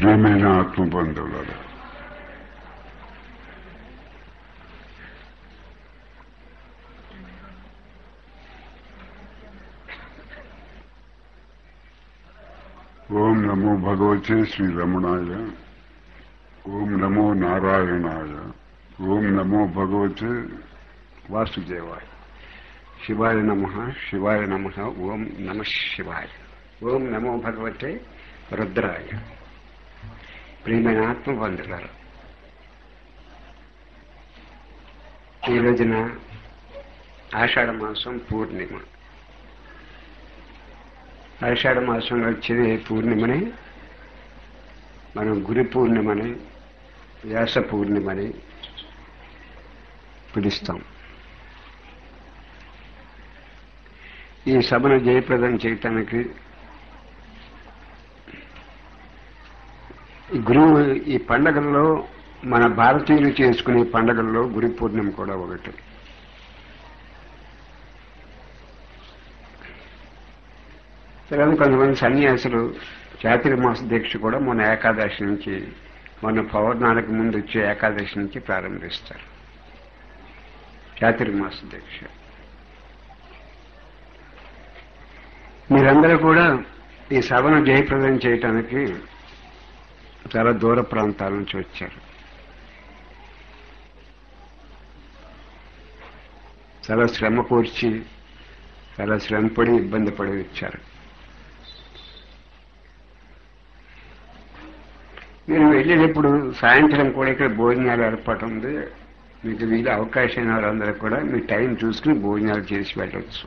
ప్రియమైన ఆత్మబంధువులారా ఓం నమో భగవతే శ్రీ రమణాయ ఓం నమో నారాయణాయ ఓం నమో భగవతే వాసుదేవాయ శివాయ నమ శివాయ నమ ఓం నమ శివాయ ఓం నమో భగవతే రుద్రాయ ప్రియమైన ఆత్మబంధులారు ఈ రోజున ఆషాఢ మాసం పూర్ణిమ ఆషాఢ మాసంలో వచ్చేది పూర్ణిమని మనం గురి పూర్ణిమని వ్యాస పూర్ణిమని పిలుస్తాం ఈ సభను జయప్రదం చేయటానికి ఈ గురువు ఈ పండగల్లో మన భారతీయులు చేసుకునే పండగల్లో గురి పూర్ణిమ కూడా ఒకటి తర్వాత కొంతమంది సన్యాసులు చాతుర్మాస దీక్ష కూడా మొన్న ఏకాదశి నుంచి మొన్న పౌర్ణానికి ముందు వచ్చే ఏకాదశి నుంచి ప్రారంభిస్తారు చాతుర్మాస దీక్ష మీరందరూ కూడా ఈ సభను జయప్రదం చేయటానికి చాలా దూర ప్రాంతాల నుంచి వచ్చారు చాలా శ్రమ కూర్చి చాలా శ్రమపడి ఇబ్బంది పడి వచ్చారు మీరు వెళ్ళేటప్పుడు సాయంత్రం కూడా ఇక్కడ భోజనాలు ఏర్పాటు ఉంది మీకు వీలు అవకాశం వాళ్ళందరూ కూడా మీ టైం చూసుకుని భోజనాలు చేసి వెళ్ళవచ్చు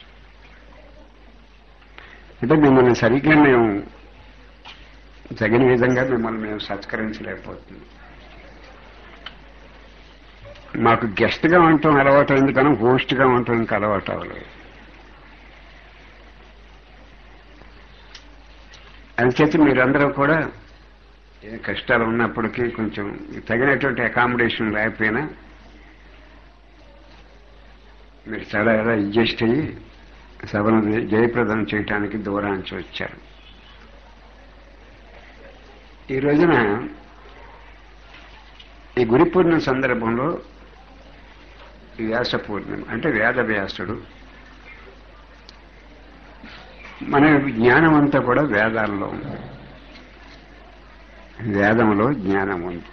అంటే మిమ్మల్ని సరిగ్గా మేము తగిన విధంగా మిమ్మల్ని మేము సత్కరించలేకపోతున్నాం మాకు గెస్ట్గా ఉండటం అలవాటు అయింది కానీ హోస్ట్గా ఉండటం ఇంకా అలవాటు అవ్వలేదు అందుచేత మీరందరూ కూడా ఏ కష్టాలు ఉన్నప్పటికీ కొంచెం తగినటువంటి అకామిడేషన్ లేకపోయినా మీరు చాలా ఎలా అడ్జస్ట్ అయ్యి సభను జయప్రదం చేయటానికి దూరానికి వచ్చారు ఈ రోజున ఈ గురి పూర్ణిమ సందర్భంలో వ్యాస పూర్ణిమ అంటే వేద వ్యాసుడు మన జ్ఞానం అంతా కూడా వేదాల్లో ఉంది వేదంలో జ్ఞానం ఉంది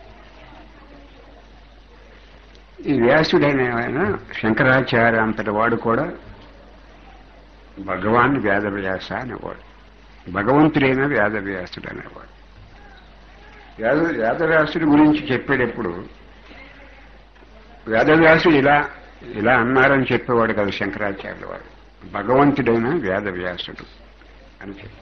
ఈ వ్యాసుడైన ఆయన శంకరాచార్య అంతటి వాడు కూడా భగవాన్ వేదవ్యాస అనేవాడు భగవంతుడైన వేదవ్యాసుడు అనేవాడు వేద వేదవ్యాసుడి గురించి చెప్పేటప్పుడు వేదవ్యాసుడు ఇలా ఇలా అన్నారని చెప్పేవాడు కదా శంకరాచార్యుల వాడు భగవంతుడైన వేదవ్యాసుడు అని చెప్పేవాడు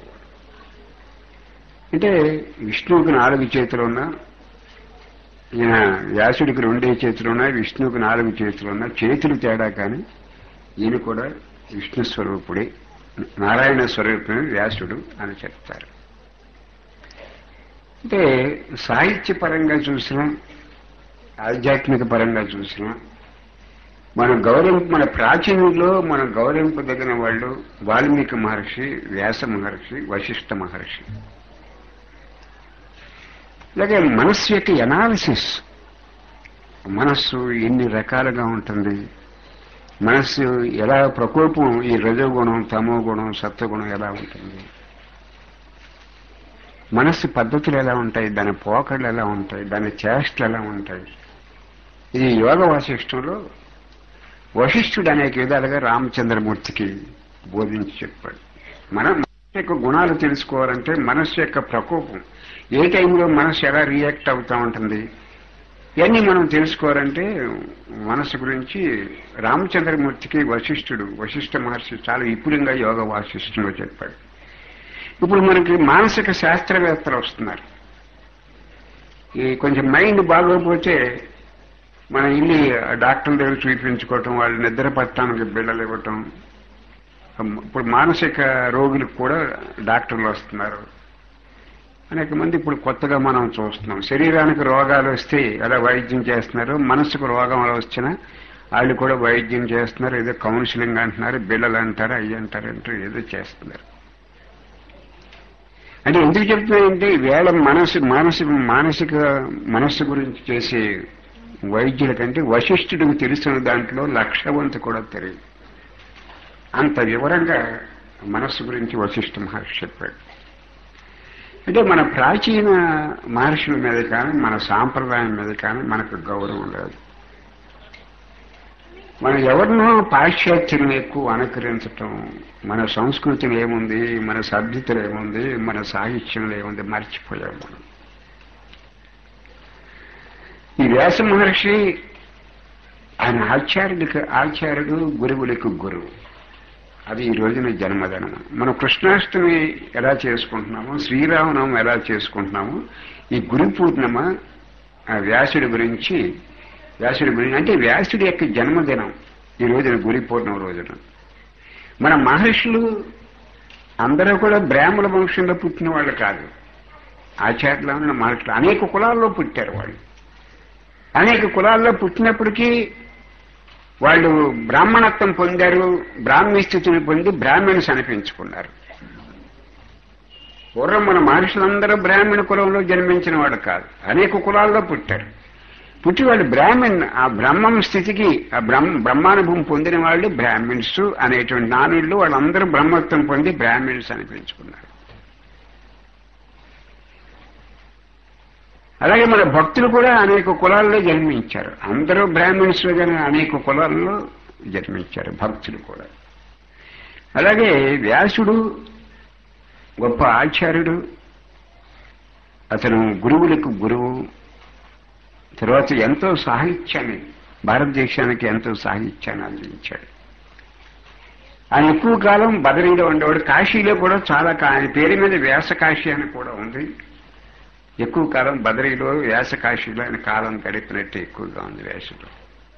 అంటే విష్ణువుకి నాలుగు చేతులు ఉన్నా ఈయన వ్యాసుడికి రెండే చేతులు ఉన్నాయి విష్ణువుకి నాలుగు చేతులు ఉన్నా చేతులు తేడా కానీ ఈయన కూడా విష్ణు స్వరూపుడే నారాయణ స్వరూపమే వ్యాసుడు అని చెప్తారు అంటే సాహిత్య పరంగా చూసినా ఆధ్యాత్మిక పరంగా చూసినా మనం గౌరవం మన ప్రాచీనుల్లో మనం గౌరవింపదగిన వాళ్ళు వాల్మీకి మహర్షి వ్యాస మహర్షి వశిష్ఠ మహర్షి అలాగే మనస్సు యొక్క ఎనాలిసిస్ మనస్సు ఎన్ని రకాలుగా ఉంటుంది మనస్సు ఎలా ప్రకోపం ఈ రజోగుణం తమో గుణం సత్వగుణం ఎలా ఉంటుంది మనస్సు పద్ధతులు ఎలా ఉంటాయి దాని పోకళ్ళు ఎలా ఉంటాయి దాని చేష్టలు ఎలా ఉంటాయి ఇది యోగ వాసిష్టంలో వశిష్ఠుడు అనేక విధాలుగా రామచంద్రమూర్తికి బోధించి చెప్పాడు మనం మనస్సు యొక్క గుణాలు తెలుసుకోవాలంటే మనస్సు యొక్క ప్రకోపం ఏ టైంలో మనస్సు ఎలా రియాక్ట్ అవుతూ ఉంటుంది ఇవన్నీ మనం తెలుసుకోవాలంటే మనస్సు గురించి రామచంద్రమూర్తికి వశిష్ఠుడు వశిష్ఠ మహర్షి చాలా విపులంగా యోగ వాసిష్టంలో చెప్పాడు ఇప్పుడు మనకి మానసిక శాస్త్రవేత్తలు వస్తున్నారు ఈ కొంచెం మైండ్ బాగోకపోతే మన ఇల్లు డాక్టర్ దగ్గర చూపించుకోవటం వాళ్ళు నిద్ర పట్టడానికి బిళ్ళలు ఇవ్వటం ఇప్పుడు మానసిక రోగులకు కూడా డాక్టర్లు వస్తున్నారు అనేక మంది ఇప్పుడు కొత్తగా మనం చూస్తున్నాం శరీరానికి రోగాలు వస్తే ఎలా వైద్యం చేస్తున్నారు మనసుకు రోగం అలా వచ్చినా వాళ్ళు కూడా వైద్యం చేస్తున్నారు ఏదో కౌన్సిలింగ్ అంటున్నారు బిళ్ళలు అంటారు అయ్యి అంటారు అంటూ ఏదో చేస్తున్నారు అంటే ఎందుకు చెప్తున్నానంటే వేళ మనసు మానసిక మానసిక మనస్సు గురించి చేసే వైద్యుల కంటే వశిష్ఠుడికి తెలుస్తున్న దాంట్లో లక్షవంతు కూడా తెలియదు అంత వివరంగా మనస్సు గురించి వశిష్ఠ మహర్షి చెప్పాడు అంటే మన ప్రాచీన మహర్షుల మీద కానీ మన సాంప్రదాయం మీద కానీ మనకు గౌరవం లేదు మనం ఎవరినో పాశ్చాత్యం ఎక్కువ అనుకరించటం మన సంస్కృతిలో ఏముంది మన సభ్యతలు ఏముంది మన సాహిత్యంలో ఏముంది మర్చిపోయాం మనం ఈ వ్యాస మహర్షి ఆయన ఆచార్యుడికి ఆచార్యుడు గురువులకు గురువు అది ఈ రోజున జన్మదినం మనం కృష్ణాష్టమి ఎలా చేసుకుంటున్నామో శ్రీరామనవం ఎలా చేసుకుంటున్నామో ఈ గురు పూర్ణిమ ఆ వ్యాసుడి గురించి వ్యాసుడి గురించి అంటే వ్యాసుడి యొక్క జన్మదినం ఈ రోజున గురి పూర్ణిమ రోజున మన మహర్షులు అందరూ కూడా బ్రాహ్మణ వంశంలో పుట్టిన వాళ్ళు కాదు ఆచార్యులు మహర్షులు అనేక కులాల్లో పుట్టారు వాళ్ళు అనేక కులాల్లో పుట్టినప్పటికీ వాళ్ళు బ్రాహ్మణత్వం పొందారు బ్రాహ్మీ స్థితిని పొంది బ్రాహ్మణ్స్ అనిపించుకున్నారు పూర్వం మన మహర్షులందరూ బ్రాహ్మణ కులంలో జన్మించిన వాడు కాదు అనేక కులాల్లో పుట్టారు పుట్టి వాళ్ళు బ్రాహ్మణ్ ఆ బ్రహ్మం స్థితికి ఆ బ్రహ్మ బ్రహ్మానుభవం పొందిన వాళ్ళు బ్రాహ్మిన్స్ అనేటువంటి నానుళ్ళు వాళ్ళందరూ బ్రహ్మత్వం పొంది బ్రాహ్మిన్స్ అనిపించుకున్నారు అలాగే మన భక్తులు కూడా అనేక కులాల్లో జన్మించారు అందరూ బ్రాహ్మిన్స్ కానీ అనేక కులాల్లో జన్మించారు భక్తులు కూడా అలాగే వ్యాసుడు గొప్ప ఆచార్యుడు అతను గురువులకు గురువు తర్వాత ఎంతో సాహిత్యాన్ని భారతదేశానికి ఎంతో సాహిత్యాన్ని అందించాడు ఆయన ఎక్కువ కాలం బదరీలో ఉండేవాడు కాశీలో కూడా చాలా కా- ఆయన పేరు మీద వ్యాస కాశీ అని కూడా ఉంది ఎక్కువ కాలం బదరీలో వ్యాస కాశీలో ఆయన కాలం గడిపినట్టు ఎక్కువగా ఉంది వ్యాసుడు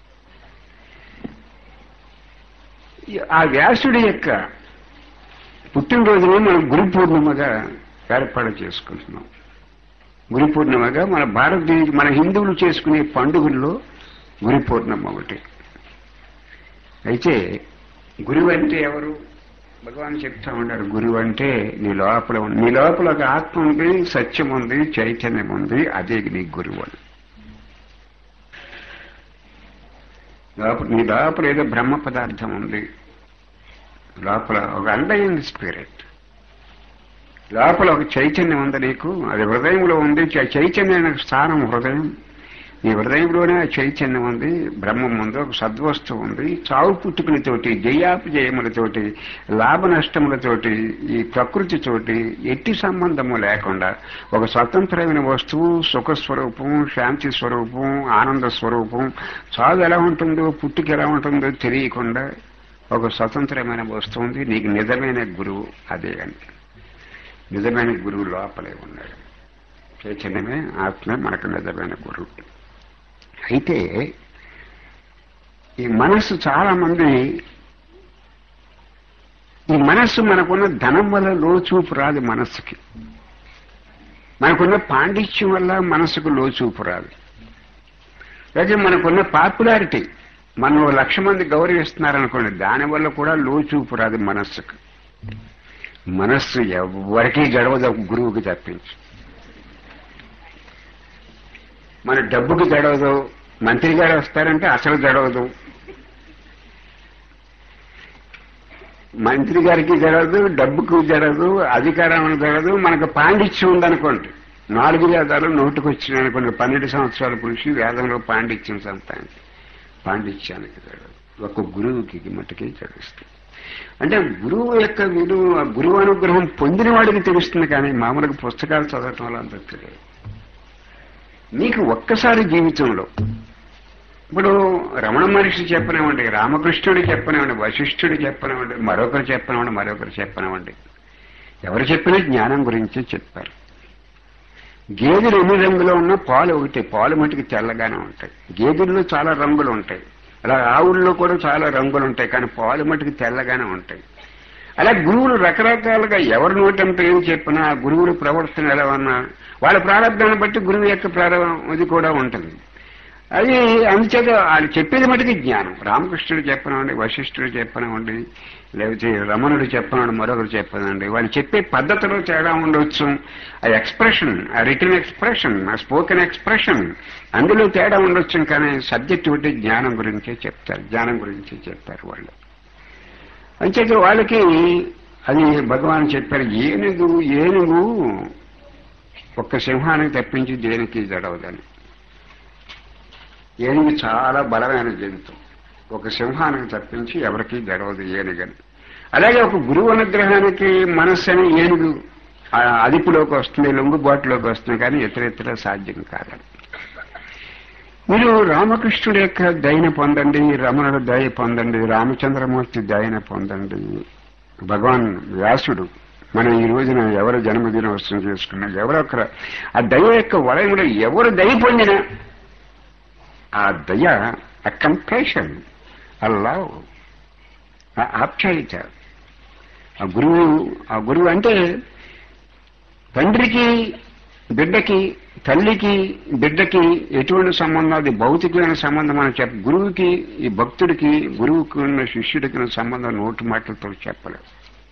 ఈ- ఆ వ్యాసుడి యొక్క పుట్టినరోజుని మనం గురు పూర్ణిమగా ఏర్పాటు చేసుకుంటున్నాం గురి పూర్ణిమగా మన భారతదేశ మన హిందువులు చేసుకునే పండుగల్లో గురి పూర్ణిమ ఒకటి అయితే గురువు అంటే ఎవరు భగవాన్ చెప్తా ఉన్నారు గురువు అంటే నీ లోపల ఉన్న- నీ లోపల ఒక ఆత్మ ఉంది సత్యం ఉంది చైతన్యం ఉంది అదే నీ గురువు అని లోపల నీ లోపల ఏదో బ్రహ్మ పదార్థం ఉంది లోపల ఒక అండైంది స్పిరిట్ లోపల ఒక చైతన్యం ఉంది నీకు అది హృదయంలో ఉంది చై- చైతన్యానికి స్థానం హృదయం ఈ హృదయంలోనే ఆ చైతన్యం ఉంది బ్రహ్మం ఉంది ఒక సద్వస్తువు ఉంది చావు పుట్టుకులతోటి జయాపజయములతోటి లాభ నష్టములతోటి ఈ ప్రకృతితోటి ఎట్టి సంబంధము లేకుండా ఒక స్వతంత్రమైన వస్తువు సుఖ స్వరూపం శాంతి స్వరూపం ఆనంద స్వరూపం చావు ఎలా ఉంటుందో పుట్టుక ఎలా ఉంటుందో తెలియకుండా ఒక స్వతంత్రమైన వస్తువు ఉంది నీకు నిజమైన గురువు అదే అని నిజమైన గురువు లోపలే ఉన్నాడు చైతన్యమే ఆత్మ మనకు నిజమైన గురువు అయితే ఈ మనస్సు చాలా మంది ఈ మనస్సు మనకున్న ధనం వల్ల లోచూపు రాదు మనస్సుకి మనకున్న పాండిత్యం వల్ల మనస్సుకు లోచూపు రాదు అయితే మనకున్న పాపులారిటీ మనం ఓ లక్ష మంది గౌరవిస్తున్నారనుకోండి దానివల్ల కూడా లోచూపు రాదు మనస్సుకు మనస్సు ఎవరికీ గడవదు ఒక గురువుకి తప్పించి మన డబ్బుకి గడవదు మంత్రి గారు వస్తారంటే అసలు గడవదు మంత్రి గారికి జరగదు డబ్బుకు జరగదు అధికారం జరగదు మనకు పాండిత్యం ఉందనుకోండి నాలుగు వేదాలు నోటుకు వచ్చినాయనుకోండి పన్నెండు సంవత్సరాల పురుషి వేదంలో పాండిత్యం సంతానికి పాండిత్యానికి జరగదు ఒక గురువుకి మట్టుకే జరుగుతుంది అంటే గురువు యొక్క విలువ గురువు అనుగ్రహం పొందిన వాడికి తెలుస్తుంది కానీ మామూలుగా పుస్తకాలు చదవటం వల్ల అంత తెలియదు నీకు ఒక్కసారి జీవితంలో ఇప్పుడు రమణ మహర్షి చెప్పనివ్వండి రామకృష్ణుడు చెప్పనివ్వండి వశిష్ఠుడు చెప్పనివ్వండి మరొకరు చెప్పనివ్వండి మరొకరు చెప్పనివ్వండి ఎవరు చెప్పినా జ్ఞానం గురించి చెప్పారు గేదెలు ఎన్ని రంగులో ఉన్నా పాలు ఒకటి పాలు మటుకు తెల్లగానే ఉంటాయి గేదెల్లో చాలా రంగులు ఉంటాయి అలా ఆవుల్లో కూడా చాలా రంగులు ఉంటాయి కానీ పాలు మటుకు తెల్లగానే ఉంటాయి అలా గురువులు రకరకాలుగా ఎవరి నోటంతా ఏం చెప్పినా ఆ గురువుల ప్రవర్తన ఎలా ఉన్నా వాళ్ళ ప్రారంభాన్ని బట్టి గురువు యొక్క ప్రారంభం ఇది కూడా ఉంటుంది అది అందుచేత వాళ్ళు చెప్పేది మటుకు జ్ఞానం రామకృష్ణుడు చెప్పనివ్వండి వశిష్ఠుడు చెప్పనివ్వండి లేకపోతే రమణుడు చెప్పనివ్వండి మరొకరు చెప్పనివ్వండి వాళ్ళు చెప్పే పద్ధతిలో తేడా ఉండవచ్చు ఆ ఎక్స్ప్రెషన్ ఆ రిటర్న్ ఎక్స్ప్రెషన్ ఆ స్పోకెన్ ఎక్స్ప్రెషన్ అందులో తేడా ఉండొచ్చు కానీ సబ్జెక్ట్ ఒకటి జ్ఞానం గురించే చెప్తారు జ్ఞానం గురించే చెప్తారు వాళ్ళు అంచేత వాళ్ళకి అది భగవాన్ చెప్పారు ఏనుగు ఏనుగు ఒక్క సింహానికి తప్పించి దేనికి జడవదని ఏనుగు చాలా బలమైన జంతువు ఒక సింహానికి తప్పించి ఎవరికి జడవదు ఏనుగని అలాగే ఒక గురువు అనుగ్రహానికి మనస్సు అని ఏనుగు ఆ అదుపులోకి వస్తుంది లొంగుబాటులోకి వస్తుంది కానీ ఇతర సాధ్యం కాదని మీరు రామకృష్ణుడి యొక్క దయను పొందండి రమణుడు దయ పొందండి రామచంద్రమూర్తి దయను పొందండి భగవాన్ వ్యాసుడు మనం ఈ రోజున ఎవరు జన్మదినోత్సవం చేసుకున్నా ఎవరొకరు ఆ దయ యొక్క వలయంలో ఎవరు దయ పొందినా ఆ దయ ఆ కంపేషన్ ఆ లవ్ ఆ ఆప్యాయత ఆ గురువు ఆ గురువు అంటే తండ్రికి బిడ్డకి తల్లికి బిడ్డకి ఎటువంటి సంబంధం అది భౌతికమైన సంబంధం అని చెప్ప గురువుకి ఈ భక్తుడికి గురువుకి ఉన్న శిష్యుడికి ఉన్న సంబంధం నోటి మాటలతో చెప్పలేదు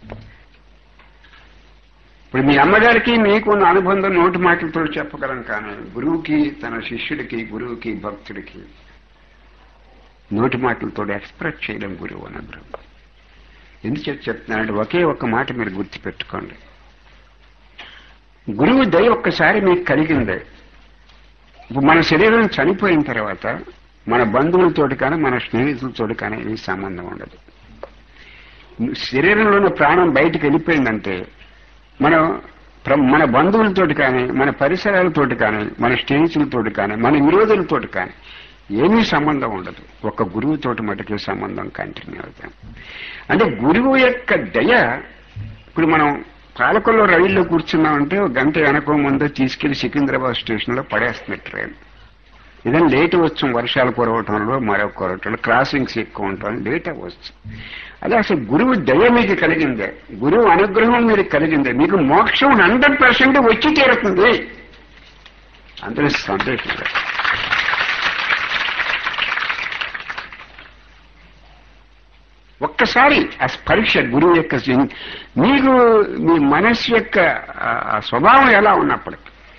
ఇప్పుడు మీ అమ్మగారికి మీకు ఉన్న అనుబంధం నోటి మాటలతో చెప్పగలం కానీ గురువుకి తన శిష్యుడికి గురువుకి భక్తుడికి నోటి మాటలతో ఎక్స్ప్రెస్ చేయడం గురువు అనుగ్రహం ఎందుచేత చెప్తున్నానంటే ఒకే ఒక్క మాట మీరు గుర్తుపెట్టుకోండి గురువు దయ ఒక్కసారి మీకు కలిగిందే ఇప్పుడు మన శరీరం చనిపోయిన తర్వాత మన బంధువులతోటి కానీ మన స్నేహితులతోటి కానీ ఏ సంబంధం ఉండదు శరీరంలో ఉన్న ప్రాణం బయటకు వెళ్ళిపోయిందంటే మనం ప్ర- మన బంధువులతోటి కానీ మన పరిసరాలతోటి కానీ మన స్నేహితులతోటి కానీ మన విరోధులతోటి కానీ ఏమీ సంబంధం ఉండదు ఒక గురువుతోటి మటుకే సంబంధం కంటిన్యూ అవుతాం అంటే గురువు యొక్క దయ ఇప్పుడు మనం పాలకొల్లో రైల్లో కూర్చున్నామంటే ఒక గంట వెనక ముందో తీసుకెళ్లి సికింద్రాబాద్ స్టేషన్లో పడేస్తుంది ట్రైన్ ఇదని లేట్ వచ్చు వర్షాలు కురవటంలో మరొక కురవటంలో క్రాసింగ్స్ ఎక్కువ ఉండటం లేట్ అవ్వచ్చు అదే అసలు గురువు దయ మీకు కలిగిందే గురువు అనుగ్రహం మీకు కలిగిందే మీకు మోక్షం హండ్రెడ్ పర్సెంట్ వచ్చి తీరుతుంది అందరూ సంతోషంగా ఒక్కసారి ఆ స్పర్శ గురువు యొక్క సి- మీకు మీ మనస్సు యొక్క ఆ, ఆ స్వభావం ఎలా ఉన్నప్పటికీ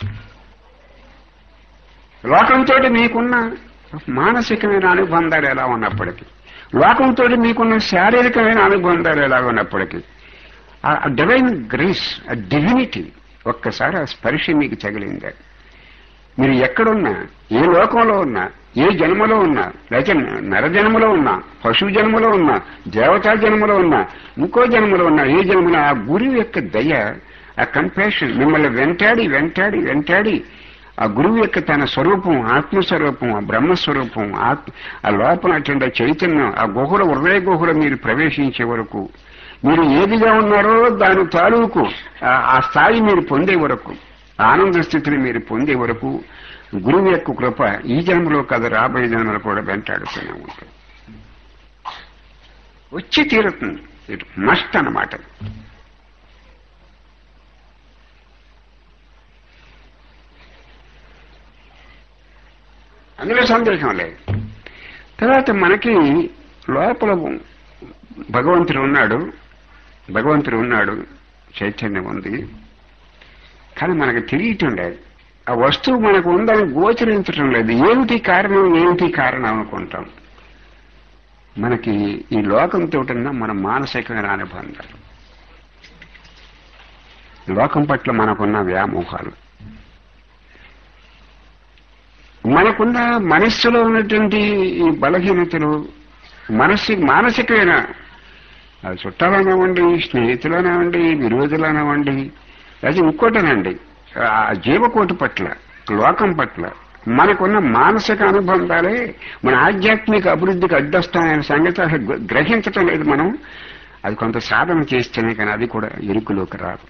లోకంతో మీకున్న మానసికమైన అనుబంధాలు ఎలా ఉన్నప్పటికీ లోకంతో మీకున్న శారీరకమైన అనుబంధాలు ఎలా ఉన్నప్పటికీ ఆ డివైన్ గ్రేస్ ఆ డివినిటీ ఒక్కసారి ఆ స్పర్శ మీకు తగిలిందే మీరు ఎక్కడున్నా ఏ లోకంలో ఉన్నా ఏ జన్మలో ఉన్నా లేకపోతే నరజన్మలో ఉన్నా పశువు జన్మలో ఉన్నా దేవతా జన్మలో ఉన్నా ఇంకో జన్మలో ఉన్నా ఏ జన్మలో ఆ గురువు యొక్క దయ ఆ కంపాషన్ మిమ్మల్ని వెంటాడి వెంటాడి వెంటాడి ఆ గురువు యొక్క తన స్వరూపం ఆత్మస్వరూపం ఆ బ్రహ్మస్వరూపం ఆత్మ ఆ లోపల అటువంటి చైతన్యం ఆ గుహల హృదయ గుహలో మీరు ప్రవేశించే వరకు మీరు ఏదిగా ఉన్నారో దాని తాలూకు ఆ- ఆ స్థాయి మీరు పొందే వరకు ఆనంద స్థితిని మీరు పొందే వరకు గురువు యొక్క కృప ఈ జన్మలో కాదు రాబోయే జన్మలో కూడా వెంటాడుతూనే ఉంటుంది వచ్చి తీరుతుంది ఇట్ మస్ట్ అన్నమాట అందులో సందేహం లేదు తర్వాత మనకి లోపల భగవంతుడు ఉన్నాడు భగవంతుడు ఉన్నాడు చైతన్యం ఉంది కానీ మనకు తెలియటం లేదు ఆ వస్తువు మనకు ఉందని గోచరించడం లేదు ఏమిటి కారణం ఏమిటి కారణం అనుకుంటాం మనకి ఈ లోకంతో ఉన్న మన మానసికమైన అనుబంధాలు లోకం పట్ల మనకున్న వ్యామోహాలు మనకున్న మనస్సులో ఉన్నటువంటి ఈ బలహీనతలు మనస్సు మానసికమైన అది చుట్టాలనివ్వండి స్నేహితులనివ్వండి విరోధులనివ్వండి అది ఇంకోటనండి ఆ జీవకోటి పట్ల లోకం పట్ల మనకున్న మానసిక అనుబంధాలే మన ఆధ్యాత్మిక అభివృద్ధికి అడ్డొస్తాయనే సంగతి అసలు గ్ర- గ్రహించటం లేదు మనం అది కొంత సాధన చేస్తేనే కానీ అది కూడా ఎరుకులోకి రాదు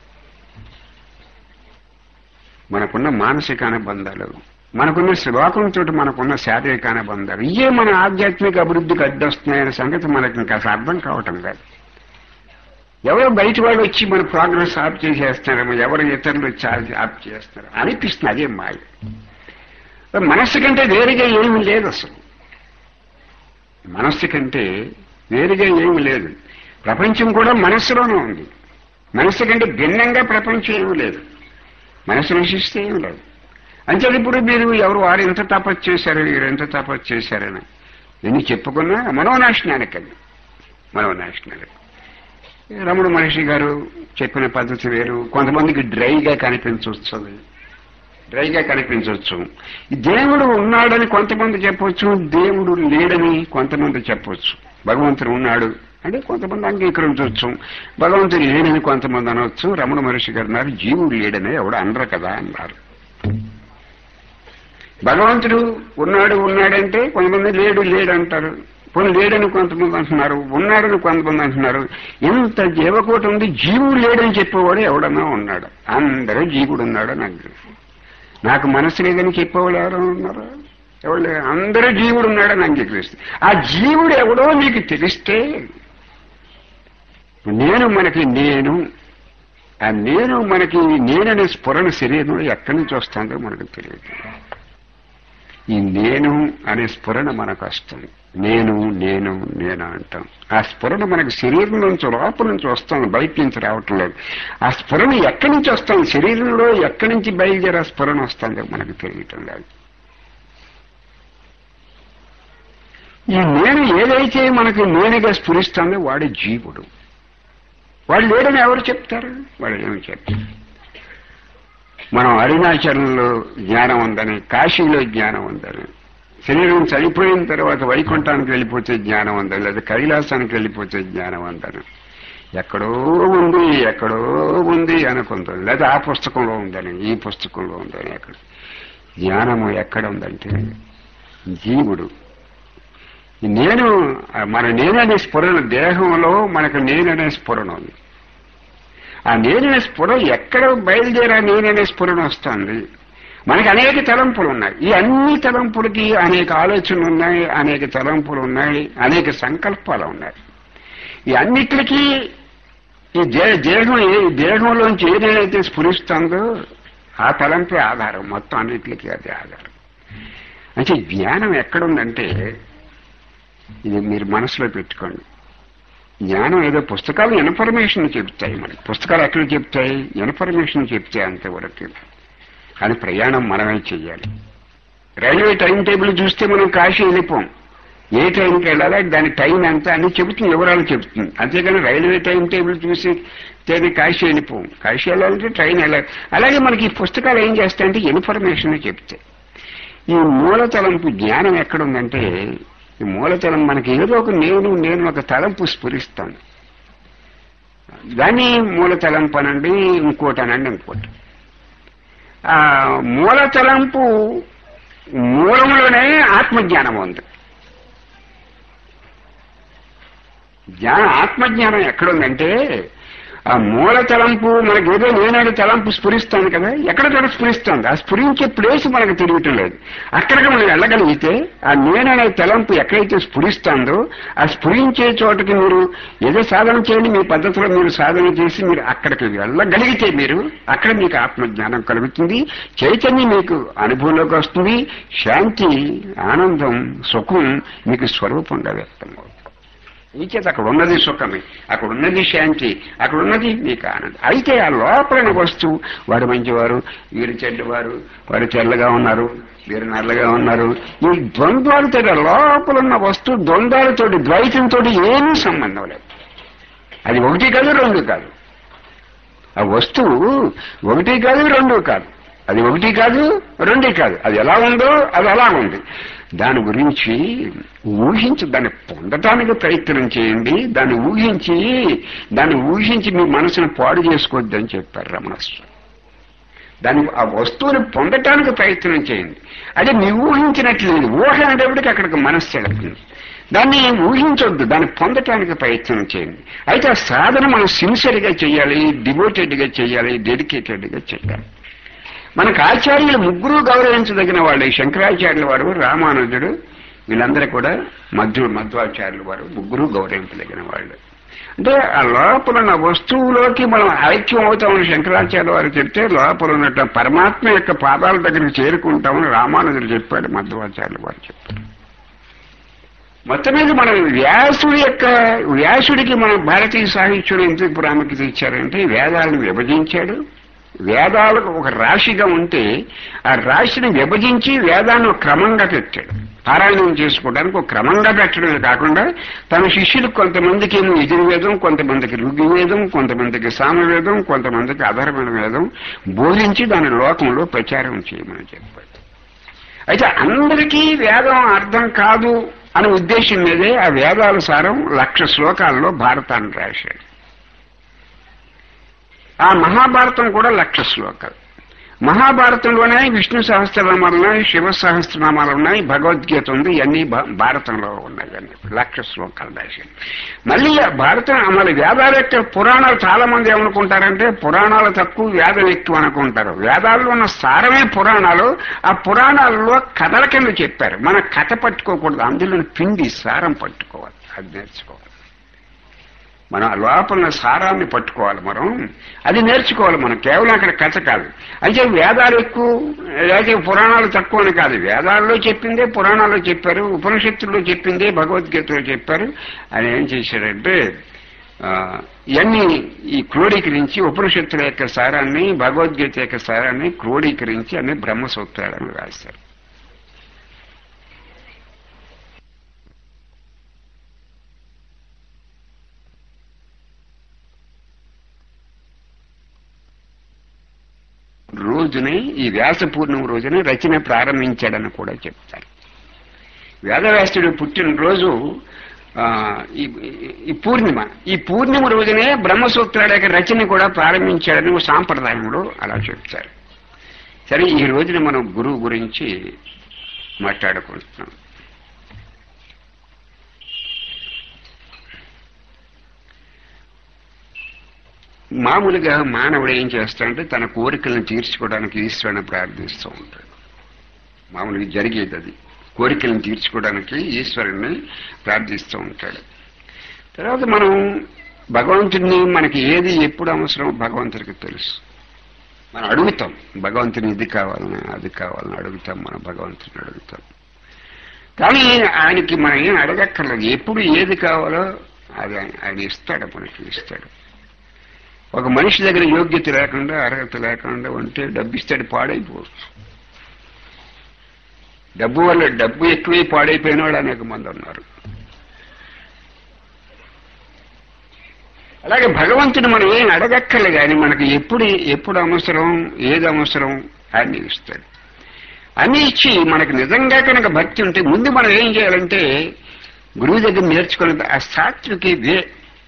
మనకున్న మానసిక అనుబంధాలు మనకున్న శ్లోకంతో మనకున్న శారీరక అనుబంధాలు ఇవే మన ఆధ్యాత్మిక అభివృద్ధికి అడ్డొస్తున్నాయనే సంగతి మనకి ఇంకా అసలు అర్థం కావటం లేదు ఎవరో బయట వాళ్ళు వచ్చి మన ప్రోగ్రెస్ ఆప్ చేసేస్తున్నారేమో ఎవరు ఇతరులు వచ్చి ఆప్- ఆప్ చేస్తారు అనిపిస్తుంది అదే మాయ మనస్సు కంటే వేరుగా ఏమీ లేదు అసలు మనస్సు కంటే వేరుగా ఏమీ లేదు ప్రపంచం కూడా మనస్సులోనే ఉంది మనస్సు కంటే భిన్నంగా ప్రపంచం ఏమీ లేదు మనస్సు నశిస్తే ఏమీ లేదు అంతే ఇప్పుడు మీరు ఎవరు వారు ఎంత తపస్సు చేశారు వీరు ఎంత తపస్సు చేశారని ఎన్ని చెప్పుకున్నా మనోనాశనానికి అది మనోనాశనానికి రమణ మహర్షి గారు చెప్పిన పద్ధతి వేరు కొంతమందికి డ్రైగా కనిపించవచ్చు డ్రైగా కనిపించవచ్చు దేవుడు ఉన్నాడని కొంతమంది చెప్పవచ్చు దేవుడు లేడని కొంతమంది చెప్పవచ్చు భగవంతుడు ఉన్నాడు అంటే కొంతమంది అంగీకరించవచ్చు భగవంతుడు లేడని కొంతమంది అనవచ్చు రమణ మహర్షి గారు అన్నారు జీవుడు లేడని ఎవడు అనరు కదా అన్నారు భగవంతుడు ఉన్నాడు ఉన్నాడంటే కొంతమంది లేడు లేడు అంటారు కొన్ని లేడని కొంతమంది అంటున్నారు ఉన్నాడని కొంతమంది అంటున్నారు ఇంత జీవకోటి ఉంది జీవుడు లేడని చెప్పేవాడు ఎవడన్నా ఉన్నాడు అందరూ జీవుడు ఉన్నాడు నాకు నాకు మనసు లేదని చెప్పేవాళ్ళు ఎవరు ఉన్నారు ఎవరు లేరు. అందరూ జీవుడు ఉన్నాడని అంగీకరిస్తే ఆ జీవుడు ఎవడో నీకు తెలిస్తే నేను మనకి నేను ఆ నేను మనకి నేననే స్ఫురణ శరీరంలో ఎక్కడి నుంచి వస్తుందో మనకు తెలియదు ఈ నేను అనే స్ఫురణ మనకు వస్తుంది నేను నేను నేను అంటాం ఆ స్ఫురణ మనకు శరీరం నుంచి లోపల నుంచి వస్తుంది బయట నుంచి రావటం లేదు ఆ స్ఫురణ ఎక్కడి నుంచి వస్తుంది శరీరంలో ఎక్కడి నుంచి బయలుదేరి ఆ స్ఫురణ వస్తుందో మనకు తెలియటం లేదు ఈ నేను ఏదైతే మనకి నేనుగా స్ఫురిస్తుందో వాడి జీవుడు వాడు లేడని ఎవరు చెప్తారు వాడు ఏమి చెప్తారు మనం అరుణాచలంలో జ్ఞానం ఉందని కాశీలో జ్ఞానం ఉందని శరీరం చనిపోయిన తర్వాత వైకుంఠానికి వెళ్ళిపోతే జ్ఞానం ఉందని లేదా కైలాసానికి వెళ్ళిపోతే జ్ఞానం ఉందని ఎక్కడో ఉంది ఎక్కడో ఉంది అనుకుంటుంది లేదా ఆ పుస్తకంలో ఉందని ఈ పుస్తకంలో ఉందని ఎక్కడ జ్ఞానము ఎక్కడ ఉందంటే జీవుడు ఈ నేను మన నేననే స్ఫురణ దేహంలో మనకు నేననే స్ఫురణ ఉంది ఆ నేననే స్ఫురణ ఎక్కడ బయలుదేరా నేననే స్ఫురణ వస్తుంది మనకి అనేక తలంపులు ఉన్నాయి ఈ అన్ని తలంపులకి అనేక ఆలోచనలు ఉన్నాయి అనేక తలంపులు ఉన్నాయి అనేక సంకల్పాలు ఉన్నాయి ఈ అన్నిటికీ ఈ దే- దేహం ఏ దేహంలోంచి ఏదైతే స్ఫురిస్తుందో ఆ తలంపే ఆధారం మొత్తం అన్నిటికీ అది ఆధారం అంటే జ్ఞానం ఎక్కడుందంటే ఇది మీరు మనసులో పెట్టుకోండి జ్ఞానం ఏదో పుస్తకాలు ఇన్ఫర్మేషన్ చెప్తాయి మనకి పుస్తకాలు ఎక్కడ చెప్తాయి ఇన్ఫర్మేషన్ చెప్తాయి అంతవరకు కానీ ప్రయాణం మనమే చెయ్యాలి రైల్వే టైం టేబుల్ చూస్తే మనం కాశీ వెళ్ళిపోం ఏ టైంకి వెళ్ళాలి దాని టైం ఎంత అని చెబుతుంది వివరాలు చెబుతుంది అంతేగాని రైల్వే టైం టేబుల్ చూసి తేదీ కాశీ వెళ్ళిపోం కాశీ వెళ్ళాలంటే ట్రైన్ వెళ్ళాలి అలాగే మనకి ఈ పుస్తకాలు ఏం చేస్తాయంటే ఇన్ఫర్మేషన్ చెప్తాయి ఈ మూలతలంపు జ్ఞానం ఎక్కడుందంటే ఈ మూలతలం మనకి ఏదో ఒక నేను నేను ఒక తలంపు స్ఫురిస్తాను దాన్ని మూలతలంపు అనండి ఇంకోటి అనండి ఇంకోటి ఆ మూలతలంపు మూలంలోనే ఆత్మజ్ఞానం ఉంది జ్ఞాన ఆత్మజ్ఞానం ఎక్కడుందంటే ఆ మూల తలంపు మనకి ఏదో నేనాడు తలంపు స్ఫురిస్తాను కదా ఎక్కడ చోట స్ఫురిస్తుంది ఆ స్ఫురించే ప్లేస్ మనకు తెలియటం లేదు అక్కడికి మనం వెళ్ళగలిగితే ఆ నేననే తలంపు ఎక్కడైతే స్ఫురిస్తుందో ఆ స్ఫురించే చోటకి మీరు ఏదో సాధన చేయండి మీ పద్ధతిలో మీరు సాధన చేసి మీరు అక్కడికి వెళ్ళగలిగితే మీరు అక్కడ మీకు ఆత్మజ్ఞానం కలుగుతుంది చైతన్యం మీకు అనుభవంలోకి వస్తుంది శాంతి ఆనందం సుఖం మీకు స్వరూపంగా వ్యక్తమవుతుంది ఈ చేత అక్కడ ఉన్నది సుఖమే అక్కడ ఉన్నది శాంతి అక్కడ ఉన్నది మీకు ఆనందం అయితే ఆ లోపలని వస్తువు వాడు మంచివారు వీరు చెడ్డవారు వారు తెల్లగా ఉన్నారు వీరు నల్లగా ఉన్నారు ఈ ద్వంద్వాలతో లోపల ఉన్న వస్తువు ద్వంద్వాలతో ద్వైతంతో ఏమీ సంబంధం లేదు అది ఒకటి కాదు రెండు కాదు ఆ వస్తువు ఒకటి కాదు రెండు కాదు అది ఒకటి కాదు రెండే కాదు అది ఎలా ఉందో అది అలా ఉంది దాని గురించి ఊహించి దాన్ని పొందటానికి ప్రయత్నం చేయండి దాన్ని ఊహించి దాన్ని ఊహించి మీ మనసును పాడు చేసుకోవద్దని చెప్పారు రమణస్వామి దాని ఆ వస్తువుని పొందటానికి ప్రయత్నం చేయండి అదే మీ ఊహించినట్లేదు ఊహ అనేటప్పటికి అక్కడికి మనస్సు వెళుతుంది దాన్ని ఊహించొద్దు దాన్ని పొందటానికి ప్రయత్నం చేయండి అయితే ఆ సాధన మనం సిన్సియర్గా చేయాలి డివోటెడ్గా చేయాలి డెడికేటెడ్గా చేయాలి మనకు ఆచార్యులు ముగ్గురు గౌరవించదగిన వాళ్ళే శంకరాచార్యుల వారు రామానుజుడు వీళ్ళందరూ కూడా మధ్య మధ్వాచార్యులు వారు ముగ్గురు గౌరవింపదగిన వాళ్ళు అంటే ఆ లోపల ఉన్న వస్తువులోకి మనం ఐక్యం అవుతామని శంకరాచార్య వారు చెప్తే లోపల ఉన్నట్టు పరమాత్మ యొక్క పాదాల దగ్గరికి చేరుకుంటామని రామానుజుడు చెప్పాడు మధ్వాచార్యులు వారు చెప్పారు మొత్తం మీద మనం వ్యాసుడి యొక్క వ్యాసుడికి మనం భారతీయ సాహిత్యం ఎందుకు ప్రాముఖ్యత ఇచ్చారంటే వేదాలను విభజించాడు వేదాలకు ఒక రాశిగా ఉంటే ఆ రాశిని విభజించి వేదాన్ని ఒక క్రమంగా పెట్టాడు పారాయణం చేసుకోవడానికి ఒక క్రమంగా పెట్టడమే కాకుండా తన శిష్యులకు కొంతమందికి ఏమో యజుర్వేదం కొంతమందికి ఋగ్వేదం కొంతమందికి సామవేదం కొంతమందికి అధర్మణ వేదం బోధించి దాని లోకంలో ప్రచారం చేయమని చెప్పాడు అయితే అందరికీ వేదం అర్థం కాదు అనే ఉద్దేశం మీదే ఆ వేదాల సారం లక్ష శ్లోకాల్లో భారతాన్ని రాశాడు ఆ మహాభారతం కూడా లక్ష శ్లోకాలు మహాభారతంలోనే విష్ణు సహస్రనామాలు ఉన్నాయి శివ సహస్రనామాలు ఉన్నాయి భగవద్గీత ఉంది ఇవన్నీ భా- భారతంలో ఉన్నాయి అన్ని లక్ష శ్లోకాలు రాశాడు మళ్ళీ ఆ భారతం మళ్ళీ వేదాల యొక్క పురాణాలు చాలా మంది ఏమనుకుంటారంటే పురాణాలు తక్కువ వేదం ఎక్కువ అనుకుంటారు వేదాల్లో ఉన్న సారమే పురాణాలు ఆ పురాణాలలో కథల కింద చెప్పారు మన కథ పట్టుకోకూడదు అందులో పిండి సారం పట్టుకోవాలి అది నేర్చుకోవాలి మనం ఆ లోపల ఉన్న సారాన్ని పట్టుకోవాలి మనం అది నేర్చుకోవాలి మనం కేవలం అక్కడ కథ కాదు అంటే వేదాలు ఎక్కువ లేకపోతే పురాణాలు తక్కువ అని కాదు వేదాల్లో చెప్పిందే పురాణాల్లో చెప్పారు ఉపనిషత్తుల్లో చెప్పిందే భగవద్గీతలో చెప్పారు ఆయన ఏం చేశాడంటే ఆ, ఇవన్నీ ఈ క్రోడీకరించి ఉపనిషత్తుల యొక్క సారాన్ని భగవద్గీత యొక్క సారాన్ని క్రోడీకరించి అన్ని బ్రహ్మసూత్రాలను రాశారు రోజునే ఈ వ్యాస పూర్ణిమ రోజునే రచన ప్రారంభించాడని కూడా చెప్తారు వేదవ్యాసుడు పుట్టినరోజు ఆ, ఈ ఈ పూర్ణిమ ఈ పూర్ణిమ రోజునే బ్రహ్మసూత్రాల యొక్క రచన కూడా ప్రారంభించాడని ఓ సాంప్రదాయంలో అలా చెప్తారు సరే ఈ రోజున మనం గురువు గురించి మాట్లాడుకుంటున్నాం మామూలుగా మానవుడు ఏం చేస్తాడంటే తన కోరికలను తీర్చుకోవడానికి ఈశ్వరుని ప్రార్థిస్తూ ఉంటాడు మామూలుగా జరిగేది అది కోరికలను తీర్చుకోవడానికి ఈశ్వరుణ్ణి ప్రార్థిస్తూ ఉంటాడు తర్వాత మనం భగవంతుడిని మనకి ఏది ఎప్పుడు అవసరం భగవంతుడికి తెలుసు మనం అడుగుతాం భగవంతుని ఇది కావాలని అది కావాలని అడుగుతాం మనం భగవంతుని అడుగుతాం కానీ ఆయనకి మనం ఏం అడగక్కర్లేదు ఎప్పుడు ఏది కావాలో అది ఆయన- ఆయన ఇస్తాడు మనకి ఇస్తాడు ఒక మనిషి దగ్గర యోగ్యత లేకుండా అర్హత లేకుండా ఉంటే డబ్బు ఇస్తాడు పాడైపోవచ్చు డబ్బు వల్ల డబ్బు ఎక్కువై పాడైపోయిన వాళ్ళు అనేక మంది ఉన్నారు అలాగే భగవంతుడు మనం ఏం అడగక్కర్లే కానీ మనకి ఎప్పుడు ఎప్పుడు అవసరం ఏది అవసరం అన్ని ఇస్తాడు అన్ని ఇచ్చి మనకు నిజంగా కనుక భక్తి ఉంటే ముందు మనం ఏం చేయాలంటే గురువు దగ్గర నేర్చుకున్న ఆ సాత్వికి వే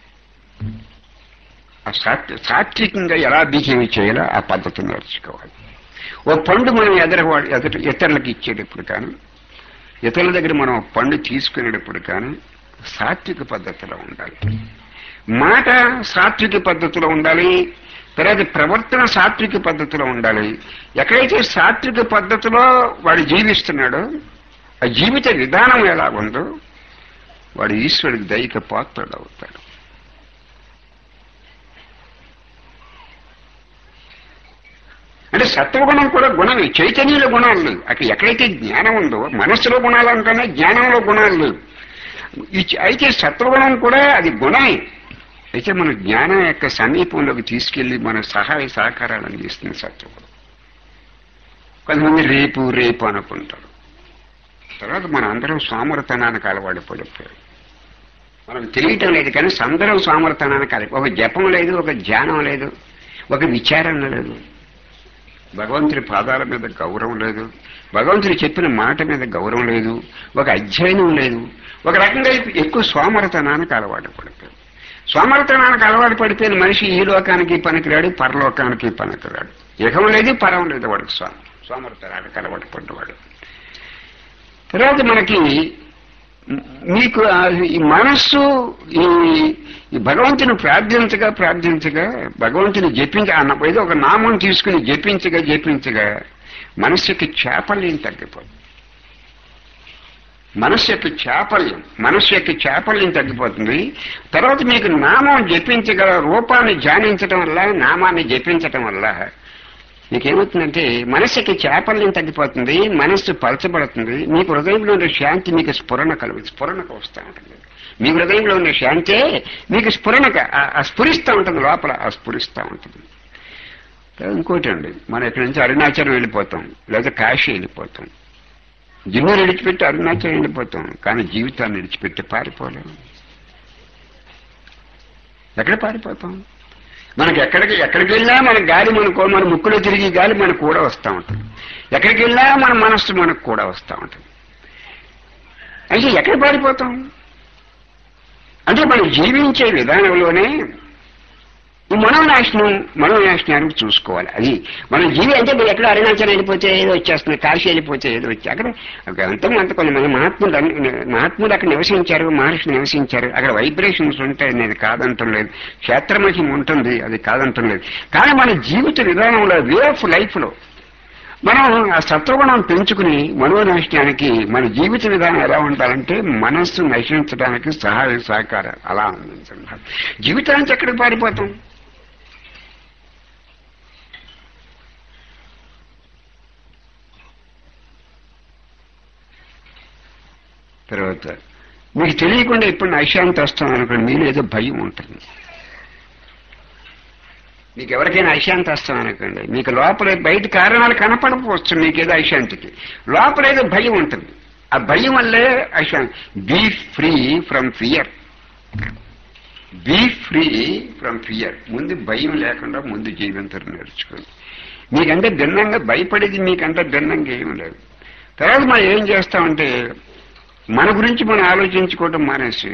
ఆ సాత్వి సాత్వికంగా ఎలా బిహేవ్ చేయాలో ఆ పద్ధతి నేర్చుకోవాలి ఓ పండు మనం ఎదరవాడు ఎదుట ఇతరులకు ఇచ్చేటప్పుడు కానీ ఇతరుల దగ్గర మనం ఒక పండు తీసుకునేటప్పుడు కానీ సాత్విక పద్ధతిలో ఉండాలి మాట సాత్విక పద్ధతిలో ఉండాలి తర్వాత ప్రవర్తన సాత్విక పద్ధతిలో ఉండాలి ఎక్కడైతే సాత్విక పద్ధతిలో వాడు జీవిస్తున్నాడో ఆ జీవిత విధానం ఎలా ఉందో వాడు ఈశ్వరుడికి దైక పాత్రుడు అవుతాడు అంటే సత్వగుణం కూడా గుణమే చైతన్యుల గుణాలు లేవు అక్కడ ఎక్కడైతే జ్ఞానం ఉందో మనస్సులో గుణాలు అంటేనే జ్ఞానంలో గుణాలు లేవు ఈ చ- అయితే సత్వగుణం కూడా అది గుణమే అయితే మన జ్ఞానం యొక్క సమీపంలోకి తీసుకెళ్లి మన సహాయ సహకారాలు అందిస్తుంది సత్వగుణం కొంతమంది రేపు రేపు అనుకుంటారు తర్వాత మన అందరం సోమరతనానికి అలవాటు పడిపోయారు మనకు తెలియటం లేదు కానీ అందరం సోమరతనానికి అలవాటు ఒక జపం లేదు ఒక ధ్యానం లేదు ఒక విచారణ లేదు భగవంతుడి పాదాల మీద గౌరవం లేదు భగవంతుడు చెప్పిన మాట మీద గౌరవం లేదు ఒక అధ్యయనం లేదు ఒక రకంగా ఎక్కువ సోమరతనానికి అలవాటు పడిపోయాడు సోమరతనానికి అలవాటు పడిపోయిన మనిషి ఈ లోకానికి పనికిరాడు పరలోకానికి పనికిరాడు ఇహం లేదు పరం లేదు వాడికి స్వామ సోమరతనానికి అలవాటు పడ్డవాడు తర్వాత మనకి మీకు ఆ ఈ మనస్సు ఈ ఈ భగవంతుని ప్రార్థించగా ప్రార్థించగా భగవంతుని జపించ ఆ నా- ఏదో ఒక నామం తీసుకుని జపించగా జపించగా మనస్సుకి చేపలేం తగ్గిపోదు మనస్సు యొక్క చాపల్యం మనస్సు యొక్క చాపల్యం తగ్గిపోతుంది తర్వాత మీకు నామం జపించగల రూపాన్ని ధ్యానించడం వల్ల నామాన్ని జపించటం వల్ల మీకేమవుతుందంటే మనస్సుకి చాపల్యం తగ్గిపోతుంది మనస్సు పలచబడుతుంది మీకు హృదయంలో ఉండే శాంతి మీకు స్ఫురణ కలుగు స్ఫురణకు వస్తూ ఉంటుంది మీ హృదయంలో ఉండే శాంతే మీకు స్ఫురణక ఆ- ఆ స్ఫురిస్తూ ఉంటుంది లోపల ఆ స్ఫురిస్తూ ఉంటుంది ఇంకోటి అండి మనం ఇక్కడి నుంచి అరుణాచలం వెళ్ళిపోతాం లేదా కాశీ వెళ్ళిపోతాం జిన్నూరు విడిచిపెట్టి అరుణాచలం వెళ్ళిపోతాం కానీ జీవితాన్ని విడిచిపెట్టి పారిపోలేము ఎక్కడ పారిపోతాం మనకి ఎక్కడికి ఎక్కడికి వెళ్ళినా మన గాలి మనకు మన ముక్కులో తిరిగి గాలి మనకు కూడా వస్తూ ఉంటుంది ఎక్కడికి వెళ్ళినా మన మనస్సు మనకు కూడా వస్తూ ఉంటుంది అయితే ఎక్కడ పారిపోతాం అంటే మనం జీవించే విధానంలోనే ఈ మనోనాశనం మనోనాశనానికి చూసుకోవాలి అది మన జీవి అంటే మీరు ఎక్కడ అరుణాచలం వెళ్ళిపోతే ఏదో వచ్చేస్తుంది కాశీ వెళ్ళిపోతే ఏదో వచ్చి అక్కడ అంతం అంత కొంతమంది మహాత్ములు అన్ని- మహాత్ములు అక్కడ నివసించారు మహర్షులు నివసించారు అక్కడ వైబ్రేషన్స్ ఉంటాయి అనేది కాదంటం లేదు క్షేత్రమహిమ ఉంటుంది అది కాదంటం లేదు కానీ మన జీవిత విధానంలో వే ఆఫ్ లైఫ్ లో మనం ఆ సత్వగుణం పెంచుకుని మనోనాశనానికి మన జీవిత విధానం ఎలా ఉండాలంటే మనస్సు నశించడానికి సహాయ సహకారం అలా అందించాలి జీవితానికి ఎక్కడికి పారిపోతాం తర్వాత మీకు తెలియకుండా ఇప్పుడు అశాంతి వస్తాం అనుకోండి మీలో ఏదో భయం ఉంటుంది మీకు ఎవరికైనా అశాంతి వస్తాం అనుకోండి మీకు లోపల బయట కారణాలు కనపడకపోవచ్చు మీకేదో అశాంతికి లోపల ఏదో భయం ఉంటుంది ఆ భయం వల్లే అశాంతి be free from fear be free from fear ముందు భయం లేకుండా ముందు జీవించడం నేర్చుకోండి మీకంటే భిన్నంగా భయపడేది మీకంటే భిన్నంగా ఏం లేదు తర్వాత మనం ఏం చేస్తామంటే మన గురించి మనం ఆలోచించుకోవటం మానేసి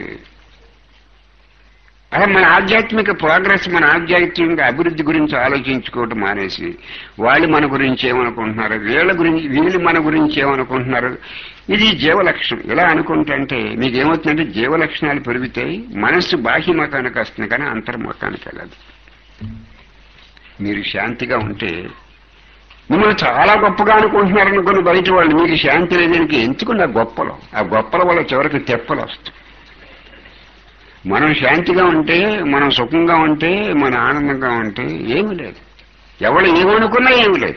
అలా మన ఆధ్యాత్మిక ప్రోగ్రెస్ మన ఆధ్యాత్మిక అభివృద్ధి గురించి ఆలోచించుకోవటం మానేసి వాళ్ళు మన గురించి ఏమనుకుంటున్నారు వీళ్ళ గురించి వీళ్ళు మన గురించి ఏమనుకుంటున్నారు ఇది జీవలక్షణం ఎలా అనుకుంటుంటే మీకు ఏమవుతుందంటే జీవలక్షణాలు పెరుగుతాయి మనస్సు బాహ్య మకానికి వస్తుంది కానీ అంతర్ముఖానికి వెళ్ళదు మీరు శాంతిగా ఉంటే మిమ్మల్ని చాలా గొప్పగా అనుకుంటున్నారు అనుకున్న బయట వాళ్ళు మీకు శాంతి లేదానికి ఎంచుకున్న గొప్పలు ఆ గొప్పల వల్ల చివరికి తెప్పలు వస్తాయి మనం శాంతిగా ఉంటే మనం సుఖంగా ఉంటే మన ఆనందంగా ఉంటే ఏమీ లేదు ఎవరు ఏమనుకున్నా ఏమీ లేదు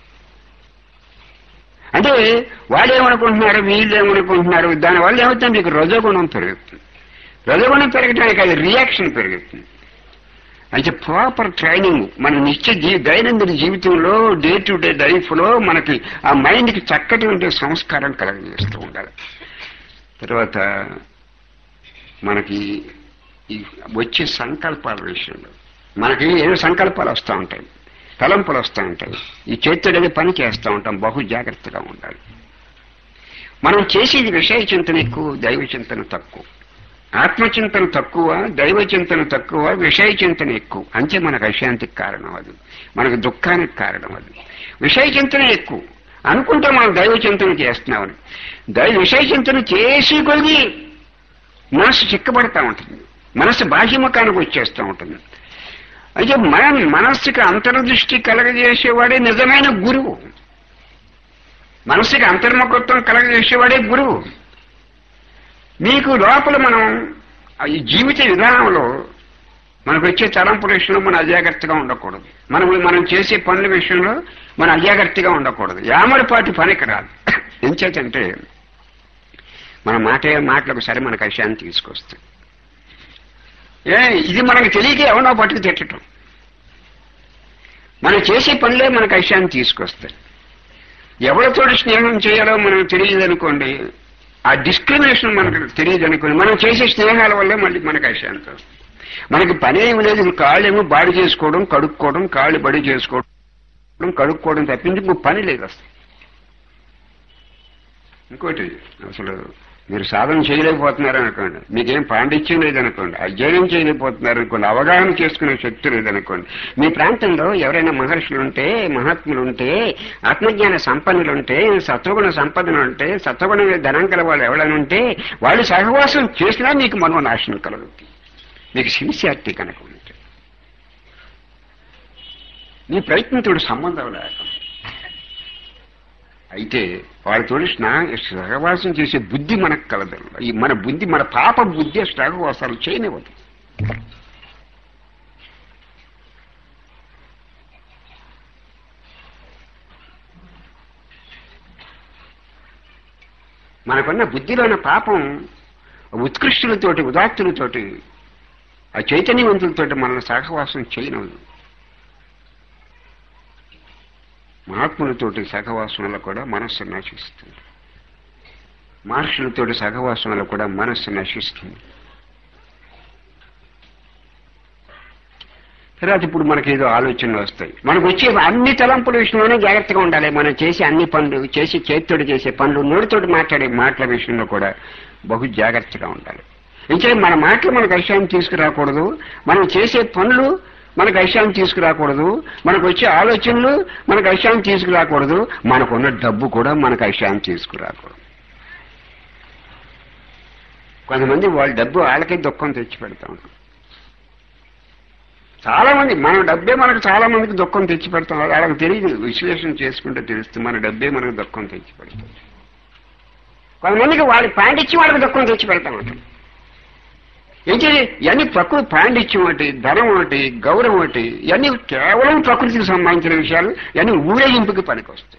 అంటే వాళ్ళు ఏమనుకుంటున్నారు వీళ్ళు ఏమనుకుంటున్నారు దానివల్ల ఏమవుతుంది మీకు రజోగుణం పెరుగుతుంది రజోగుణం పెరగడానికి అది రియాక్షన్ పెరుగుతుంది అంటే ప్రాపర్ ట్రైనింగ్ మన నిత్య జీ దైనందిన జీవితంలో డే టు డే లైఫ్ లో మనకి ఆ మైండ్ కి చక్కటి ఉండే సంస్కారం కలగజేస్తూ ఉండాలి తర్వాత మనకి ఈ వచ్చే సంకల్పాల విషయంలో మనకి ఏదో సంకల్పాలు వస్తూ ఉంటాయి తలంపులు వస్తూ ఉంటాయి ఈ చేతుడేది పని చేస్తూ ఉంటాం బహు జాగ్రత్తగా ఉండాలి మనం చేసేది విషయ చింతన ఎక్కువ దైవ చింతన తక్కువ ఆత్మచింతన తక్కువ దైవ చింతన తక్కువ విషయ చింతన ఎక్కువ అంతే మనకు అశాంతికి కారణం అది మనకు దుఃఖానికి కారణం అది విషయ చింతన ఎక్కువ అనుకుంటే మనం దైవ చింతన చేస్తున్నామని దైవ విషయ చింతన చేసి కొలిగి మనసు చిక్కబడతా ఉంటుంది మనసు బాహ్యముఖానికి వచ్చేస్తూ ఉంటుంది అయితే మన మనస్సుకి అంతర్దృష్టి కలగజేసేవాడే నిజమైన గురువు మనస్సుకి అంతర్ముఖత్వం కలగజేసేవాడే గురువు మీకు లోపల మనం ఈ జీవిత విధానంలో మనకు వచ్చే తలంపుల విషయంలో మనం అజాగ్రత్తగా ఉండకూడదు మనం మనం చేసే పనుల విషయంలో మనం అజాగ్రత్తగా ఉండకూడదు యామడిపాటి పనికి రాదు ఎంచేతంటే మన మాటే మాటలకు సరే మనకు అశాంతి తీసుకొస్తుంది ఏ ఇది మనకు తెలియక ఎవనో పట్టుకు తిట్టడం మనం చేసే పనులే మనకు అశాంతి తీసుకొస్తాయి ఎవరితో స్నేహం చేయాలో మనకు తెలియదు అనుకోండి ఆ డిస్క్రిమినేషన్ మనకు తెలియదు అనుకోండి మనం చేసే స్నేహాల వల్లే మళ్ళీ మనకు అశాంతి వస్తుంది మనకి పని ఏమి లేదు కాళ్ళేమో బాడి చేసుకోవడం కడుక్కోవడం కాళ్ళు బడి చేసుకోవడం కడుక్కోవడం తప్పించి ఇంకో పని లేదు అసలు ఇంకోటి అసలు మీరు సాధన చేయలేకపోతున్నారు అనుకోండి మీకేం పాండిత్యం లేదనుకోండి అధ్యయనం చేయలేకపోతున్నారు అనుకోండి అవగాహన చేసుకునే శక్తి లేదనుకోండి మీ ప్రాంతంలో ఎవరైనా మహర్షులు ఉంటే మహాత్ములు ఉంటే ఆత్మజ్ఞాన సంపన్నులు ఉంటే సత్వగుణ సంపదలు ఉంటే సత్వగుణ ధనం కల వాళ్ళు ఎవరైనా ఉంటే వాళ్ళు సహవాసం చేసినా మీకు మనోనాశనం కలుగుతుంది మీకు సిన్సియారిటీ కనుక ఉంటే మీ ప్రయత్నంతో సంబంధం లేక అయితే వాళ్ళతో స్నా సహవాసం చేసే బుద్ధి మనకు కలదు ఈ మన బుద్ధి మన పాప బుద్ధి సహవాసాలు చేయనివ్వదు మనకున్న బుద్ధిలోని పాపం ఉత్కృష్టులతోటి ఉదాత్తులతోటి ఆ చైతన్యవంతులతోటి మనల్ని సహవాసం చేయనవదు మహాత్ములతోటి సహవాసం వల్ల కూడా మనస్సు నశిస్తుంది మహర్షులతోటి సహవాసం వల్ల కూడా మనస్సు నశిస్తుంది తర్వాత ఇప్పుడు మనకి ఏదో ఆలోచనలు వస్తాయి మనకు వచ్చే అన్ని తలంపుల విషయంలోనే జాగ్రత్తగా ఉండాలి మనం చేసే అన్ని పనులు చేసి చేతితోటి చేసే పనులు నోటితోటి మాట్లాడే మాటల విషయంలో కూడా బహు జాగ్రత్తగా ఉండాలి ఇంకా మన మాటలు మనకు విషయాన్ని తీసుకురాకూడదు మనం చేసే పనులు మనకు విషయాన్ని తీసుకురాకూడదు మనకు వచ్చే ఆలోచనలు మనకు విషయాన్ని తీసుకురాకూడదు మనకున్న డబ్బు కూడా మనకు విషయాన్ని తీసుకురాకూడదు కొంతమంది వాళ్ళ డబ్బు వాళ్ళకే దుఃఖం తెచ్చి పెడతా ఉంటారు చాలా మంది మన డబ్బే మనకు చాలా మందికి దుఃఖం తెచ్చి పెడతాం వాళ్ళకి తెలియదు విశ్లేషణ చేసుకుంటే తెలుస్తుంది మన డబ్బే మనకు దుఃఖం తెచ్చి పెడతాం కొంతమందికి వాళ్ళ పాండిత్యం వాళ్ళకి దుఃఖం తెచ్చి పెడతాం అంటాం ఏంటి ఇవన్నీ ప్రకృతి పాండిత్యం ఒకటి ధనం ఒకటి గౌరవం ఒకటి ఇవన్నీ కేవలం ప్రకృతికి సంబంధించిన విషయాలు ఇవన్నీ ఊరేగింపుకి పనికి వస్తాయి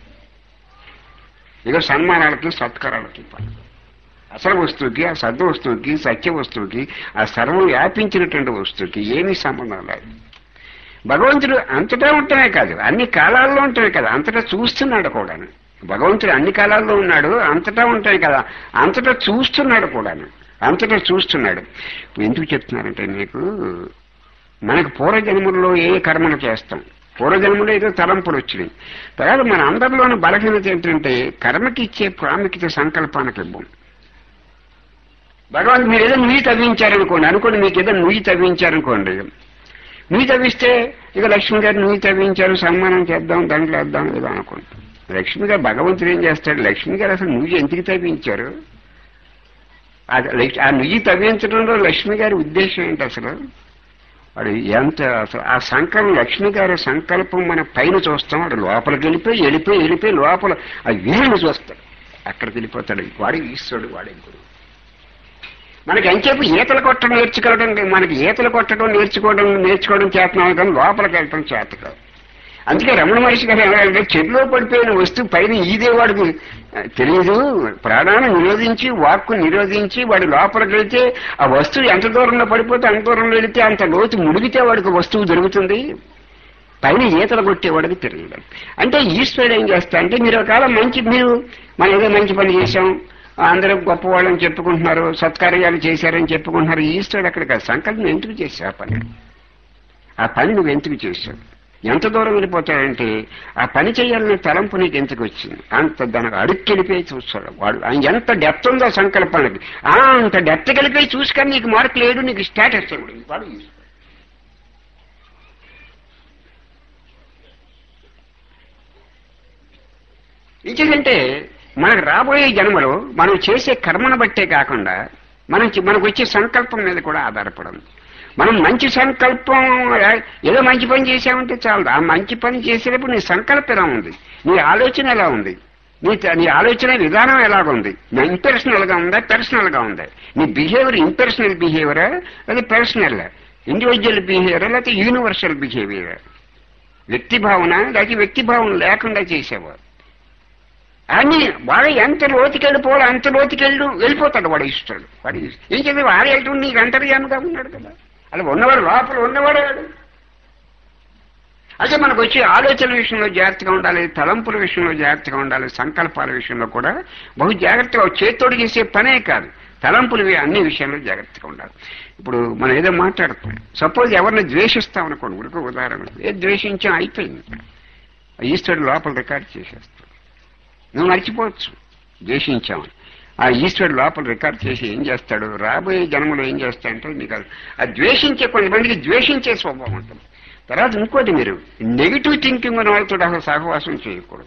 ఇక సన్మానాలకి సత్కారాలకి పని అసలు వస్తువుకి ఆ సద్ద వస్తువుకి సత్య వస్తువుకి ఆ సర్వం వ్యాపించినటువంటి వస్తువుకి ఏమీ సంబంధం లేదు భగవంతుడు అంతటా ఉంటమే కాదు అన్ని కాలాల్లో ఉంటమే కదా అంతటా చూస్తున్నాడు కూడా భగవంతుడు అన్ని కాలాల్లో ఉన్నాడు అంతటా ఉంటాయి కదా అంతటా చూస్తున్నాడు కూడాను అంతటా చూస్తున్నాడు ఎందుకు చెప్తున్నారంటే మీకు మనకు పూర్వజన్మల్లో ఏ కర్మలు చేస్తాం పూర్వజన్మలో ఏదో తలంపులు వచ్చినాయి తర్వాత మన అందరిలోని బలహీనత ఏంటంటే కర్మకి ఇచ్చే ప్రాముఖ్యత సంకల్పానికి ఇవ్వం భగవంతు మీరు ఏదో నుయ్యి తవ్వించారనుకోండి అనుకోండి మీకు ఏదో నుయ్యి తవ్వించారనుకోండి నుయ్యి తవ్విస్తే ఇక లక్ష్మి గారు నుయ్యి తవ్వించారు సన్మానం చేద్దాం దాంట్లో వేద్దాం ఏదో అనుకోండి లక్ష్మి గారు భగవంతుడు ఏం చేస్తాడు లక్ష్మి గారు అసలు నుయ్యి ఎందుకు తవ్వించారు అది లక్ష్- ఆ నుయ్యి తవ్వించడంలో లక్ష్మి గారి ఉద్దేశం ఏంటి అసలు వాడు ఎంత అసలు ఆ సంకల్పం లక్ష్మి గారి సంకల్పం మన పైన చూస్తాం వాడు లోపలికి వెళ్ళిపోయి వెళ్ళిపోయి వెళ్ళిపోయి లోపల ఆ వీరుని చూస్తాడు అక్కడికి వెళ్ళిపోతాడు వాడే ఈశ్వరుడు వాడే గురువు మనకి ఎంచేపు ఈతలు కొట్టడం నేర్చుకోవడం మనకి ఈతలు కొట్టడం నేర్చుకోవడం నేర్చుకోవడం చేతనాం కానీ లోపలికి వెళ్ళటం చేత కాదు అందుకే రమణ మహర్షి గారు ఏమంటే చెట్లో పడిపోయిన వస్తువు పైన ఈదే వాడికి ఆ, తెలియదు ప్రాణాన్ని నిరోధించి వాక్కు నిరోధించి వాడి లోపలికి వెళితే ఆ వస్తువు ఎంత దూరంలో పడిపోతే అంత దూరంలో వెళితే అంత లోతు మునిగితే వాడికి వస్తువు దొరుకుతుంది పైన ఈతలు కొట్టేవాడికి తెలియదు అంటే ఈశ్వరుడు ఏం చేస్తా అంటే మీరు ఒకవేళ మంచి మీరు మనం ఏదో మంచి పని చేశాం అందరూ గొప్పవాళ్ళని చెప్పుకుంటున్నారు సత్కార్యాలు చేశారని చెప్పుకుంటున్నారు ఈశ్వరుడు అక్కడ కాదు సంకల్పం ఎందుకు చేశావు ఆ పని ఆ పని నువ్వు ఎందుకు చేశావు ఎంత దూరం వెళ్ళిపోతాడంటే ఆ పని చేయాలనే తలంపు నీకు ఎందుకు వచ్చింది అంత దానికి అడుక్కెళ్ళిపోయి చూస్తాడు వాడు ఆయన ఎంత డెప్త్ ఉందో సంకల్పానికి ఆ, అంత డెప్త్ వెళ్ళిపోయి చూసుకొని నీకు మార్క్ లేదు నీకు స్టేటస్ ఇవ్వడు వాడు ఈశ్వరుడు. ఎందుకంటే మనకు రాబోయే జన్మలో మనం చేసే కర్మను బట్టే కాకుండా మనం చి- మనకు వచ్చే సంకల్పం మీద కూడా ఆధారపడింది మనం మంచి సంకల్పం ఏదో మంచి పని చేసామంటే చాలు ఆ మంచి పని చేసేటప్పుడు నీ సంకల్పం ఎలా ఉంది నీ ఆలోచన ఎలా ఉంది నీ త- నీ ఆలోచన విధానం ఎలాగుంది ఇంపర్సనల్ గా ఉందా పర్సనల్ గా ఉందా నీ బిహేవియర్ ఇంపర్సనల్ బిహేవియరా లేదా పర్సనల్ ఇండివిజువల్ బిహేవియర్ లేకపోతే యూనివర్సల్ బిహేవియర్ వ్యక్తి భావన లేకపోతే వ్యక్తి భావన లేకుండా చేసేవారు అని వాడు ఎంత లోతుకి వెళ్ళిపోవాలి అంత లోతుకి వెళ్ళు వెళ్ళిపోతాడు వాడు ఇస్తాడు వాడు ఇష్టం. ఏం చెప్పి వాడు వెళ్తుండే నీకు అంతర్యాముగా ఉన్నాడు కదా అలా ఉన్నవాడు లోపల ఉన్నవాడే వాడు అయితే మనకు వచ్చే ఆలోచన విషయంలో జాగ్రత్తగా ఉండాలి తలంపుల విషయంలో జాగ్రత్తగా ఉండాలి సంకల్పాల విషయంలో కూడా బహు జాగ్రత్తగా చేత్తోడు చేసే పనే కాదు తలంపులు వి- అన్ని విషయాల్లో జాగ్రత్తగా ఉండాలి ఇప్పుడు మనం ఏదో మాట్లాడుతాం సపోజ్ ఎవరిని ద్వేషిస్తాం అనుకోండి ఉడక ఉదాహరణ ఏ ద్వేషించాం అయిపోయింది ఈశ్వరుడు లోపల రికార్డ్ చేసేస్తాడు నువ్వు మర్చిపోవచ్చు ద్వేషించామని ఆ ఈశ్వరుడు లోపల రికార్డ్ చేసి ఏం చేస్తాడు రాబోయే జన్మలో ఏం చేస్తాడంటే నీకు అది- ఆ ద్వేషించే కొంతమందికి ద్వేషించే స్వభావం ఉంటుంది తర్వాత ఇంకోటి మీరు నెగిటివ్ థింకింగ్ ఉన్న వాళ్ళతో అసలు సహవాసం చేయకూడదు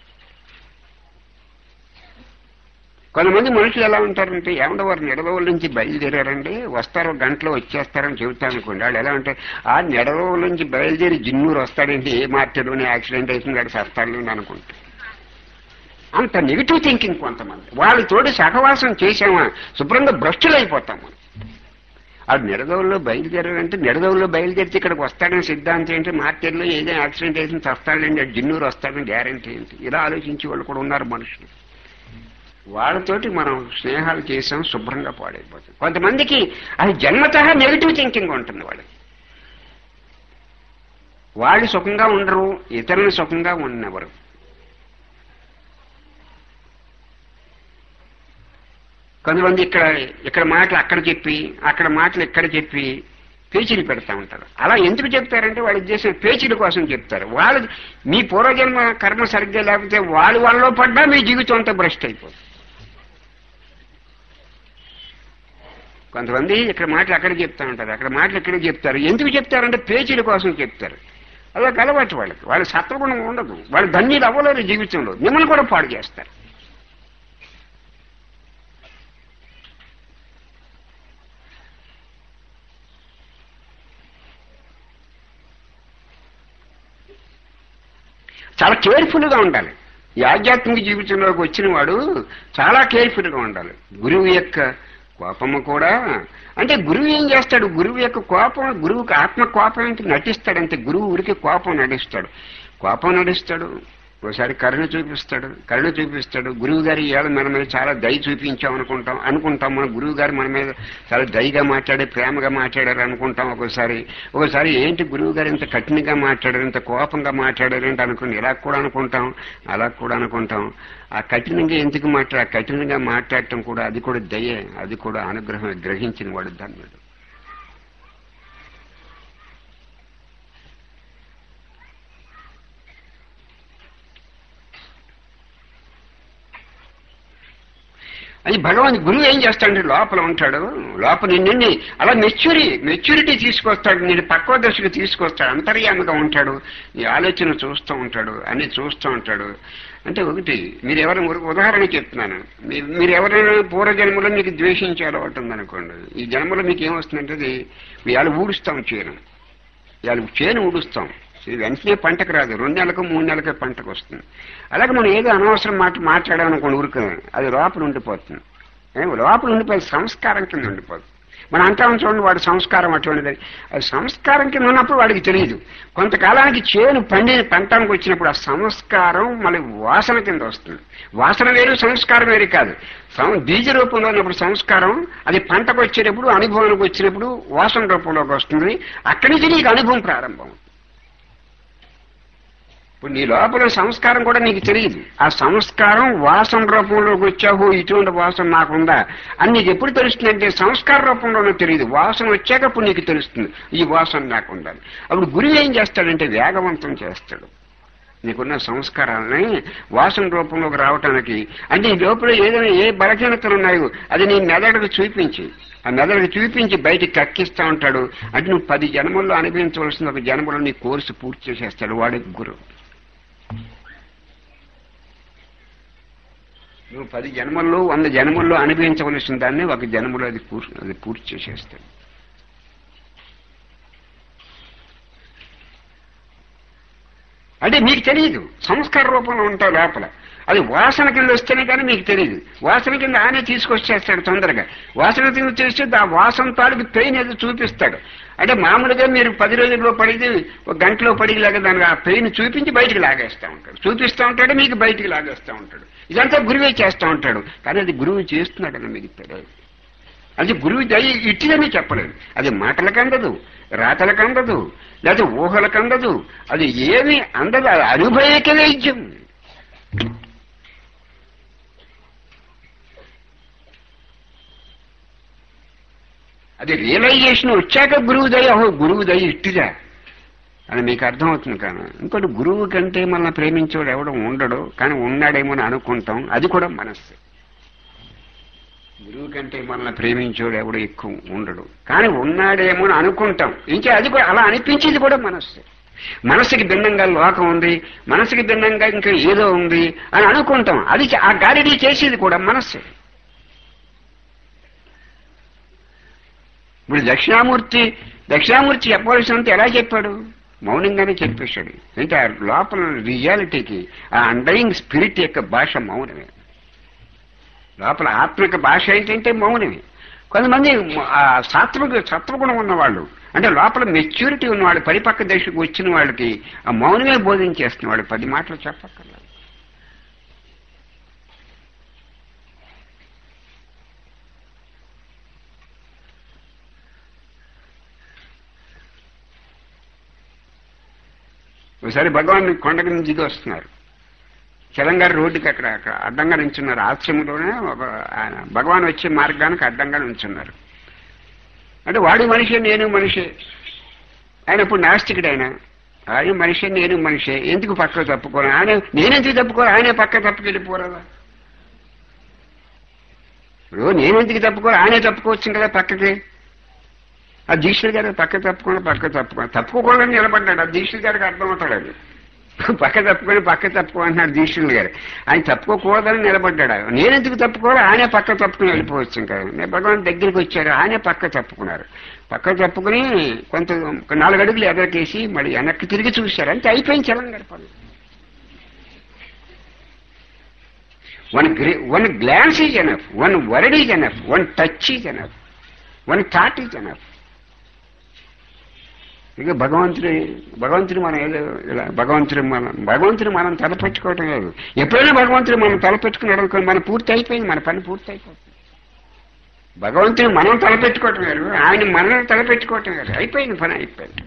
కొంతమంది మనుషులు ఎలా ఉంటారంటే ఏమన్నా వారు నిడదవుల నుంచి బయలుదేరారండి వస్తారు ఒక గంటలో వచ్చేస్తారని చెబుతాను అనుకోండి వాళ్ళు ఎలా అంటే ఆ నిడదవుల నుంచి బయలుదేరి జిన్నూరు వస్తాడంటే ఏ మార్కెట్లోనే యాక్సిడెంట్ అవుతుంది అక్కడ సస్తాడు అనుకుంటారు అంత నెగిటివ్ థింకింగ్ కొంతమంది వాళ్ళతోటి సహవాసం చేసామా శుభ్రంగా భ్రష్టులైపోతాం మనం ఆడు నిడదవుల్లో బయలుదేరాడంటే నిడదవుల్లో బయలుదేరితే ఇక్కడికి వస్తాడని సిద్ధాంతం ఏంటి మార్కెట్లో ఏదైనా యాక్సిడెంట్ వేసి చస్తాడండి ఆడు జిన్నూరు వస్తాడని గ్యారంటీ ఏంటి ఇలా ఆలోచించే వాళ్ళు కూడా ఉన్నారు మనుషులు వాళ్ళతోటి మనం స్నేహాలు చేసాం శుభ్రంగా పాడైపోతాం కొంతమందికి అది జన్మత నెగిటివ్ థింకింగ్ ఉంటుంది వాళ్ళకి వాళ్ళు సుఖంగా ఉండరు ఇతరులు సుఖంగా ఉన్నవరు కొంతమంది ఇక్కడ ఇక్కడ మాటలు అక్కడ చెప్పి అక్కడ మాటలు ఇక్కడ చెప్పి పేచీలు పెడతా ఉంటారు అలా ఎందుకు చెప్తారంటే వాళ్ళ ఉద్దేశం పేచీల కోసం చెప్తారు వాళ్ళు మీ పూర్వజన్మ కర్మ సరిగ్గా లేకపోతే వాళ్ళు వాళ్ళలో పడ్డా మీ జీవితం అంతా భ్రష్ట్ అయిపోతుంది కొంతమంది ఇక్కడ మాటలు అక్కడ చెప్తా ఉంటారు అక్కడ మాటలు ఇక్కడ చెప్తారు ఎందుకు చెప్తారంటే పేచీల కోసం చెప్తారు అదొక అలవాటు వాళ్ళకి వాళ్ళ సత్వగుణం ఉండదు వాళ్ళు ధన్యులు అవ్వలేరు జీవితంలో మిమ్మల్ని కూడా పాడు చేస్తారు చాలా కేర్ఫుల్గా ఉండాలి ఈ ఆధ్యాత్మిక జీవితంలోకి వచ్చిన వాడు చాలా కేర్ఫుల్గా ఉండాలి గురువు యొక్క కోపము కూడా అంటే గురువు ఏం చేస్తాడు గురువు యొక్క కోపం గురువుకి ఆత్మ కోపం ఏంటి నటిస్తాడు అంతే గురువు ఊరికి కోపం నటిస్తాడు కోపం నటిస్తాడు ఒకసారి కరుణ చూపిస్తాడు కరుణ చూపిస్తాడు గురువు గారి ఇవాళ మన మీద చాలా దయ చూపించాం అనుకుంటాం అనుకుంటాం మన గురువు గారు మన మీద చాలా దయగా మాట్లాడి ప్రేమగా మాట్లాడారు అనుకుంటాం ఒకసారి ఒకసారి ఏంటి గురువు గారు ఇంత కఠినంగా మాట్లాడారు ఇంత కోపంగా మాట్లాడారు ఏంటి అనుకుని ఇలా కూడా అనుకుంటాం అలా కూడా అనుకుంటాం ఆ కఠినంగా ఎందుకు మాట్లాడ కఠినంగా మాట్లాడటం కూడా అది కూడా దయే అది కూడా అనుగ్రహం గ్రహించిన వాడు ధన్యుడు అది భగవాన్ గురువు ఏం చేస్తాడంటే లోపల ఉంటాడు లోపల నిన్ను అలా మెచ్యూరి మెచ్యూరిటీ తీసుకొస్తాడు నేను పక్వ దశకు తీసుకొస్తాడు అంతర్యామిగా ఉంటాడు నీ ఆలోచన చూస్తూ ఉంటాడు అన్ని చూస్తూ ఉంటాడు అంటే ఒకటి మీరు ఎవరైనా ఒక ఉదాహరణ చెప్తున్నాను మీ- మీరు ఎవరైనా పూర్వజన్మలో మీకు ద్వేషించే అలవాటు ఉందనుకోండి ఈ జన్మలో మీకు ఏమొస్తుందంటే అది ఇవాళ ఊడుస్తాం చేను ఇవాళ చేను ఊడుస్తాం ఇది వెంటనే పంటకు రాదు రెండు నెలలకు మూడు నెలలకు పంటకు వస్తుంది అలాగే మనం ఏదో అనవసరం మాట మాట్లాడామనుకోండి ఊరుకు అది లోపల ఉండిపోతుంది ఏ, లోపల ఉండిపోయి సంస్కారం కింద ఉండిపోతుంది మనం అంటాం చూడండి వాడి సంస్కారం అటువంటిది అది సంస్కారం కింద ఉన్నప్పుడు వాడికి తెలియదు కొంతకాలానికి చేను పండి పంటానికి వచ్చినప్పుడు ఆ సంస్కారం మళ్ళీ వాసన కింద వస్తుంది వాసన వేరు సంస్కారం వేరు కాదు సం- బీజ రూపంలో ఉన్నప్పుడు సంస్కారం అది పంటకు వచ్చేటప్పుడు అనుభవానికి వచ్చినప్పుడు వాసన రూపంలోకి వస్తుంది అక్కడి నుంచి నీకు అనుభవం ప్రారంభం ఇప్పుడు నీ లోపల సంస్కారం కూడా నీకు తెలియదు ఆ సంస్కారం వాసన రూపంలోకి వచ్చావు ఇటువంటి వాసన నాకుందా అని నీకు ఎప్పుడు తెలుస్తుందంటే సంస్కార రూపంలోనే తెలియదు వాసన వచ్చాక అప్పుడు నీకు తెలుస్తుంది ఈ వాసన నాకుందా అప్పుడు గురువు ఏం చేస్తాడంటే వేగవంతం చేస్తాడు నీకున్న సంస్కారాలని వాసన రూపంలోకి రావటానికి అంటే ఈ లోపల ఏదైనా ఏ బలహీనతలు ఉన్నాయో అది నీ మెదడుకు చూపించి ఆ మెదడుకు చూపించి బయటికి కక్కిస్తా ఉంటాడు అంటే నువ్వు పది జన్మల్లో అనుభవించవలసిన ఒక జన్మలో నీ కోర్సు పూర్తి చేసేస్తాడు వాడి గురువు నువ్వు పది జన్మల్లో వంద జన్మల్లో అనుభవించవలసిన దాన్ని ఒక జన్మలో అది పూర్తి అది పూర్తి చేసేస్తాడు అంటే మీకు తెలియదు సంస్కార రూపంలో ఉంటావు లోపల అది వాసన కింద వస్తేనే కానీ మీకు తెలియదు వాసన కింద ఆయనే తీసుకొచ్చేస్తాడు తొందరగా వాసన కింద చేస్తే ఆ వాసన తాడికి పెయిన్ ఏదో చూపిస్తాడు అంటే మామూలుగా మీరు పది రోజుల్లో పడితే ఒక గంటలో పడిలాగా దానికి ఆ పెయిన్ చూపించి బయటికి లాగేస్తూ ఉంటాడు చూపిస్తూ ఉంటాడు మీకు బయటికి లాగేస్తూ ఉంటాడు ఇదంతా గురువే చేస్తూ ఉంటాడు కానీ అది గురువు చేస్తున్నాడని మీకు తెలియదు అది గురువు దయ ఇట్టిదని చెప్పలేదు అది మాటలకు అందదు రాతలకు అందదు లేదా ఊహలకు అందదు అది ఏమి అందదు అది అనుభవక వైద్యం అది రియలైజేషన్ వచ్చాక గురువు దయ ఓహో గురువు దయ ఇట్టిదా అని మీకు అర్థమవుతుంది కానీ ఇంకోటి గురువు కంటే మనల్ని ప్రేమించేవాడు ఎవడం ఉండడు కానీ ఉన్నాడేమో అని అనుకుంటాం అది కూడా మనస్సు గురువు కంటే మనల్ని ప్రేమించేవాడు ఎవడు ఎక్కువ ఉండడు కానీ ఉన్నాడేమో అని అనుకుంటాం ఇంకా అది కూడా అలా అనిపించేది కూడా మనస్సు మనసుకి భిన్నంగా లోకం ఉంది మనసుకి భిన్నంగా ఇంకా ఏదో ఉంది అని అనుకుంటాం అది చ- ఆ గాలిడీ చేసేది కూడా మనస్సు ఇప్పుడు దక్షిణామూర్తి దక్షిణామూర్తి చెప్పవలసినంత ఎలా చెప్పాడు మౌనంగానే చెప్పేశాడు అంటే ఆ లోపల రియాలిటీకి ఆ అండరింగ్ స్పిరిట్ యొక్క భాష మౌనమే లోపల ఆత్మిక భాష ఏంటంటే మౌనమే కొంతమంది ఆ సత్వ సత్వగుణం ఉన్నవాళ్ళు అంటే లోపల మెచ్యూరిటీ ఉన్నవాళ్ళు పరిపక్క దశకు వచ్చిన వాళ్ళకి ఆ మౌనమే బోధించేస్తున్న వాళ్ళు పది మాటలు చెప్పక్కర్లేదు ఒకసారి భగవాన్ కొండకి నుంచి దిగి వస్తున్నారు తెలంగాణ రోడ్డుకి అక్కడ అక్కడ అడ్డంగా నించున్నారు ఆశ్రమంలోనే ఒక ఆయన భగవాన్ వచ్చే మార్గానికి అడ్డంగా నించున్నారు అంటే వాడు మనిషి నేను మనిషి ఆయన ఇప్పుడు నాస్తికుడు ఆయన ఆయన మనిషి నేను మనిషి ఎందుకు పక్క తప్పుకోను ఆయన నేనెందుకు తప్పుకోను ఆయనే పక్క తప్పుకెళ్ళిపోరాదా ఇప్పుడు నేనెందుకు తప్పుకోను ఆయనే తప్పుకోవచ్చు కదా పక్కకి ఆ దీక్షలు గారు పక్క తప్పుకొని పక్క తప్పుకొని తప్పుకోకుండా నిలబడ్డాడు ఆ దీక్షలు గారికి అర్థమవుతాడు అది పక్క తప్పుకొని పక్క తప్పుకుంటున్నాడు దీక్షలు గారు ఆయన తప్పుకోకూడదని నిలబడ్డాడు నేనెందుకు తప్పుకోవాలి ఆయనే పక్క తప్పుకుని వెళ్ళిపోవచ్చు ఇంకా నేను భగవాన్ దగ్గరికి వచ్చారు ఆయనే పక్క తప్పుకున్నారు పక్క తప్పుకుని కొంత ఒక నాలుగు అడుగులు ఎదరికేసి మళ్ళీ వెనక్కి తిరిగి చూశారు అంతే అయిపోయింది చలం గడపండి one grey one glance is enough one word is enough one touch is enough one thought is enough ఇక భగవంతుడి భగవంతుడు మనం ఏదో ఇలా భగవంతుడు మనం భగవంతుడు మనం తలపెట్టుకోవటం లేదు ఎప్పుడైనా భగవంతుడు మనం తలపెట్టుకుని అడుగుకొని మన పూర్తి అయిపోయింది మన పని పూర్తి అయిపోతుంది భగవంతుడు మనం తలపెట్టుకోవటం వేరు ఆయన మనం తలపెట్టుకోవటం వేరు అయిపోయింది పని అయిపోయింది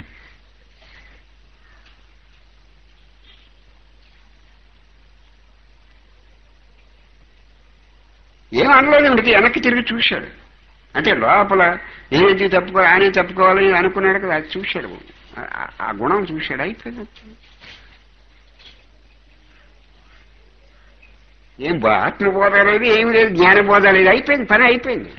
ఏం అనలేదు ఇంటికి వెనక్కి తిరిగి చూశాడు అంటే లోపల నేనెందుకు తప్పుకోవాలి ఆయనే తప్పుకోవాలి అనుకున్నాడు కదా అది చూశాడు ఆ- ఆ గుణం చూశాడు అయిపోయింది ఏం బా- ఆత్మబోధ లేదు ఏమి లేదు జ్ఞానబోధ లేదు అయిపోయింది పని అయిపోయింది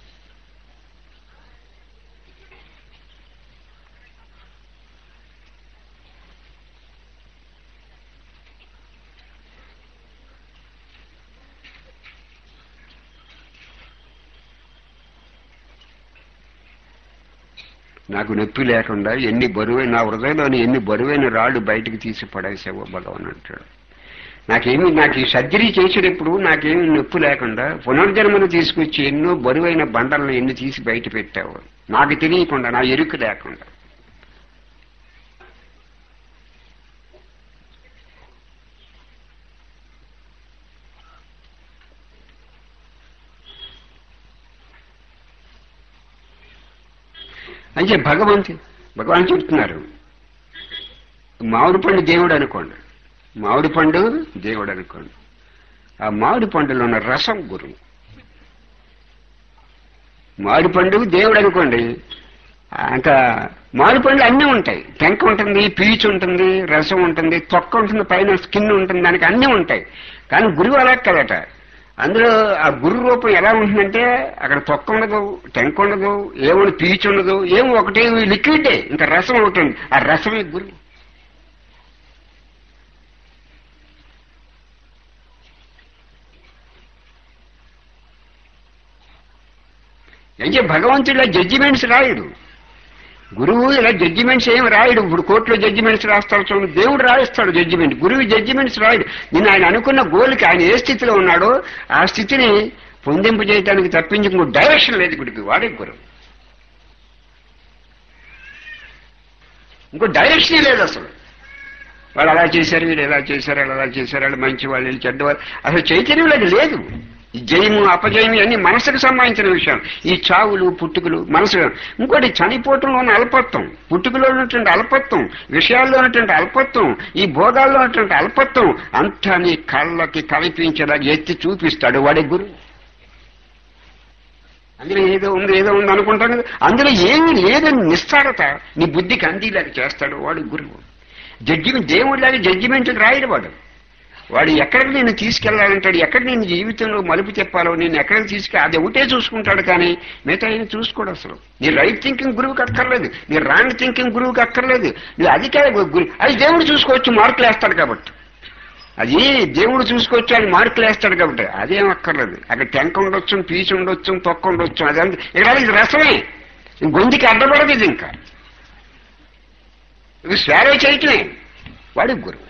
నాకు నొప్పి లేకుండా ఎన్ని బరువైన నా హృదయంలోని ఎన్ని బరువైన రాళ్ళు బయటికి తీసి పడేసావో భగవాన్ అంటాడు నాకేమి నాకు ఈ సర్జరీ చేసేటప్పుడు నాకేమి నొప్పి లేకుండా పునర్జన్మను తీసుకొచ్చి ఎన్నో బరువైన బండలను ఎన్ని తీసి బయట పెట్టావు నాకు తెలియకుండా నా ఎరుకు లేకుండా అంటే భగవంతు భగవాన్ చెప్తున్నారు మామిడి పండు దేవుడు అనుకోండి మామిడి పండు దేవుడు అనుకోండి ఆ మామిడి పండులో ఉన్న రసం గురువు మామిడి పండు దేవుడు అనుకోండి ఆ, ఇంకా మామిడి పండ్లు అన్నీ ఉంటాయి టెంక ఉంటుంది పీచు ఉంటుంది రసం ఉంటుంది తొక్క ఉంటుంది పైన స్కిన్ ఉంటుంది దానికి అన్నీ ఉంటాయి కానీ గురువు అలా కదట అందులో ఆ గురు రూపం ఎలా ఉంటుందంటే అక్కడ తొక్క ఉండదు టెంక ఉండదు ఏమో పీచు ఉండదు ఏమో ఒకటి లిక్విడే ఇంకా రసం ఒకటి ఉంది ఆ రసమే గురువు అయితే భగవంతుడు జడ్జిమెంట్స్ రాయడు గురువు ఇలా జడ్జిమెంట్స్ ఏం రాయడు ఇప్పుడు కోర్టులో జడ్జిమెంట్స్ రాస్తాడు చూడండి దేవుడు రాయిస్తాడు జడ్జిమెంట్ గురువు జడ్జిమెంట్స్ రాయడు నేను ఆయన అనుకున్న గోల్కి ఆయన ఏ స్థితిలో ఉన్నాడో ఆ స్థితిని పొందింపు చేయడానికి తప్పించి ఇంకో డైరెక్షన్ లేదు గుడికి వాడే గురువు ఇంకో డైరెక్షనే లేదు అసలు వాళ్ళు అలా చేశారు వీళ్ళు ఎలా చేశారు వాళ్ళు అలా చేశారు వాళ్ళు మంచి వాళ్ళు వీళ్ళు చెడ్డవాళ్ళు అసలు చైతన్యం లేదు లేదు ఈ జయము అపజయము అన్ని మనసుకు సంబంధించిన విషయం ఈ చావులు పుట్టుకలు మనసు ఇంకోటి చనిపోవటంలో ఉన్న అల్పత్వం పుట్టుకలో ఉన్నటువంటి అల్పత్వం విషయాల్లో ఉన్నటువంటి అల్పత్వం ఈ భోగాల్లో ఉన్నటువంటి అల్పత్వం అంతా నీ కళ్ళకి కనిపించేలా ఎత్తి చూపిస్తాడు వాడి గురువు అందులో ఏదో ఉంది ఏదో ఉంది అనుకుంటాను కదా అందులో ఏమీ లేదని నిస్సారత నీ బుద్ధికి అందిలాగా చేస్తాడు వాడు గురువు జడ్జిమెంట్ దేవుడిలాగా జడ్జిమెంట్ రాయడు వాడు వాడు ఎక్కడికి నేను తీసుకెళ్లాలంటాడు ఎక్కడ నేను జీవితంలో మలుపు చెప్పాలో నేను ఎక్కడికి తీసుకెళ్ళి అది ఒకటే చూసుకుంటాడు కానీ మిగతా ఆయన చూసుకోడు అసలు నీ రైట్ థింకింగ్ గురువుకి అక్కర్లేదు నీ రాంగ్ థింకింగ్ గురువుకి అక్కర్లేదు నీ అది కాదు గురు అది దేవుడు చూసుకోవచ్చు మార్కులు వేస్తాడు కాబట్టి అది దేవుడు చూసుకోవచ్చు ఆయన మార్కులు వేస్తాడు కాబట్టి అదేం అక్కర్లేదు అక్కడ టెంక ఉండొచ్చు పీచు ఉండొచ్చు తొక్క ఉండొచ్చు అదంతా ఇక్కడ ఇది రసమే గొంతుకి అడ్డపడదు ఇది ఇంకా ఇవి స్వాలో చేయటమే వాడి గురువు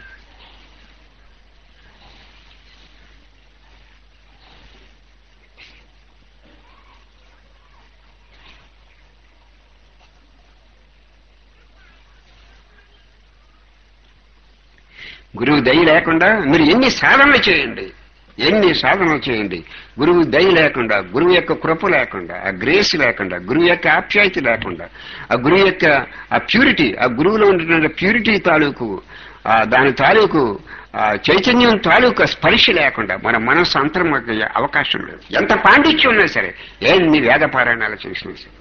గురువు దయ లేకుండా మీరు ఎన్ని సాధనలు చేయండి ఎన్ని సాధనలు చేయండి గురువు దయ లేకుండా గురువు యొక్క కృప లేకుండా ఆ గ్రేస్ లేకుండా గురువు యొక్క ఆప్యాయత లేకుండా ఆ గురువు యొక్క ఆ ప్యూరిటీ ఆ గురువులో ఉంటున్న ప్యూరిటీ తాలూకు ఆ దాని తాలూకు ఆ చైతన్యం తాలూకు స్పర్శ లేకుండా మన మనస్సు అంతర్మయ్యే అవకాశం లేదు ఎంత పాండిత్యం ఉన్నా సరే ఎన్ని వేద పారాయణాలు చేసినా సరే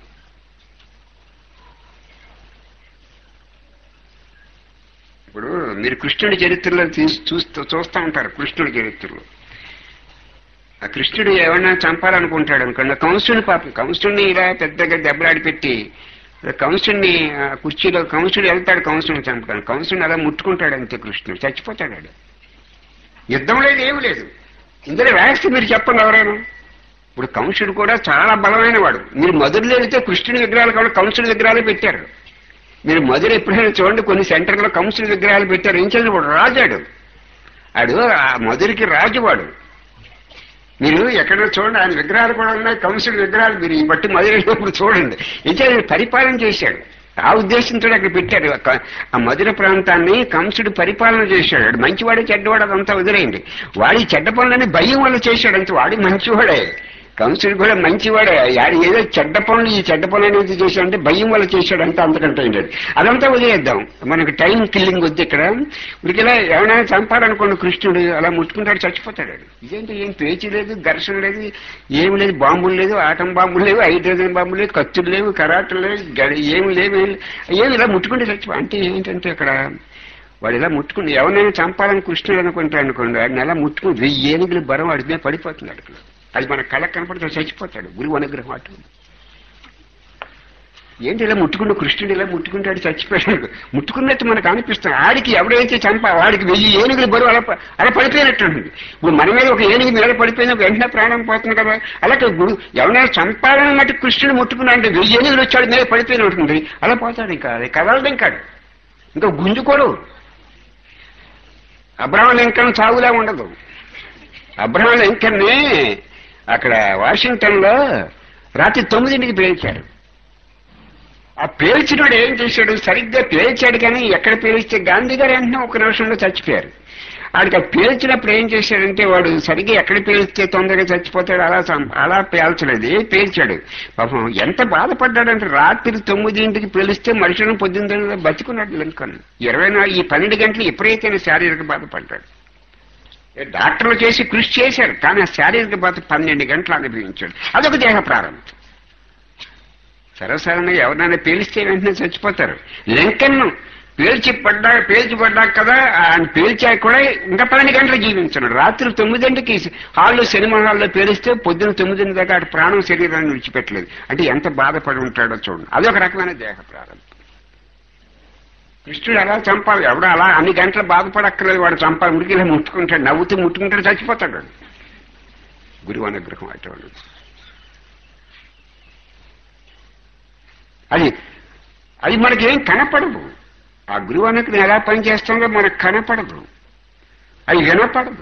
ఇప్పుడు మీరు కృష్ణుడి చరిత్రలో తీసి చూస్తూ చూస్తూ ఉంటారు కృష్ణుడి చరిత్రలో ఆ కృష్ణుడు ఏమన్నా చంపాలనుకుంటాడు అనుకోండి కంసుని పాపం కంసుడిని ఇలా పెద్దగా దెబ్బలాడి పెట్టి కంసుడిని ఆ కుర్చీలో కంసుడు వెళ్తాడు కంసుని చంపుతాడు కంసుడిని అలా ముట్టుకుంటాడు అంతే కృష్ణుడు చచ్చిపోతాడు ఆడు. యుద్ధం లేదు ఏమి లేదు ఇందులో వేస్తే మీరు చెప్పండి ఎవరైనా ఇప్పుడు కంసుడు కూడా చాలా బలమైన వాడు మీరు మధురలో వెళితే కృష్ణుడి విగ్రహాలు కూడా కంసుడి విగ్రహాలు పెట్టారు మీరు మధుర ఎప్పుడైనా చూడండి కొన్ని సెంటర్లో కంసుడి విగ్రహాలు పెట్టారు ఏం చేసిన వాడు రాజాడు ఆడు ఆ మధురికి రాజువాడు మీరు ఎక్కడ చూడండి ఆయన విగ్రహాలు కూడా ఉన్నాయి కంసుడి విగ్రహాలు మీరు ఈ బట్టి మధురైనప్పుడు చూడండి ఇంకా ఆయన పరిపాలన చేశాడు ఆ ఉద్దేశంతో అక్కడ పెట్టారు ఆ- ఆ మధుర ప్రాంతాన్ని కంసుడు పరిపాలన చేశాడు వాడు మంచివాడే చెడ్డవాడు అదంతా వదిలేయండి వాడి చెడ్డ పనులని భయం వల్ల చేశాడు అంతే వాడి మంచివాడే కంసుడు కూడా మంచివాడే యాడు ఏదో చెడ్డ పనులు ఈ చెడ్డ పనులు అనేది చేశాడంటే భయం వల్ల చేశాడు అంతా అంతకంటే ఏం లేదు అదంతా వదిలేద్దాం మనకు టైం కిల్లింగ్ వద్దు ఇక్కడ ఇలా ఏమైనా చంపాలనుకోండి కృష్ణుడు అలా ముట్టుకుంటాడు చచ్చిపోతాడు వాడు. ఇదేంటి ఏం పేచీ లేదు ఘర్షణ లేదు ఏమి లేదు బాంబులు లేదు ఆటం బాంబులు లేవు హైడ్రోజన్ బాంబులు లేవు కత్తులు లేవు కరాటలు లేవు గడి ఏమి లేవు ఏమి లేవు. ఏమి ఇలా ముట్టుకుంటే చచ్చిపో అంటే ఏంటంటే ఇక్కడ వాడు ఇలా ముట్టుకుని ఎవరినైనా చంపాలని కృష్ణుడు అనుకుంటాడు అనుకోండి వాడిని అలా ముట్టుకుని వెయ్యి ఏనుగులు బరం వాడి మీద పడిపోతున్నాడు అక్కడ అది మన కళ్ళకు కనపడితే చచ్చిపోతాడు గురువు అనుగ్రహం అటు ఏంటి ఇలా ముట్టుకున్న కృష్ణుడు ఇలా ముట్టుకుంటాడు చచ్చిపోయాడు ముట్టుకున్నట్టు మనకు అనిపిస్తుంది ఆడికి ఎవడైతే చంపా వాడికి వెయ్యి ఏనుగులు బరువు అలా ప- అలా పడిపోయినట్టు ఉంటుంది ఇప్పుడు మన మీద ఒక ఏనుగు మీద పడిపోయిన వెంటనే ప్రాణం పోతుంది కదా అలాగే గురు ఎవరైనా చంపాలని మట్టి కృష్ణుడు ముట్టుకున్నా అంటే వెయ్యి ఏనుగులు వచ్చాడు మీద పడిపోయిన ఉంటుంది అలా పోతాడు ఇంకా అది కదలదు ఇంకా ఇంకా గుంజుకోడు అబ్రహం లింకన్ చావులా ఉండదు అబ్రహం లింకన్ని అక్కడ వాషింగ్టన్ లో రాత్రి తొమ్మిదింటికి పేల్చారు ఆ పేల్చినోడు ఏం చేశాడు సరిగ్గా పేల్చాడు కానీ ఎక్కడ పేలిస్తే గాంధీ గారు వెంటనే ఒక నిమిషంలో చచ్చిపోయారు ఆడికి ఆ పేల్చినప్పుడు ఏం చేశాడంటే వాడు సరిగ్గా ఎక్కడ పేలిస్తే తొందరగా చచ్చిపోతాడు అలా సం- అలా పేల్చలేదు ఏ పేల్చాడు పాపం ఎంత బాధపడ్డాడంటే రాత్రి తొమ్మిదింటికి పేలిస్తే మనుషులను పొద్దున్న బతికున్నాడు లింకన్ ఇరవై నాలుగు ఈ పన్నెండు గంటలు ఎప్పుడైతే శారీరక బాధపడ్డాడు ఏ డాక్టర్లు చేసి కృషి చేశారు కానీ ఆ శారీరక బాధ పన్నెండు గంటలు అనుభవించాడు అదొక దేహ ప్రారంభం సరసరణ ఎవరినైనా పేలిస్తే వెంటనే చచ్చిపోతారు లింకన్ పేల్చి పడ్డా పేల్చి పడ్డాక కదా ఆయన పేల్చాక కూడా ఇంకా పన్నెండు గంటలు జీవించున్నాడు రాత్రి తొమ్మిదింటికి హాల్లో సినిమా హాల్లో పేలిస్తే పొద్దున్న తొమ్మిదింటి దాకా అటు ప్రాణం శరీరాన్ని విడిచిపెట్టలేదు అంటే ఎంత బాధపడి ఉంటాడో చూడండి అదొక రకమైన దేహ ప్రారంభం కృష్ణుడు అలా చంపాలి ఎవడో అలా అన్ని గంటలు బాధపడక్కర్లేదు వాడు చంపాలి మురికి ఇలా ముట్టుకుంటాడు నవ్వుతూ ముట్టుకుంటాడు చచ్చిపోతాడు వాడు. గురువు అనుగ్రహం అటువంటి అది అది మనకేం కనపడదు ఆ గురువు అనుగ్రహం ఎలా పనిచేస్తుందో మనకు కనపడదు అది వినపడదు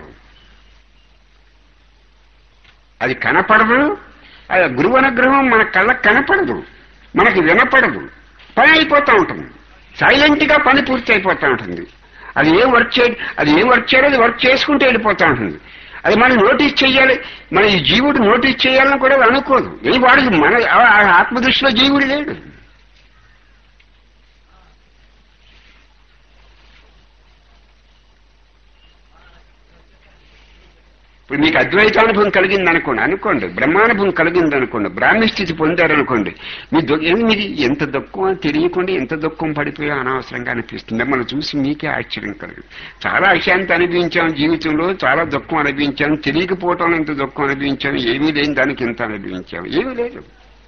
అది కనపడదు అది గురువు అనుగ్రహం మన కళ్ళకు కనపడదు మనకి వినపడదు పని అయిపోతూ ఉంటుంది సైలెంట్ గా పని పూర్తి అయిపోతూ ఉంటుంది అది ఏం వర్క్ చే అది ఏం వర్క్ చేయాలో అది వర్క్ చేసుకుంటూ వెళ్ళిపోతూ ఉంటుంది అది మనం నోటీస్ చేయాలి మన ఈ జీవుడు నోటీస్ చేయాలని కూడా అనుకోదు ఏ వాడికి మన ఆ- ఆ ఆత్మదృష్టిలో జీవుడు లేడు ఇప్పుడు మీకు అద్వైతానుభవం కలిగింది అనుకోండి అనుకోండి బ్రహ్మానుభవం కలిగింది అనుకోండి బ్రాహ్మీ స్థితి పొందారనుకోండి మీ దు- ఏది మీది ఎంత దుఃఖం అని తెలియకుండా ఎంత దుఃఖం పడిపోయా అనవసరంగా అనిపిస్తుంది మిమ్మల్ని చూసి మీకే ఆశ్చర్యం కలిగింది చాలా అశాంతి అనుభవించాం జీవితంలో చాలా దుఃఖం అనుభవించాం తెలియకపోవటం ఎంత దుఃఖం అనుభవించాం ఏమీ లేని దానికి ఎంత అనుభవించాం ఏమీ లేదు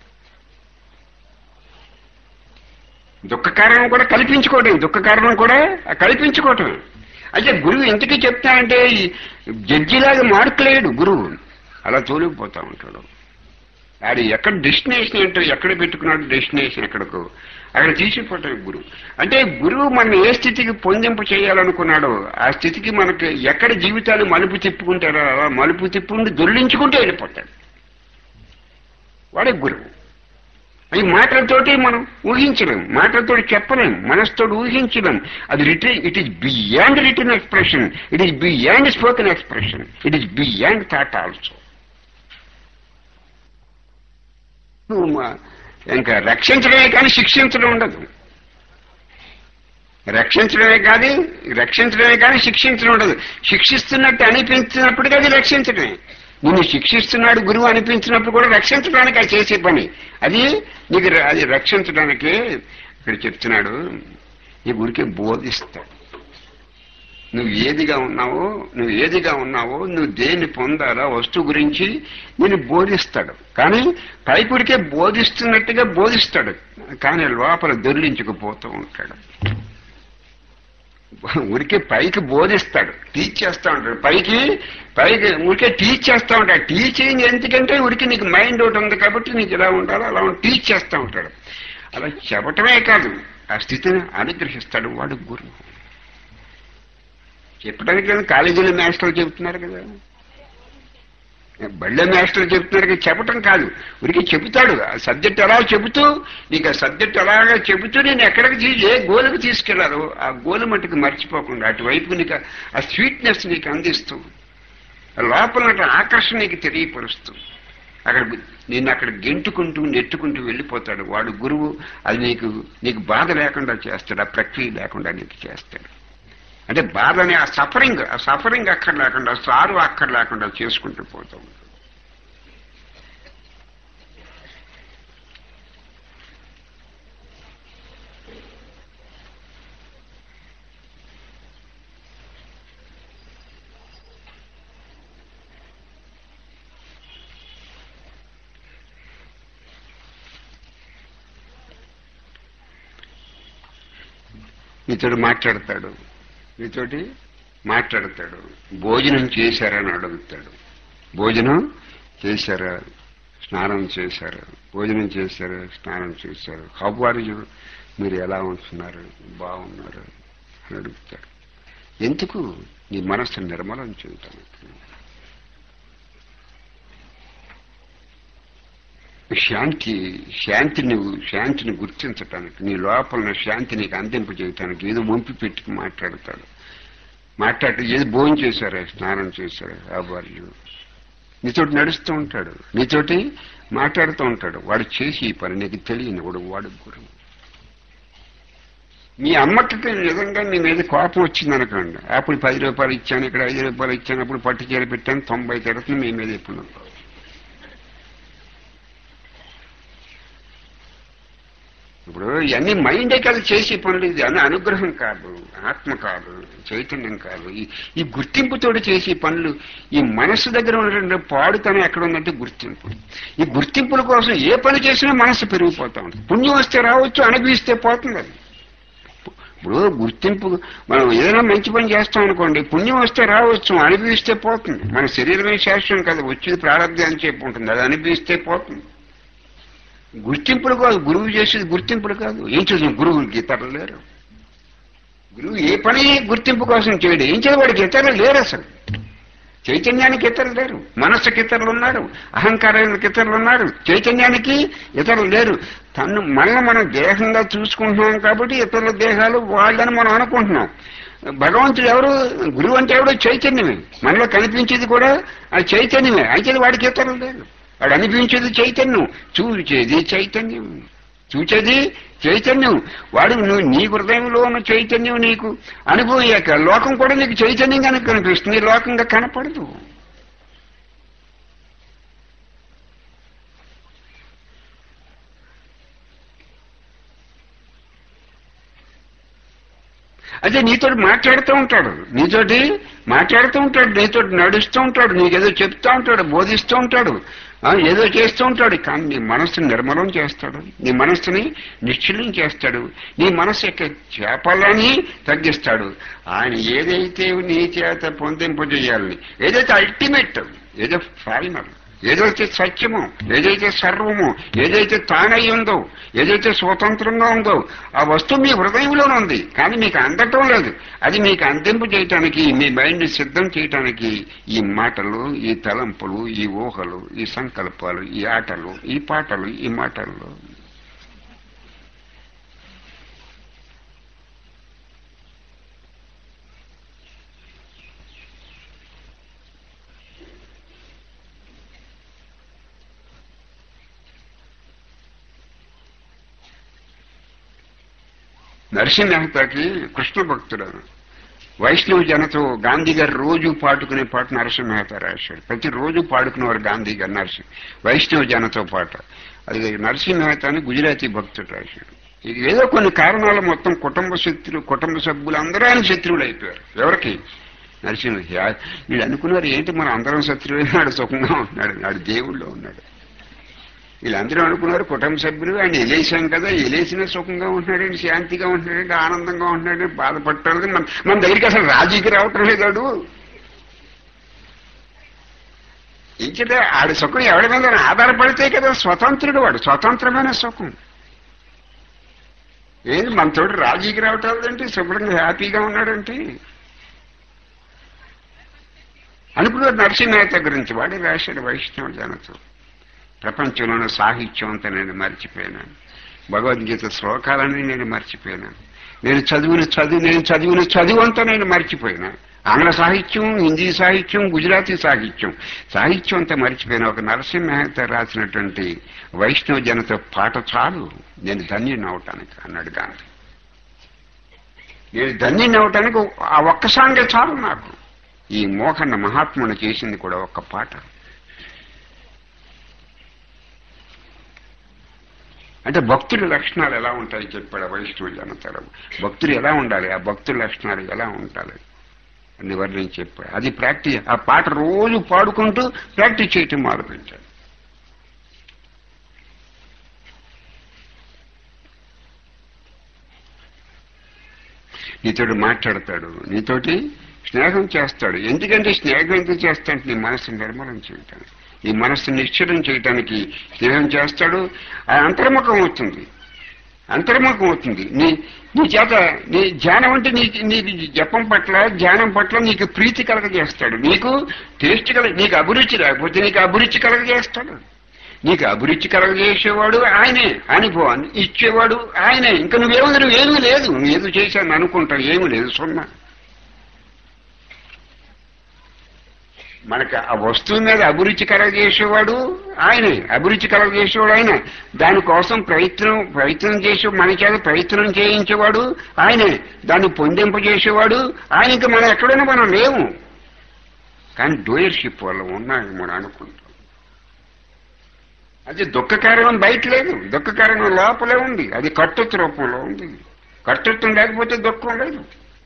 దుఃఖ కారణం కూడా కల్పించుకోవటం దుఃఖ కారణం కూడా కల్పించుకోవటం అయితే గురువు ఇంతకీ చెప్తానంటే ఈ జడ్జిలాగా మార్కులేడు గురువు అలా తోలిపోతా ఉంటాడు అది ఎక్కడ డెస్టినేషన్ అంటే ఎక్కడ పెట్టుకున్నాడు డెస్టినేషన్ ఎక్కడికో అక్కడ తీసుకుపోవటం గురువు అంటే గురువు మన ఏ స్థితికి పొందింపు చేయాలనుకున్నాడో ఆ స్థితికి మనకి ఎక్కడ జీవితాలు మలుపు తిప్పుకుంటారో అలా మలుపు తిప్పుకుంటూ దొల్లించుకుంటూ వెళ్ళిపోతాడు వాడే గురువు ఈ మాటలతోటి మనం ఊహించలేం మాటలతో చెప్పలేం మనసుతో ఊహించలేం అది written it is beyond written expression it is beyond spoken expression it is beyond thought also ఇంకా రక్షించడమే కానీ శిక్షించడం ఉండదు రక్షించడమే కాదు రక్షించడమే కానీ శిక్షించడం ఉండదు శిక్షిస్తున్నట్టు అనిపించినప్పటికీ అది రక్షించడమే నిన్ను శిక్షిస్తున్నాడు గురువు అనిపించినప్పుడు కూడా రక్షించడానికి అది చేసే పని అది నీకు ర- అది రక్షించడానికి ఇక్కడ చెప్తున్నాడు ఈ గురికి బోధిస్తాడు నువ్వు ఏదిగా ఉన్నావో నువ్వు ఏదిగా ఉన్నావో నువ్వు దేన్ని పొందాలా వస్తువు గురించి నేను బోధిస్తాడు కానీ పైకుడికే బోధిస్తున్నట్టుగా బోధిస్తాడు కానీ లోపల దొర్లించుకుపోతూ ఉంటాడు ఊరికే పైకి బోధిస్తాడు టీచ్ చేస్తా ఉంటాడు పైకి పైకి ఊరికే టీచ్ చేస్తా ఉంటాడు టీచింగ్ ఎందుకంటే ఊరికి నీకు మైండ్ ఒకటి ఉంది కాబట్టి నీకు ఇలా ఉండాలి అలా ఉండి టీచ్ చేస్తా ఉంటాడు అలా చెప్పటమే కాదు ఆ స్థితిని అనుగ్రహిస్తాడు వాడు గురువు చెప్పడానికి లేదు కాలేజీలో మాస్టర్లు చెబుతున్నారు కదా బళ్ళ మాస్టర్లు చెబుతున్నారు కదా చెప్పటం కాదు ఉరికి చెబుతాడు ఆ సబ్జెక్ట్ ఎలా చెబుతూ నీకు ఆ సబ్జెక్ట్ అలాగా చెబుతూ నేను ఎక్కడికి తీ- ఏ గోలుకు తీసుకెళ్లాలో ఆ గోలు మట్టుకు మర్చిపోకుండా అటువైపు నీకు ఆ స్వీట్నెస్ నీకు అందిస్తూ ఆ లోపల ఉన్న ఆకర్షణ నీకు తెలియపరుస్తూ అక్కడ నిన్ను అక్కడ గెంటుకుంటూ నెట్టుకుంటూ వెళ్ళిపోతాడు వాడు గురువు అది నీకు నీకు బాధ లేకుండా చేస్తాడు ఆ ప్రక్రియ లేకుండా నీకు చేస్తాడు అంటే బాధని ఆ సఫరింగ్ ఆ సఫరింగ్ అక్కర్ లేకుండా సారు అక్కర్ లేకుండా చేసుకుంటూ పోతూ ఉంటాడు నీతోటి మాట్లాడతాడు నీతోటి మాట్లాడతాడు భోజనం చేశారని అడుగుతాడు భోజనం చేశారా స్నానం చేశారు భోజనం చేశారు స్నానం చేశారు హౌ ఆర్ యు మీరు ఎలా ఉంటున్నారు బాగున్నారు అని అడుగుతాడు ఎందుకు నీ మనస్సు నిర్మలం చేయటానికి శాంతి శాంతి నువ్వు శాంతిని గుర్తించటానికి నీ లోపల ఉన్న శాంతి నీకు అందింపు చేయటానికి ఏదో వంపి పెట్టుకు మాట్లాడతాడు మాట్లాడి ఏదో భోజనం చేశారా స్నానం చేశారా ఆబార్యు నీతోటి నడుస్తూ ఉంటాడు నీతోటి మాట్లాడుతూ ఉంటాడు వాడు చేసి ఈ పని నీకు తెలియని వాడు వాడు గురువు మీ అమ్మకి నిజంగా మీ మీద కోపం వచ్చింది అనుకోండి అప్పుడు పది రూపాయలు ఇచ్చాను ఇక్కడ ఐదు రూపాయలు ఇచ్చాను అప్పుడు పట్టు చీర పెట్టాను తొంభై తిడుతుంది మీ మీద ఎప్పుడు ఇప్పుడు ఇవన్నీ మైండే కాదు చేసే పనులు ఇది అని అనుగ్రహం కాదు ఆత్మ కాదు చైతన్యం కాదు ఈ ఈ గుర్తింపుతోటి చేసే పనులు ఈ మనస్సు దగ్గర ఉన్నటువంటి పాడుతనం ఎక్కడ ఉందంటే గుర్తింపు ఈ గుర్తింపుల కోసం ఏ పని చేసినా మనస్సు పెరిగిపోతా ఉంటుంది పుణ్యం వస్తే రావచ్చు అనుభవిస్తే పోతుంది అది ఇప్పుడు గుర్తింపు మనం ఏదైనా మంచి పని చేస్తాం అనుకోండి పుణ్యం వస్తే రావచ్చు అనుభవిస్తే పోతుంది మన శరీరమే శాస్త్రం కాదు వచ్చేది ప్రారంభం అని చెప్పి ఉంటుంది అది అనుభవిస్తే పోతుంది గుర్తింపులు కాదు గురువు చేసేది గుర్తింపులు కాదు ఏం చేసిన గురువుకి ఇతరులు లేరు గురువు ఏ పని గుర్తింపు కోసం చేయడు ఏం చేయదు వాడికి ఇతరులు లేరు అసలు చైతన్యానికి ఇతరులు లేరు మనస్సుకి ఇతరులు ఉన్నారు అహంకారానికి ఇతరులు ఉన్నారు చైతన్యానికి ఇతరులు లేరు తను మనల్ని మనం దేహంగా చూసుకుంటున్నాం కాబట్టి ఇతరుల దేహాలు వాళ్ళని మనం అనుకుంటున్నాం భగవంతుడు ఎవరు గురువు అంటే ఎవడు చైతన్యమే మనలో కనిపించేది కూడా ఆ చైతన్యమే అయితే వాడికి ఇతరులు లేరు వాడు అనిపించేది చైతన్యం చూచేది చైతన్యం చూచేది చైతన్యం వాడు నువ్వు నీ హృదయంలో ఉన్న చైతన్యం నీకు అనుభవయ్యాక లోకం కూడా నీకు చైతన్యంగానే కనిపిస్తుంది లోకంగా కనపడదు అదే నీతో మాట్లాడుతూ ఉంటాడు నీతోటి మాట్లాడుతూ ఉంటాడు నీతోటి నడుస్తూ ఉంటాడు నీకేదో చెప్తూ ఉంటాడు బోధిస్తూ ఉంటాడు ఆ, ఏదో చేస్తూ ఉంటాడు కానీ నీ మనస్సుని నిర్మలం చేస్తాడు నీ మనస్సుని నిశ్చలం చేస్తాడు నీ మనస్సు యొక్క చేపలని తగ్గిస్తాడు ఆయన ఏదైతే నీ చేత పొందింపజేయాలని ఏదైతే అల్టిమేట్ ఏదో ఫైనల్ ఏదైతే సత్యమో ఏదైతే సర్వమో ఏదైతే తానై ఉందో ఏదైతే స్వతంత్రంగా ఉందో ఆ వస్తువు మీ హృదయంలోనే ఉంది కానీ మీకు అందటం లేదు అది మీకు అందింపు చేయటానికి మీ మైండ్ సిద్ధం చేయటానికి ఈ మాటలు ఈ తలంపులు ఈ ఊహలు ఈ సంకల్పాలు ఈ ఆటలు ఈ పాటలు ఈ మాటలు నరసింహ మెహతాకి కృష్ణ భక్తుడు వైష్ణవ జనతో గాంధీ గారు రోజు పాడుకునే పాట నరసింహ మెహతా రాశాడు ప్రతిరోజు పాడుకునేవారు గాంధీ గారు నరసింహ వైష్ణవ జనతో పాట అది నరసింహ మెహతాని గుజరాతీ భక్తుడు రాశాడు ఇది ఏదో కొన్ని కారణాలు మొత్తం కుటుంబ శత్రులు కుటుంబ సభ్యులు అందరూ ఆయన శత్రువులు అయిపోయారు ఎవరికి నరసింహ వీళ్ళు అనుకున్నారు ఏంటి మనం అందరం శత్రువు నాడు సుఖంగా ఉన్నాడు నాడు దేవుళ్ళో ఉన్నాడు వీళ్ళందరూ అనుకున్నారు కుటుంబ సభ్యులు ఆయన ఎలేసాం కదా ఎలేసిన సుఖంగా ఉంటున్నాడండి శాంతిగా ఉంటున్నాడండి ఆనందంగా ఉంటున్నాడండి బాధపడలేదు మన మన దగ్గరికి అసలు రాజీకి రావటం లేదాడు ఇంకటే ఆడి సుఖం ఎవరి మీద ఆధారపడితే కదా స్వతంత్రుడు వాడు స్వతంత్రమైన సుఖం ఏంది మనతోటి రాజీకి రావటం లేదంటే శుభ్రంగా హ్యాపీగా ఉన్నాడంటే అనుకున్నారు నరసింహేత గురించి వాడే రాశాడు వైష్ణవ జనతో ప్రపంచంలోని సాహిత్యం అంతా నేను మర్చిపోయినాను భగవద్గీత శ్లోకాలని నేను మర్చిపోయినాను నేను చదివిన చదువు నేను చదివిన చదువు అంతా నేను మర్చిపోయినా ఆంగ్ల సాహిత్యం హిందీ సాహిత్యం గుజరాతీ సాహిత్యం సాహిత్యం అంతా మర్చిపోయిన ఒక నరసింహత రాసినటువంటి వైష్ణవ జనత పాట చాలు నేను ధన్యుని అవటానికి అన్నాడు గాంధీ నేను ధన్యుని అవటానికి ఆ ఒక్క సాంగే చాలు నాకు ఈ మోహన్న మహాత్ముని చేసింది కూడా ఒక్క పాట అంటే భక్తుల లక్షణాలు ఎలా ఉంటాయి చెప్పాడు వైష్ణవ జనతరం భక్తులు ఎలా ఉండాలి ఆ భక్తుల లక్షణాలు ఎలా ఉండాలి అని వర్ణించి చెప్పాడు అది ప్రాక్టీస్ ఆ పాట రోజు పాడుకుంటూ ప్రాక్టీస్ చేయటం మొదలుపెట్టాడు నీతోటి మాట్లాడతాడు నీతోటి స్నేహం చేస్తాడు ఎందుకంటే స్నేహం ఎందుకు చేస్తాడంటే నీ మనసు నిర్మలం చేయటానికి ఈ మనస్సు నిశ్చలం చేయటానికి స్నేహం చేస్తాడు ఆ అంతర్ముఖం అవుతుంది అంతర్ముఖం అవుతుంది నీ నీ చేత నీ ధ్యానం అంటే నీ నీ జపం పట్ల ధ్యానం పట్ల నీకు ప్రీతి కలగజేస్తాడు నీకు టేస్ట్ కల నీకు అభిరుచి లేకపోతే నీకు అభిరుచి కలగజేస్తాడు నీకు అభిరుచి కలగజేసేవాడు ఆయనే అనుభవాన్ని ఇచ్చేవాడు ఆయనే ఇంకా నువ్వేమో నువ్వేమీ లేదు నువ్వు ఏదో చేశాను అనుకుంటావు ఏమీ లేదు సున్నా మనకు ఆ వస్తువు మీద అభిరుచి కలగజేసేవాడు ఆయనే అభిరుచి కలగజేసేవాడు ఆయన దానికోసం ప్రయత్నం ప్రయత్నం చేసే మన చేత ప్రయత్నం చేయించేవాడు ఆయనే దాన్ని పొందింపజేసేవాడు ఆయనకి మనం ఎక్కడైనా మనం లేవు కానీ డోయర్షిప్ వల్ల ఉన్నాయని మనం అనుకుంటాం అది దుఃఖ కారణం బయట లేదు దుఃఖ కారణం లోపలే ఉంది అది కర్తృత్వ రూపంలో ఉంది కర్తృత్వం లేకపోతే దుఃఖం లేదు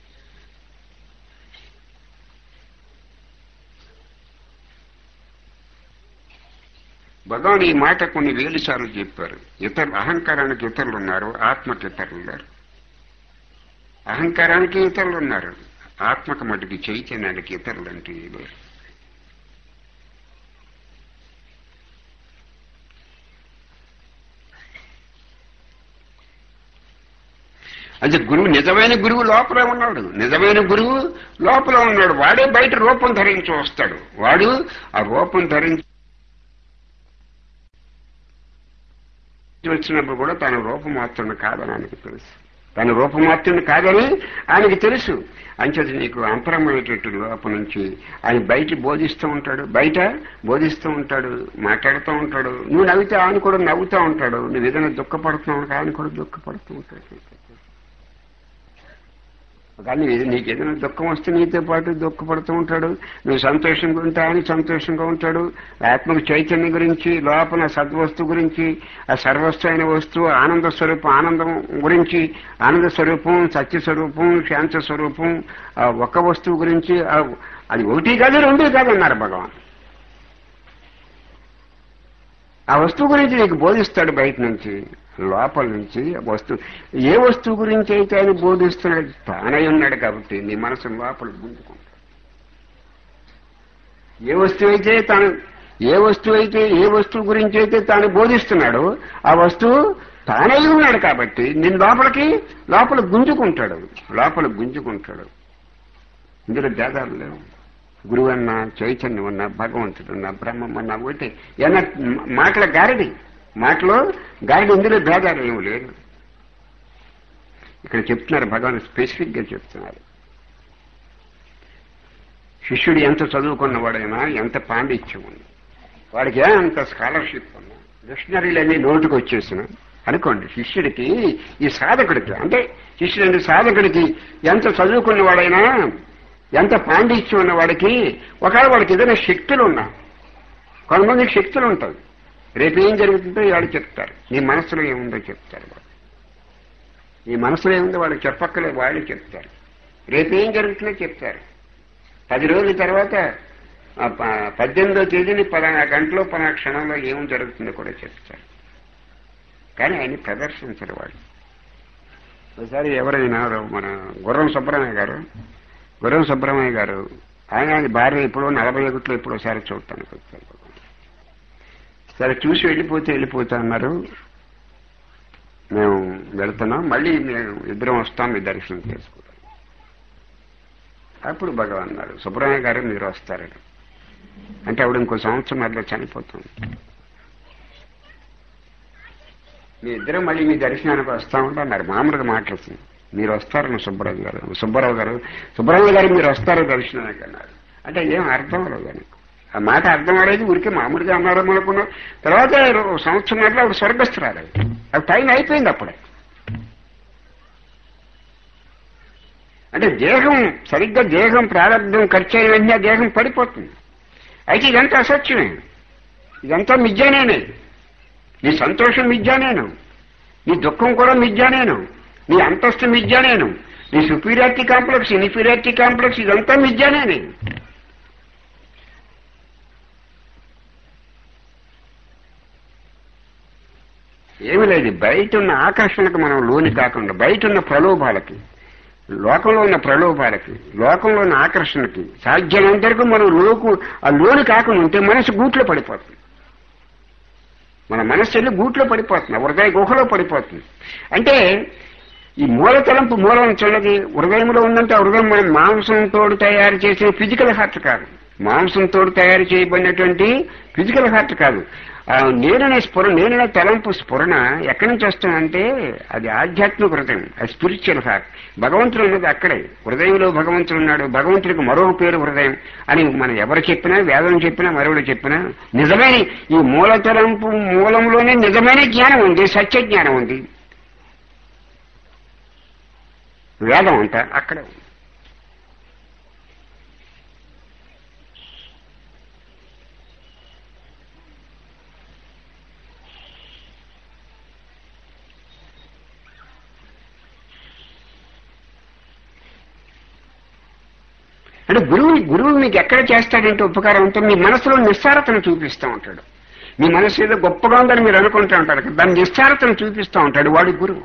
భగవాన్ ఈ మాట కొన్ని వేలు సార్లు చెప్పారు ఇతరులు అహంకారానికి ఇతరులు ఉన్నారు ఆత్మకి ఇతరులు ఉన్నారు అహంకారానికి ఇతరులు ఉన్నారు ఆత్మక మటుకి చైతన్యానికి ఇతరులు అంటే లేరు అంటే గురువు నిజమైన గురువు లోపల ఉన్నాడు నిజమైన గురువు లోపల ఉన్నాడు వాడే బయట రూపం ధరించి వస్తాడు వాడు ఆ రూపం ధరించి వచ్చినప్పుడు కూడా తన రూపమాత్రుని కాదని ఆయనకి తెలుసు తన రూపమాత్రుని కాదని ఆయనకి తెలుసు అంచేది నీకు అంతరమైనటువంటి లోపం నుంచి ఆయన బయట బోధిస్తూ ఉంటాడు బయట బోధిస్తూ ఉంటాడు మాట్లాడుతూ ఉంటాడు నువ్వు నవ్వితే ఆయన కూడా నవ్వుతూ ఉంటాడు నువ్వు ఏదైనా దుఃఖపడుతున్నావు ఆయన కూడా దుఃఖపడుతూ ఉంటాడు కానీ నీకు ఏదైనా దుఃఖం వస్తే నీతో పాటు దుఃఖపడుతూ ఉంటాడు నువ్వు సంతోషంగా ఉంటే ఆయన సంతోషంగా ఉంటాడు ఆత్మకు చైతన్యం గురించి లోపల సద్వస్తు గురించి ఆ సర్వస్సు అయిన వస్తువు ఆనంద స్వరూపం ఆనందం గురించి ఆనంద స్వరూపం సత్య స్వరూపం శాంత స్వరూపం ఆ ఒక్క వస్తువు గురించి అది ఒకటి కాదు రెండు కాదు అన్నారు భగవాన్ ఆ వస్తువు గురించి నీకు బోధిస్తాడు బయట నుంచి లోపల నుంచి వస్తువు ఏ వస్తువు గురించి అయితే ఆయన బోధిస్తున్నాడు తానై ఉన్నాడు కాబట్టి నీ మనసు లోపల గుంజుకుంటాడు ఏ వస్తువు అయితే తాను ఏ వస్తువు అయితే ఏ వస్తువు గురించి అయితే తాను బోధిస్తున్నాడో ఆ వస్తువు తానే ఉన్నాడు కాబట్టి నేను లోపలికి లోపల గుంజుకుంటాడు లోపల గుంజుకుంటాడు ఇందులో భేదాలు లేవు గురువు అన్నా చైతన్యం అన్నా భగవంతుడు అన్నా బ్రహ్మం అన్నా ఒకటి ఏమన్నా మాటల గారడి మాటలో గారడి ఇందులో భేదాలు ఏమి లేదు ఇక్కడ చెప్తున్నారు భగవాన్ స్పెసిఫిక్ గా చెప్తున్నారు శిష్యుడు ఎంత చదువుకున్నవాడైనా ఎంత పాండిత్యం ఉంది వాడికి అంత స్కాలర్షిప్ ఉన్నా డిక్షనరీలన్నీ నోటుకు వచ్చేసిన అనుకోండి శిష్యుడికి ఈ సాధకుడికి అంటే శిష్యుడి సాధకుడికి ఎంత చదువుకున్నవాడైనా ఎంత పాండిత్యం ఉన్నవాడికి ఒకవేళ వాడికి ఏదైనా శక్తులు ఉన్నా కొంతమందికి శక్తులు ఉంటాయి రేపు ఏం జరుగుతుందో వాడు చెప్తారు నీ మనసులో ఏముందో చెప్తారు వాడు నీ మనసులో ఏముందో వాళ్ళు చెప్పక్కలే వాళ్ళు చెప్తారు రేపు ఏం జరుగుతుందో చెప్తారు పది రోజుల తర్వాత ఆ ప- పద్దెనిమిదో తేదీని పలానా గంటలో పలానా క్షణంలో ఏం జరుగుతుందో కూడా చెప్తారు కానీ ఆయన ప్రదర్శించరు వాళ్ళు ఒకసారి ఎవరైనా మన గుర్రం సుబ్రహ్మణ్య గారు గుర్రం సుబ్రహ్మణ్య గారు ఆయన ఆయన భార్య ఇప్పుడు నలభై ఒకటిలో ఇప్పుడు ఒకసారి చూడటానికి వచ్చారు సరే చూసి వెళ్ళిపోతే వెళ్ళిపోతా అన్నారు మేము వెళ్తున్నాం మళ్ళీ మేము ఇద్దరం వస్తాం మీ దర్శనం చేసుకుంటాం అప్పుడు భగవాన్ అన్నారు సుబ్రహ్మణ్య గారు మీరు వస్తారని అంటే ఆవిడ ఇంకో సంవత్సరం అట్లా చనిపోతుంది మీ ఇద్దరం మళ్ళీ మీ దర్శనానికి వస్తామంటే అన్నారు మామూలుగా మాట్లాడుతుంది మీరు వస్తారని సుబ్బరావు గారు సుబ్బారావు గారు సుబ్బరావు గారు మీరు వస్తారో దర్శనానికి అన్నారు అంటే ఏం అర్థం అవ్వలేదు ఆయనకు. ఆ మాట అర్థం అవ్వలేదు ఊరికే మామూలుగా అన్నారు అనుకున్నాం తర్వాత ఓ సంవత్సరం అట్లా ఆవిడ స్వర్గస్థురాలు అది టైం అయిపోయింది అప్పుడే అంటే దేహం సరిగ్గా దేహం ప్రారంభం ఖర్చు అయిన వెంటనే ఆ దేహం పడిపోతుంది అయితే ఇదంతా అసత్యమే ఇదంతా మిథ్యానేనే నీ సంతోషం మిథ్యానేను నీ దుఃఖం కూడా మిథ్యానేను నీ అంతస్తు మిథ్యానేను నీ సుపీరియారిటీ కాంప్లెక్స్ ఇన్ఫీరియారిటీ కాంప్లెక్స్ ఇదంతా మిథ్యానేనే ఏమి లేదు బయట ఉన్న ఆకర్షణకు మనం లోని కాకుండా బయట ఉన్న ప్రలోభాలకి లోకంలో ఉన్న ప్రలోభాలకి లోకంలో ఉన్న ఆకర్షణకి సాధ్యమైనంత వరకు మనం లోకు ఆ లోను కాకుండా ఉంటే మనసు గూట్లో పడిపోతుంది మన మనస్సు వెళ్ళి గూట్లో పడిపోతుంది హృదయ గుహలో పడిపోతుంది అంటే ఈ మూల తలంపు మూలం చూడది హృదయంలో ఉందంటే ఆ హృదయం మనం మాంసంతో తయారు చేసిన ఫిజికల్ హార్ట్ కాదు మాంసంతో తయారు చేయబడినటువంటి ఫిజికల్ హార్ట్ కాదు ఆ నేననే స్ఫురణ నేననే తలంపు స్ఫురణ ఎక్కడి నుంచి వస్తుందంటే అది ఆధ్యాత్మిక హృదయం అది స్పిరిచువల్ హార్ట్ భగవంతుడు ఉన్నది అక్కడే హృదయంలో భగవంతుడు ఉన్నాడు భగవంతుడికి మరో పేరు హృదయం అని మనం ఎవరు చెప్పినా వేదం చెప్పినా మరొకడు చెప్పినా నిజమైన ఈ మూల తలంపు మూలంలోనే నిజమైన జ్ఞానం ఉంది సత్య జ్ఞానం ఉంది వేదం అంతా అక్కడే ఉంది అంటే గురువు గురువు మీకు ఎక్కడ చేస్తాడంటే ఉపకారం అంటే మీ మనసులో నిస్సారతను చూపిస్తూ ఉంటాడు మీ మనసు ఏదో గొప్పగా ఉందని మీరు అనుకుంటూ ఉంటారు కదా, దాని నిస్సారతను చూపిస్తూ ఉంటాడు వాడు గురువు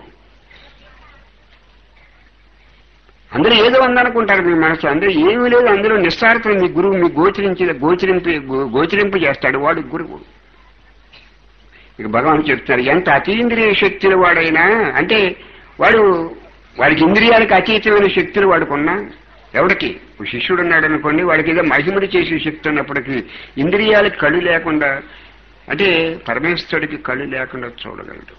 అందులో ఏదో ఉందనుకుంటారు మీ మనసు అందులో ఏమీ లేదు అందులో నిస్సారతను మీ గురువు మీ గోచరించి గోచరింపు గో- గోచరింపు చేస్తాడు వాడు గురువు ఇక భగవాన్ చెప్తున్నారు ఎంత అతీంద్రియ శక్తులు వాడైనా అంటే వాడు వాడికి ఇంద్రియాలకు అతీతమైన శక్తులు వాడుకున్నా ఎవడికి ఒక శిష్యుడు ఉన్నాడు అనుకోండి వాడికి ఏదో మహిమడి చేసే శక్తి ఉన్నప్పటికీ ఇంద్రియాలకు కళ్ళు లేకుండా అంటే పరమేశ్వరుడికి కళ్ళు లేకుండా చూడగలడు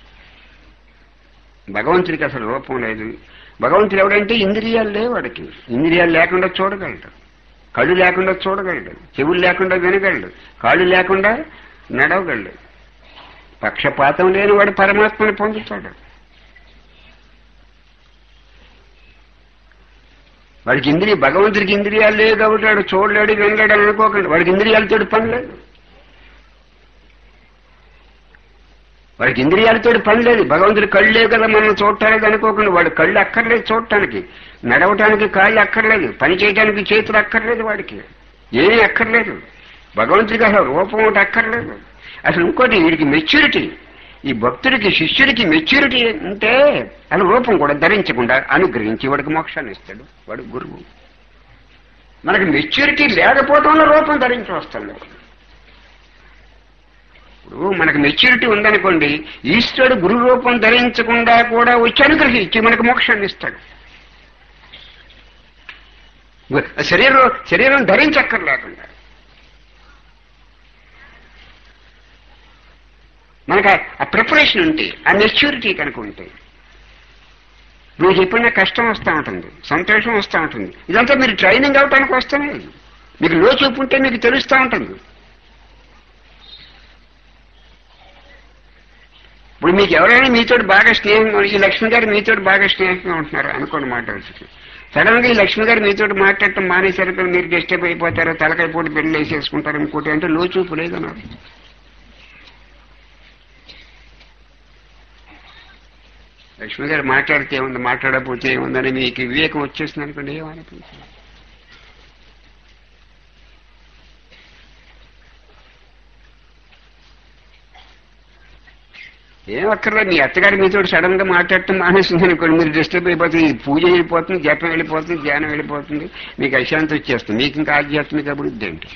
భగవంతుడికి అసలు రూపం లేదు భగవంతుడు ఎవడంటే ఇంద్రియాలు లేవు వాడికి ఇంద్రియాలు లేకుండా చూడగలడు కళ్ళు లేకుండా చూడగలడు చెవులు లేకుండా వినగలడు కాళ్ళు లేకుండా నడవగలడు పక్షపాతం లేని వాడు పరమాత్మని పొందుతాడు వాడికి ఇంద్రియ భగవంతుడికి ఇంద్రియాలు లేవు కాబట్టి వాడు చూడలేడు వినలేడు అని అనుకోకండి వాడికి ఇంద్రియాలతో పని లేదు వాడికి ఇంద్రియాలతో పని లేదు భగవంతుడి కళ్ళు లేవు కదా మనం చూడటానికి అనుకోకుండా వాడు కళ్ళు అక్కర్లేదు చూడటానికి నడవటానికి కాళ్ళు అక్కర్లేదు పని చేయడానికి చేతులు అక్కర్లేదు వాడికి ఏమీ అక్కర్లేదు భగవంతుడికి అసలు రూపం ఒకటి అక్కర్లేదు అసలు ఇంకోటి వీడికి మెచ్యూరిటీ ఈ భక్తుడికి శిష్యుడికి మెచ్యూరిటీ ఉంటే అసలు రూపం కూడా ధరించకుండా అనుగ్రహించి వాడికి మోక్షాన్ని ఇస్తాడు వాడు గురువు మనకి మెచ్యూరిటీ లేకపోవడంలో రూపం ధరించి వస్తుంది ఇప్పుడు మనకు మెచ్యూరిటీ ఉందనుకోండి ఈశ్వరుడు గురు రూపం ధరించకుండా కూడా వచ్చి అనుగ్రహించి మనకు మోక్షాన్ని ఇస్తాడు శరీరం శరీరం ధరించక్కర్లేకుండా మనకు ఆ- ఆ ప్రిపరేషన్ ఉంటే ఆ మెచ్యూరిటీ కనుక ఉంటే నువ్వు చెప్పిన కష్టం వస్తూ ఉంటుంది సంతోషం వస్తూ ఉంటుంది ఇదంతా మీరు ట్రైనింగ్ అవటానికి వస్తానే మీకు లో చూపు ఉంటే మీకు తెలుస్తూ ఉంటుంది ఇప్పుడు మీకు ఎవరైనా మీతో బాగా స్నేహంగా ఈ లక్ష్మి గారు మీతో బాగా స్నేహంగా ఉంటున్నారు అనుకోండి మాట వచ్చి సడన్ గా ఈ లక్ష్మి గారు మీతో మాట్లాడటం మానేసరికి మీరు డిస్టర్బ్ అయిపోతారు తలకాయ పోటీ పెళ్లి వేసేసుకుంటారు ఇంకోటి అంటే లో చూపు లేదన్నారు లక్ష్మి గారు మాట్లాడితే ఏముంది మాట్లాడకపోతే ఏముందని మీకు వివేకం వచ్చేసింది అనుకోండి ఏమనిపించింది ఏం అక్కర్లేదు మీ అత్తగారి మీతో సడన్ గా మాట్లాడటం మానేసింది అనుకోండి మీరు డిస్టర్బ్ అయిపోతుంది ఈ పూజ వెళ్ళిపోతుంది జపం వెళ్ళిపోతుంది ధ్యానం వెళ్ళిపోతుంది మీకు అశాంతి వచ్చేస్తుంది మీకు ఇంకా ఆధ్యాత్మిక అభివృద్ధి ఏంటి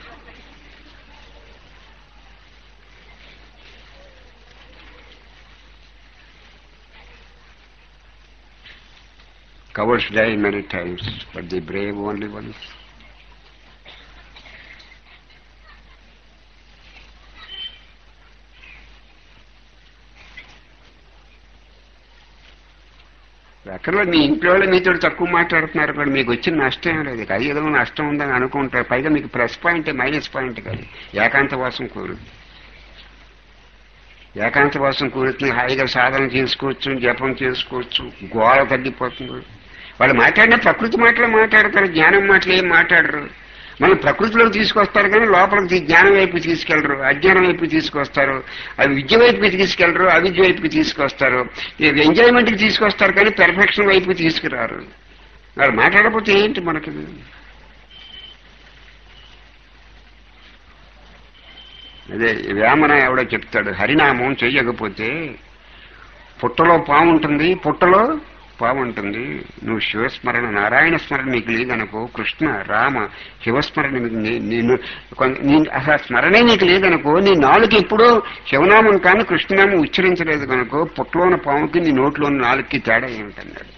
Cowards die many times, but the brave only once. ఎక్కడో మీ ఇంట్లో వాళ్ళు మీతో తక్కువ మాట్లాడుతున్నారు కూడా మీకు వచ్చిన నష్టం ఏం లేదు అది ఏదో నష్టం ఉందని అనుకుంటారు పైగా మీకు ప్లస్ పాయింట్ మైనస్ పాయింట్ కాదు ఏకాంతవాసం కోరు ఏకాంతవాసం కూరుతుంది హాయిగా సాధన చేసుకోవచ్చు జపం చేసుకోవచ్చు గోళ తగ్గిపోతుంది వాళ్ళు మాట్లాడిన ప్రకృతి మాటలు మాట్లాడతారు జ్ఞానం మాటలు ఏం మాట్లాడరు మనం ప్రకృతిలోకి తీసుకొస్తారు కానీ లోపలికి తీ- జ్ఞానం వైపు తీసుకెళ్లరు అజ్ఞానం వైపు తీసుకొస్తారు అవి విద్య వైపుకి తీసుకెళ్లరు అవిద్య వైపుకి తీసుకొస్తారు ఎంజాయ్మెంట్కి తీసుకొస్తారు కానీ పెర్ఫెక్షన్ వైపు తీసుకురారు వాళ్ళు మాట్లాడకపోతే ఏంటి మనకి అదే వేమన ఎవడో చెప్తాడు హరినామం చెయ్యకపోతే పుట్టలో పాము ఉంటుంది పుట్టలో పాము ఉంటుంది నువ్వు శివస్మరణ నారాయణ స్మరణ నీకు లేదనుకో కృష్ణ రామ శివస్మరణ నీకు నీ- నేను కొన్- నీ అసలు ఆ స్మరణే నీకు లేదనుకో నీ నాలుగు ఎప్పుడో శివనామం కానీ కృష్ణనామం ఉచ్చరించలేదు కనుకో పుట్టలోని పాముకి నీ నోట్లోని నాలుగుకి తేడా ఏమిటన్నాడు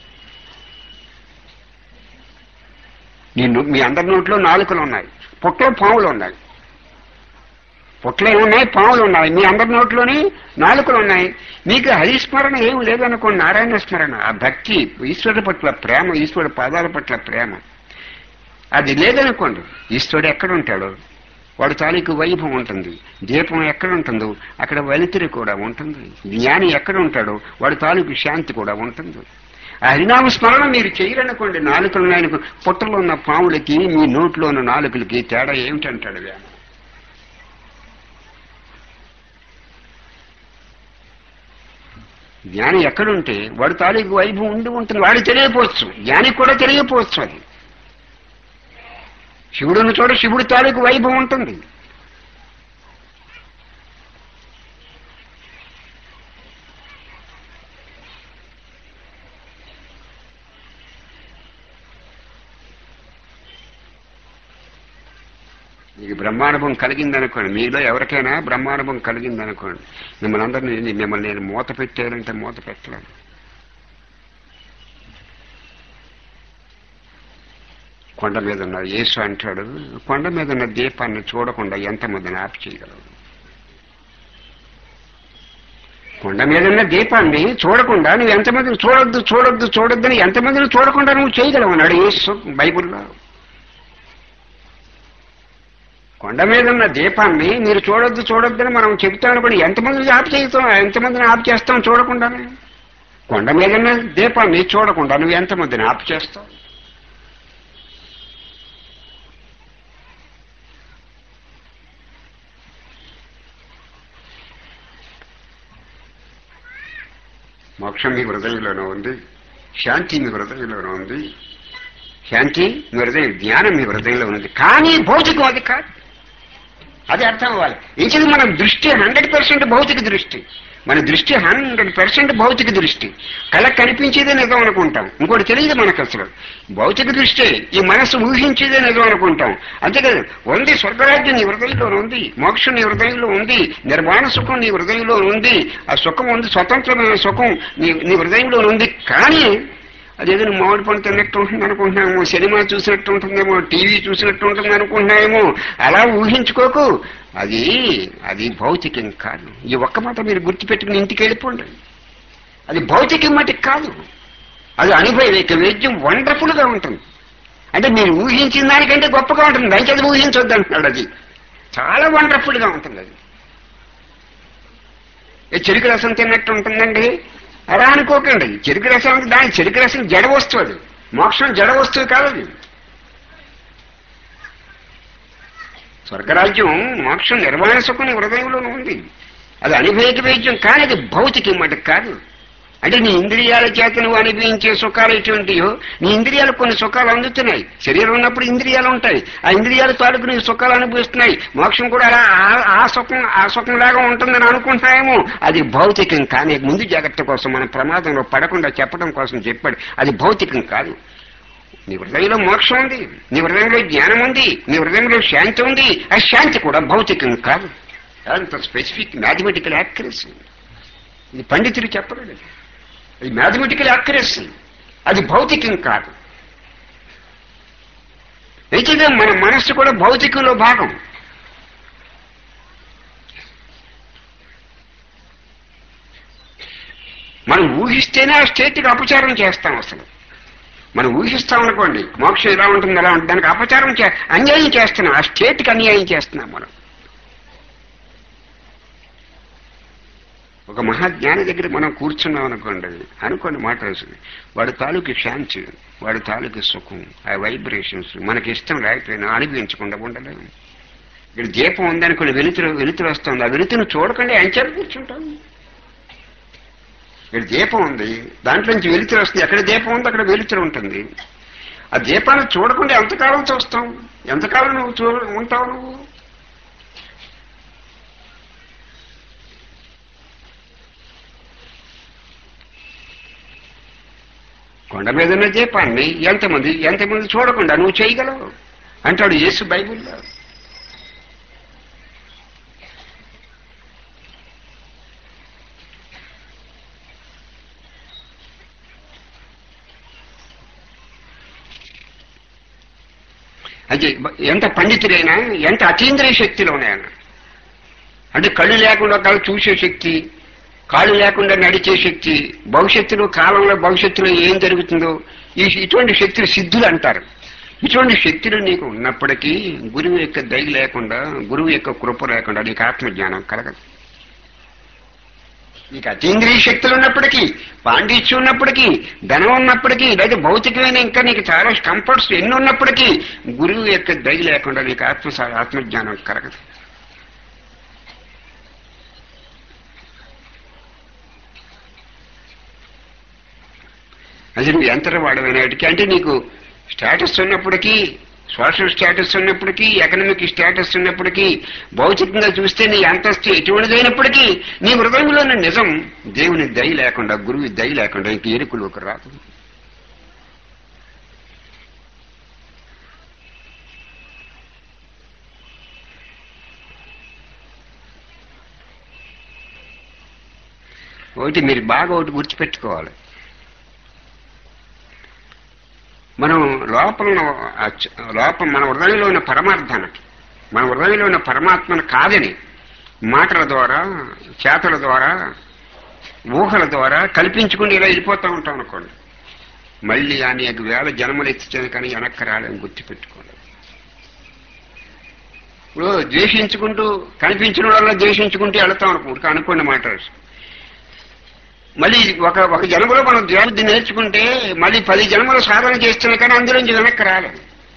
నీ నో- మీ అందరి నోట్లో నాలుకలు ఉన్నాయి పుట్టలో పాములు ఉన్నాయి పుట్లు ఏమున్నాయి పాములు ఉన్నాయి మీ అందరి నోట్లోని నాలుకలు ఉన్నాయి మీకు హరిస్మరణ ఏం లేదనుకోండి నారాయణ స్మరణ ఆ భక్తి ఈశ్వరుడి పట్ల ప్రేమ ఈశ్వరుడి పాదాల పట్ల ప్రేమ అది లేదనుకోండి ఈశ్వరుడు ఎక్కడ ఉంటాడు వాడు తాలూకు వైభవం ఉంటుంది దీపం ఎక్కడ ఉంటుందో అక్కడ వెలుతురు కూడా ఉంటుంది జ్ఞాని ఎక్కడ ఉంటాడో వాడు తాలూకు శాంతి కూడా ఉంటుంది ఆ హరినామ స్మరణ మీరు చేయరనుకోండి నాలుకలు ఉన్నాయనుకో పుట్టలో ఉన్న పాములకి మీ నోట్లో ఉన్న నాలుకలకి తేడా ఏమిటంటాడు వ్యామ జ్ఞాని ఎక్కడుంటే వాడు తాలూకు వైభవం ఉండి ఉంటుంది వాడు తెలియపోవచ్చు జ్ఞానికి కూడా తెలియపోవచ్చు అది శివుడున్న చోట శివుడి తాలూకు వైభవం ఉంటుంది మీకు బ్రహ్మానుభవం కలిగిందనుకోండి మీలో ఎవరికైనా బ్రహ్మానుభవం కలిగిందనుకోండి మిమ్మల్ని అందరినీ మిమ్మల్ని నేను మూత పెట్టేయాలంటే మూత పెట్టలేను కొండ మీద ఉన్న యేసు అంటాడు కొండ మీద ఉన్న దీపాన్ని చూడకుండా ఎంతమందిని ఆపు చేయగలవు కొండ మీద ఉన్న దీపాన్ని చూడకుండా నువ్వు ఎంతమందిని చూడొద్దు చూడొద్దు చూడొద్దని ఎంతమందిని చూడకుండా నువ్వు చేయగలవు అన్నాడు యేసు బైబుల్లో కొండ మీద ఉన్న దీపాన్ని మీరు చూడొద్దు చూడొద్దని మనం చెప్తాం అనుకోండి ఎంతమందిని ఆపు చేస్తాం ఎంతమందిని ఆపు చేస్తాం చూడకుండానే కొండ మీద ఉన్న దీపాన్ని చూడకుండా నువ్వు ఎంతమందిని ఆపు చేస్తావు మోక్షం మీ హృదయంలోనే ఉంది శాంతి మీ హృదయంలోనే ఉంది శాంతి మీ హృదయం జ్ఞానం మీ హృదయంలో ఉంది కానీ భౌతికం అది కాదు అది అర్థం అవ్వాలి ఇంకేది మన దృష్టి హండ్రెడ్ పర్సెంట్ భౌతిక దృష్టి మన దృష్టి హండ్రెడ్ పర్సెంట్ భౌతిక దృష్టి కళ్ళకు కనిపించేదే నిజం అనుకుంటాం ఇంకోటి తెలియదు మనకు అసలు భౌతిక దృష్టి ఈ మనసు ఊహించేదే నిజం అనుకుంటాం అంతేకాదు ఉంది స్వర్గరాజ్యం నీ హృదయంలో ఉంది మోక్షం నీ హృదయంలో ఉంది నిర్మాణ సుఖం నీ హృదయంలో ఉంది ఆ సుఖం ఉంది స్వతంత్రమైన సుఖం నీ నీ హృదయంలో ఉంది కానీ అదేదో నువ్వు మామిడి పండు తిన్నట్టు ఉంటుంది అనుకుంటున్నామో సినిమా చూసినట్టు ఉంటుందేమో టీవీ చూసినట్టు ఉంటుంది అనుకుంటున్నామేమో అలా ఊహించుకోకు అది అది భౌతికం కాదు ఈ ఒక్క మాట మీరు గుర్తుపెట్టుకుని ఇంటికి వెళ్ళిపోండి అది భౌతికం మటుకు కాదు అది అనుభవ వేద్యం వండర్ఫుల్ గా ఉంటుంది అంటే మీరు ఊహించిన దానికంటే గొప్పగా ఉంటుంది దానికి అది ఊహించొద్దు అంటున్నాడు అది చాలా వండర్ఫుల్ గా ఉంటుంది అది ఏ చెరుకు రసం తిన్నట్టు ఉంటుందండి అలా అనుకోకండి చెరుకు రసానికి దాని చెరుకు రసం జడ వస్తువు అది మోక్షం జడ వస్తువు కాదు అది స్వర్గరాజ్యం మోక్షం నిర్మాణ సుఖం నీ హృదయంలోనూ ఉంది అది అనుభవిక వైద్యం కానీ అది భౌతికం మటుకు కాదు అంటే నీ ఇంద్రియాల చేత నువ్వు అనుభవించే సుఖాలు ఎటువంటియో నీ ఇంద్రియాలు కొన్ని సుఖాలు అందుతున్నాయి శరీరం ఉన్నప్పుడు ఇంద్రియాలు ఉంటాయి ఆ ఇంద్రియాల తాలూకు నీ సుఖాలు అనుభవిస్తున్నాయి మోక్షం కూడా అలా ఆ- ఆ సుఖం ఆ సుఖం లాగా ఉంటుందని అనుకుంటున్నాయేమో అది భౌతికం కానీ ముందు జాగ్రత్త కోసం మన ప్రమాదంలో పడకుండా చెప్పడం కోసం చెప్పాడు అది భౌతికం కాదు నీ హృదయంలో మోక్షం ఉంది నీ హృదయంలో జ్ఞానం ఉంది నీ హృదయంలో శాంతి ఉంది ఆ శాంతి కూడా భౌతికం కాదు అంత స్పెసిఫిక్ మ్యాథమెటికల్ యాక్యురసీ ఇది పండితులు చెప్పలేదు అది మ్యాథమెటికల్ యాక్యురసీ అది భౌతికం కాదు అయితే మన మనస్సు కూడా భౌతికంలో భాగం మనం ఊహిస్తేనే ఆ స్టేట్కి అపచారం చేస్తాం అసలు మనం ఊహిస్తాం అనుకోండి మోక్షం ఇలా ఉంటుంది ఎలా ఉంటుంది దానికి అపచారం చే అన్యాయం చేస్తున్నాం ఆ స్టేట్కి అన్యాయం చేస్తున్నాం మనం ఒక మహాజ్ఞాని దగ్గర మనం కూర్చున్నాం అనుకోండి అనుకోండి మాట రాసింది వాడి తాలూకు శాంతి వాడి తాలూకు సుఖం ఆ వైబ్రేషన్స్ మనకి ఇష్టం లేకపోయినా అనుభవించకుండా ఉండలేము ఇక్కడ దీపం ఉందనుకోండి వెలుతురు వెలుతురు వస్తుంది ఆ వెలుతురు చూడకుండా ఎంచారు కూర్చుంటాం ఇక్కడ దీపం ఉంది దాంట్లో నుంచి వెలుతురు వస్తుంది ఎక్కడ దీపం ఉంది అక్కడ వెలుతురు ఉంటుంది ఆ దీపాన్ని చూడకుండా ఎంతకాలం చూస్తాం ఎంతకాలం నువ్వు చూ ఉంటావు నువ్వు కొండ మీద ఉన్న దీపాన్ని ఎంతమంది ఎంతమంది చూడకుండా నువ్వు చేయగలవు అంటాడు యేసు బైబిల్లో అంటే ఎంత పండితుడైనా ఎంత అతీంద్రియ శక్తిలోనే ఆయన అంటే కళ్ళు లేకుండా కళ్ళు చూసే శక్తి కాళ్ళు లేకుండా నడిచే శక్తి భవిష్యత్తులో కాలంలో భవిష్యత్తులో ఏం జరుగుతుందో ఈ ఇటువంటి శక్తులు సిద్ధులు అంటారు ఇటువంటి శక్తులు నీకు ఉన్నప్పటికీ గురువు యొక్క దయ లేకుండా గురువు యొక్క కృప లేకుండా నీకు ఆత్మజ్ఞానం కలగదు నీకు అతీంద్రియ శక్తులు ఉన్నప్పటికీ పాండిత్యం ఉన్నప్పటికీ ధనం ఉన్నప్పటికీ లేదా భౌతికమైన ఇంకా నీకు చాలా కంఫర్ట్స్ ఎన్ని ఉన్నప్పటికీ గురువు యొక్క దయ లేకుండా నీకు ఆత్మ ఆత్మజ్ఞానం కలగదు అది నువ్వు ఎంత వాడమైనటికి అంటే నీకు స్టేటస్ ఉన్నప్పటికీ సోషల్ స్టేటస్ ఉన్నప్పటికీ ఎకనామిక్ స్టేటస్ ఉన్నప్పటికీ భౌతికంగా చూస్తే నీ అంతస్తు ఎటువంటిదైనప్పటికీ నీ హృదయంలోని నిజం దేవుని దయ లేకుండా గురువు దయ లేకుండా ఇంక ఎరుకులోకి రాదు ఒకటి మీరు బాగా ఒకటి గుర్తుపెట్టుకోవాలి మనం లోపల ఉన్న- ఆ చ- లోపల మన హృదయంలో ఉన్న పరమార్థానికి మన హృదయంలో ఉన్న పరమాత్మను కాదని మాటల ద్వారా చేతల ద్వారా ఊహల ద్వారా కల్పించుకుని ఇలా వెళ్ళిపోతూ ఉంటాం అనుకోండి మళ్ళీ అనేక వేల జన్మలు ఎత్తిచాను కానీ వెనక్కి రాలేని గుర్తుపెట్టుకోండి ఇప్పుడు ద్వేషించుకుంటూ కనిపించిన వాళ్ళ ద్వేషించుకుంటూ వెళతాం అనుకో అనుకోండి మాట మళ్ళీ ఒక ఒక జన్మలో మనం ద్వేషి నేర్చుకుంటే మళ్ళీ పది జన్మలు సాధన చేస్తున్నా కానీ అందులోంచి వెనక్కి రాలేదు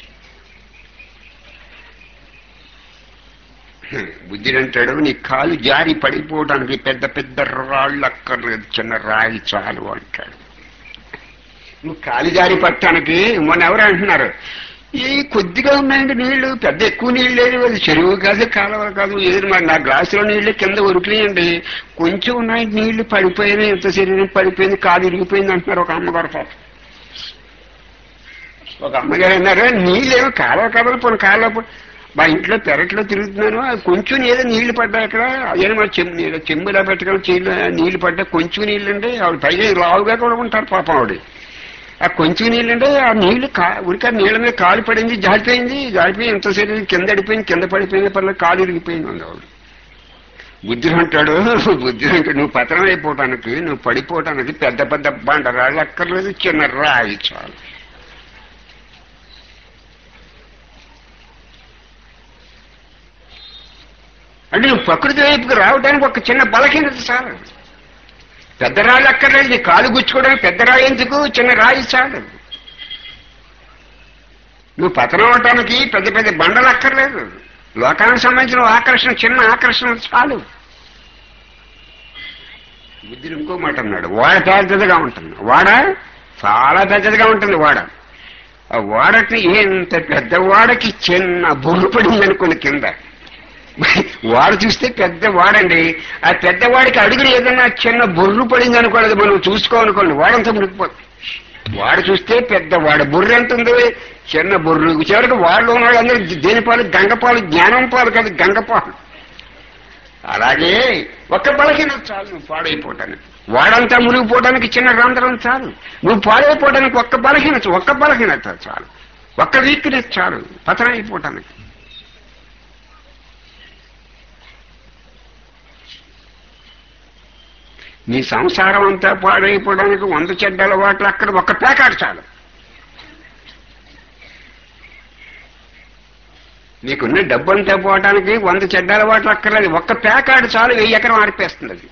బుద్ధుడు అంటాడు నీ కాలు జారి పడిపోవడానికి పెద్ద పెద్ద రాళ్ళు అక్కర్లేదు చిన్న రాయి చాలు అంటాడు నువ్వు కాలు జారి పట్టడానికి మొన్న ఎవరు అంటున్నారు ఈ కొద్దిగా ఉన్నాయండి నీళ్లు పెద్ద ఎక్కువ నీళ్ళు లేదు అది చెరువు కాదు కాలువ కాదు ఏది మరి నా గ్లాసులో నీళ్లు కింద ఉరికినాయండి కొంచెం ఉన్నాయి నీళ్లు పడిపోయినాయి ఎంత శరీరం పడిపోయింది కాలు ఇరిగిపోయింది అంటున్నారు ఒక అమ్మగారు పాప ఒక అమ్మగారు అన్నారు నీళ్ళేమో కాలువ కావాలి పోను కాలువ పో- మా ఇంట్లో పెరట్లో తిరుగుతున్నాను ఆ కొంచెం ఏదో నీళ్లు పడ్డాయి అక్కడ అదే మరి చెమ్ము నీళ్ళు చెమ్ములా పెట్టుకొని చీళ్ళు నీళ్లు పడ్డా కొంచెం నీళ్ళు అండి ఆవిడ పైగా లావుగా కూడా ఉంటారు పాపం ఆవిడ ఆ కొంచెం నీళ్ళంటే ఆ నీళ్లు కా ఉడిక నీళ్ళ మీద కాలు పడింది జారిపోయింది జారిపోయి ఎంతసేపు కింద పడిపోయింది కింద పడిపోయింది పర్లేదు కాలు ఇరిగిపోయింది అంది ఆవిడ బుద్ధుడు అంటాడు బుద్ధుడు అంటాడు నువ్వు పతనం అయిపోవటానికి నువ్వు పడిపోవటానికి పెద్ద పెద్ద బండ రాళ్ళు అక్కర్లేదు చిన్న రాయి చాలు అంటే నువ్వు ప్రకృతి వైపుకి రావడానికి ఒక చిన్న బలహీనత చాలు పెద్ద రాళ్ళు అక్కర్లేదు నీ కాలు గుచ్చుకోవడానికి పెద్ద రాయి ఎందుకు చిన్న రాయి చాలు నువ్వు పతనం అవటానికి పెద్ద పెద్ద బండలు అక్కర్లేదు లోకానికి సంబంధించిన ఆకర్షణ చిన్న ఆకర్షణ చాలు బుద్ధుడు ఇంకో మాట అన్నాడు వాడ పెద్దదిగా ఉంటుంది వాడ చాలా పెద్దదిగా ఉంటుంది వాడ ఆ వాడకి ఎంత పెద్ద వాడకి చిన్న బొర్రు పడింది అనుకుని కింద వాడు చూస్తే పెద్ద వాడండి ఆ పెద్దవాడికి అడుగులు ఏదన్నా చిన్న బొర్రు పడింది అనుకోలేదు మనం చూసుకోవాలనుకోండి వాడంతా మునిగిపోతుంది వాడు చూస్తే పెద్ద వాడు బుర్ర ఎంత ఉంది చిన్న బుర్రు చివరికి వాళ్ళు ఉన్నాడు అందరూ దేని పాలు గంగపాలు జ్ఞానం పాలు కాదు గంగపాలు అలాగే ఒక్క బలహీన చాలు నువ్వు పాడైపోవటానికి వాడంతా మునిగిపోవడానికి చిన్న రంధ్రం చాలు నువ్వు పాడైపోవడానికి ఒక్క బలహీనత ఒక్క బలహీనత చాలు ఒక్క వీక్నెస్ చాలు పతనం అయిపోవటానికి నీ సంసారం అంతా పాడైపోవడానికి వంద చెడ్డ అలవాట్లు అక్కడ ఒక్క ప్యాకాడు చాలు నీకున్న డబ్బంతా పోవటానికి వంద చెడ్డ అలవాట్లు అక్కర్లేదు ఒక్క ప్యాకాడు చాలు వెయ్యి ఎకరం ఆడిపేస్తుంది అది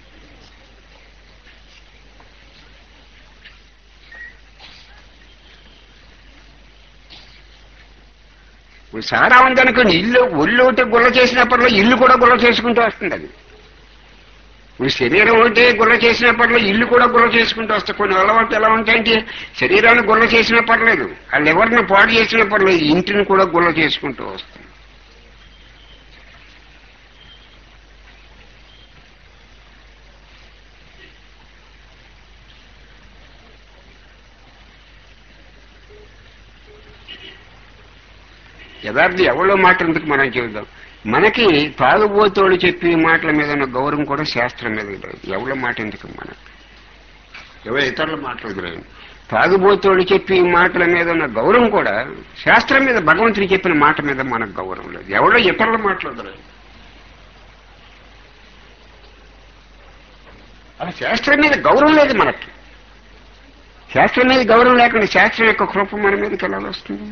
ఇప్పుడు సారా ఉందనుకోండి ఇల్లు ఒళ్ళు ఒకటి గుల్ల చేసినప్పటిలో ఇల్లు కూడా గుల్ల చేసుకుంటూ వస్తుంది అది ఇప్పుడు శరీరం ఒకటి గుల్ల చేసినప్పటిలో ఇల్లు కూడా గుల్ల చేసుకుంటూ వస్తాయి కొన్ని అలవాట్లు ఎలా ఉంటాయంటే శరీరాన్ని గుల్ల చేసిన పర్లేదు వాళ్ళు ఎవరిని పాడు చేసిన పర్లేదు ఇంటిని కూడా గుల్ల చేసుకుంటూ వస్తుంది యథార్థం ఎవరో మాట ఎందుకు మనం చెబుదాం మనకి తాగుబోతోడు చెప్పే మాటల మీద ఉన్న గౌరవం కూడా శాస్త్రం మీద లేదు ఎవరి మాట ఎందుకు మనకు ఎవరు ఇతరుల మాటలు లేదు తాగుబోతోడు చెప్పి మాటల మీద ఉన్న గౌరవం కూడా శాస్త్రం మీద భగవంతుడు చెప్పిన మాట మీద మనకు గౌరవం లేదు ఎవరో ఇతరుల మాట్లాడలేదు అలా శాస్త్రం మీద గౌరవం లేదు మనకి శాస్త్రం మీద గౌరవం లేకుండా శాస్త్రం యొక్క కృప మన మీదకి ఎలా వస్తుంది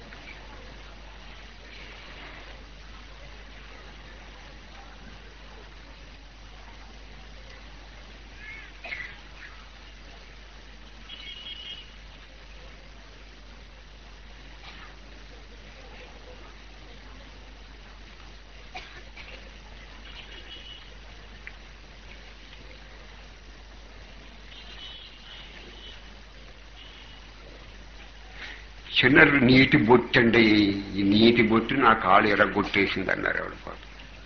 చిన్న నీటి బొట్టు అండి ఈ నీటి బొట్టు నా కాలు ఎరగొట్టేసింది అన్నారు ఆవిడ పాపం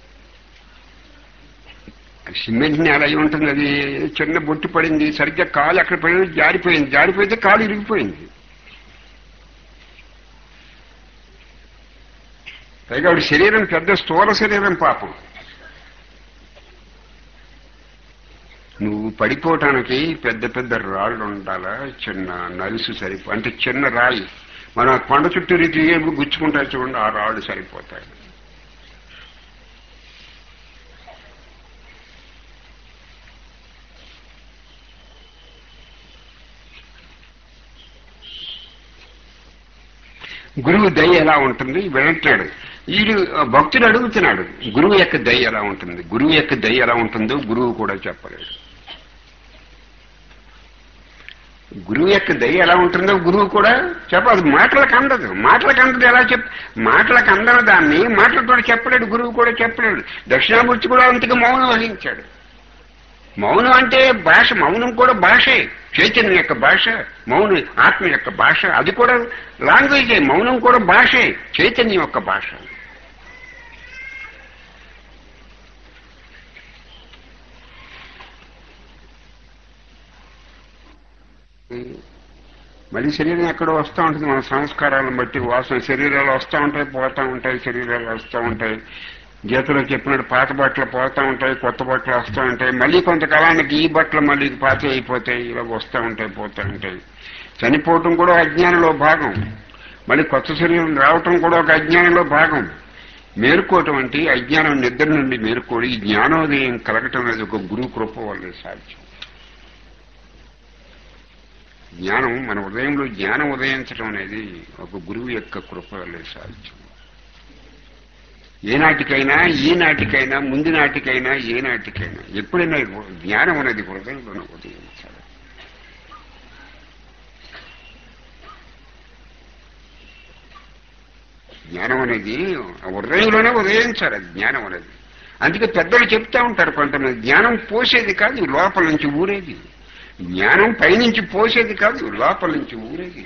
సిమెంట్ నేల అయి ఉంటుంది అది చిన్న బొట్టు పడింది సరిగ్గా కాలు అక్కడ పడింది జారిపోయింది జారిపోతే కాలు ఇరిగిపోయింది పైగా ఆవిడ శరీరం పెద్ద స్థూల శరీరం పాపం నువ్వు పడిపోవటానికి పెద్ద పెద్ద రాళ్ళు ఉండాలా చిన్న నలుసు సరిపో అంటే చిన్న రాయి మన కొండ చుట్టూ తిరిగేప్పుడు గుచ్చుకుంటారు చూడండి ఆ రాళ్ళు సరిపోతాయి గురువు దయ ఎలా ఉంటుంది వినట్లేడు వీడు భక్తుడు అడుగుతున్నాడు గురువు యొక్క దయ ఎలా ఉంటుంది గురువు యొక్క దయ ఎలా ఉంటుందో గురువు కూడా చెప్పలేడు గురువు యొక్క దయ ఎలా ఉంటుందో గురువు కూడా చెప్పదు మాటలకు అందదు మాటలకు అందదు ఎలా చెప్ మాటలకు అందని దాన్ని మాటలతో చెప్పలేడు గురువు కూడా చెప్పలేడు దక్షిణామూర్తి కూడా అంతగా మౌనం వహించాడు మౌనం అంటే భాష మౌనం కూడా భాషే చైతన్యం యొక్క భాష మౌనం ఆత్మ యొక్క భాష అది కూడా లాంగ్వేజే మౌనం కూడా భాషే చైతన్యం యొక్క భాష మళ్ళీ శరీరం ఎక్కడో వస్తూ ఉంటుంది మన సంస్కారాలను బట్టి వాసన శరీరాలు వస్తూ ఉంటాయి పోతూ ఉంటాయి శరీరాలు వస్తూ ఉంటాయి గీతలో చెప్పినట్టు పాత బట్టలు పోతూ ఉంటాయి కొత్త బట్టలు వస్తూ ఉంటాయి మళ్ళీ కొంతకాలానికి ఈ బట్టలు మళ్ళీ పాత అయిపోతాయి ఇలా వస్తూ ఉంటాయి పోతూ ఉంటాయి చనిపోవటం కూడా ఒక అజ్ఞానంలో భాగం మళ్ళీ కొత్త శరీరం రావటం కూడా ఒక అజ్ఞానంలో భాగం మేలుకోవటం అంటే అజ్ఞానం నిద్ర నుండి మేలుకోడి ఈ జ్ఞానోదయం కలగటం అనేది ఒక గురువు కృప వల్లే సాధ్యం జ్ఞానం మన ఉదయంలో జ్ఞానం ఉదయించడం అనేది ఒక గురువు యొక్క కృప వల్లే సాధ్యం ఏ నాటికైనా ఈ నాటికైనా ముందు నాటికైనా ఏ నాటికైనా ఎప్పుడైనా జ్ఞానం అనేది హృదయంలోనే ఉదయించాలి జ్ఞానం అనేది హృదయంలోనే ఉదయించాలి అది జ్ఞానం అనేది అందుకే పెద్దలు చెప్తా ఉంటారు కొంతమంది జ్ఞానం పోసేది కాదు లోపల నుంచి ఊరేది జ్ఞానం పైనుంచి పోసేది కాదు లోపల నుంచి ఊరేది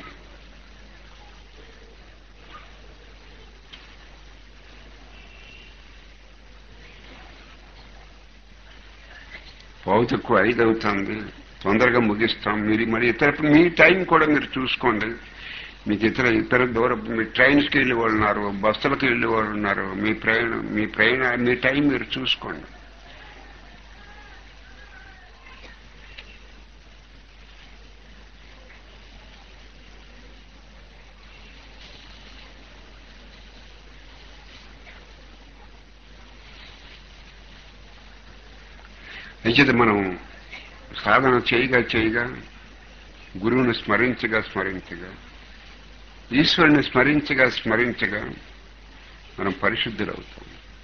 పావు తక్కువ ఐదు అవుతుంది తొందరగా ముగిస్తాం మీరు మరి ఇతర మీ టైం కూడా మీరు చూసుకోండి మీకు ఇతర ఇతర దూరం మీ ట్రైన్స్కి వెళ్ళే వాళ్ళు ఉన్నారు బస్సులకు వెళ్ళే వాళ్ళు ఉన్నారు మీ ప్రయాణం మీ ప్రయాణ మీ టైం మీరు చూసుకోండి అయితే మనం సాధన చేయగా చేయగా గురువుని స్మరించగా స్మరించగా ఈశ్వరుని స్మరించగా స్మరించగా మనం పరిశుద్ధులవుతాం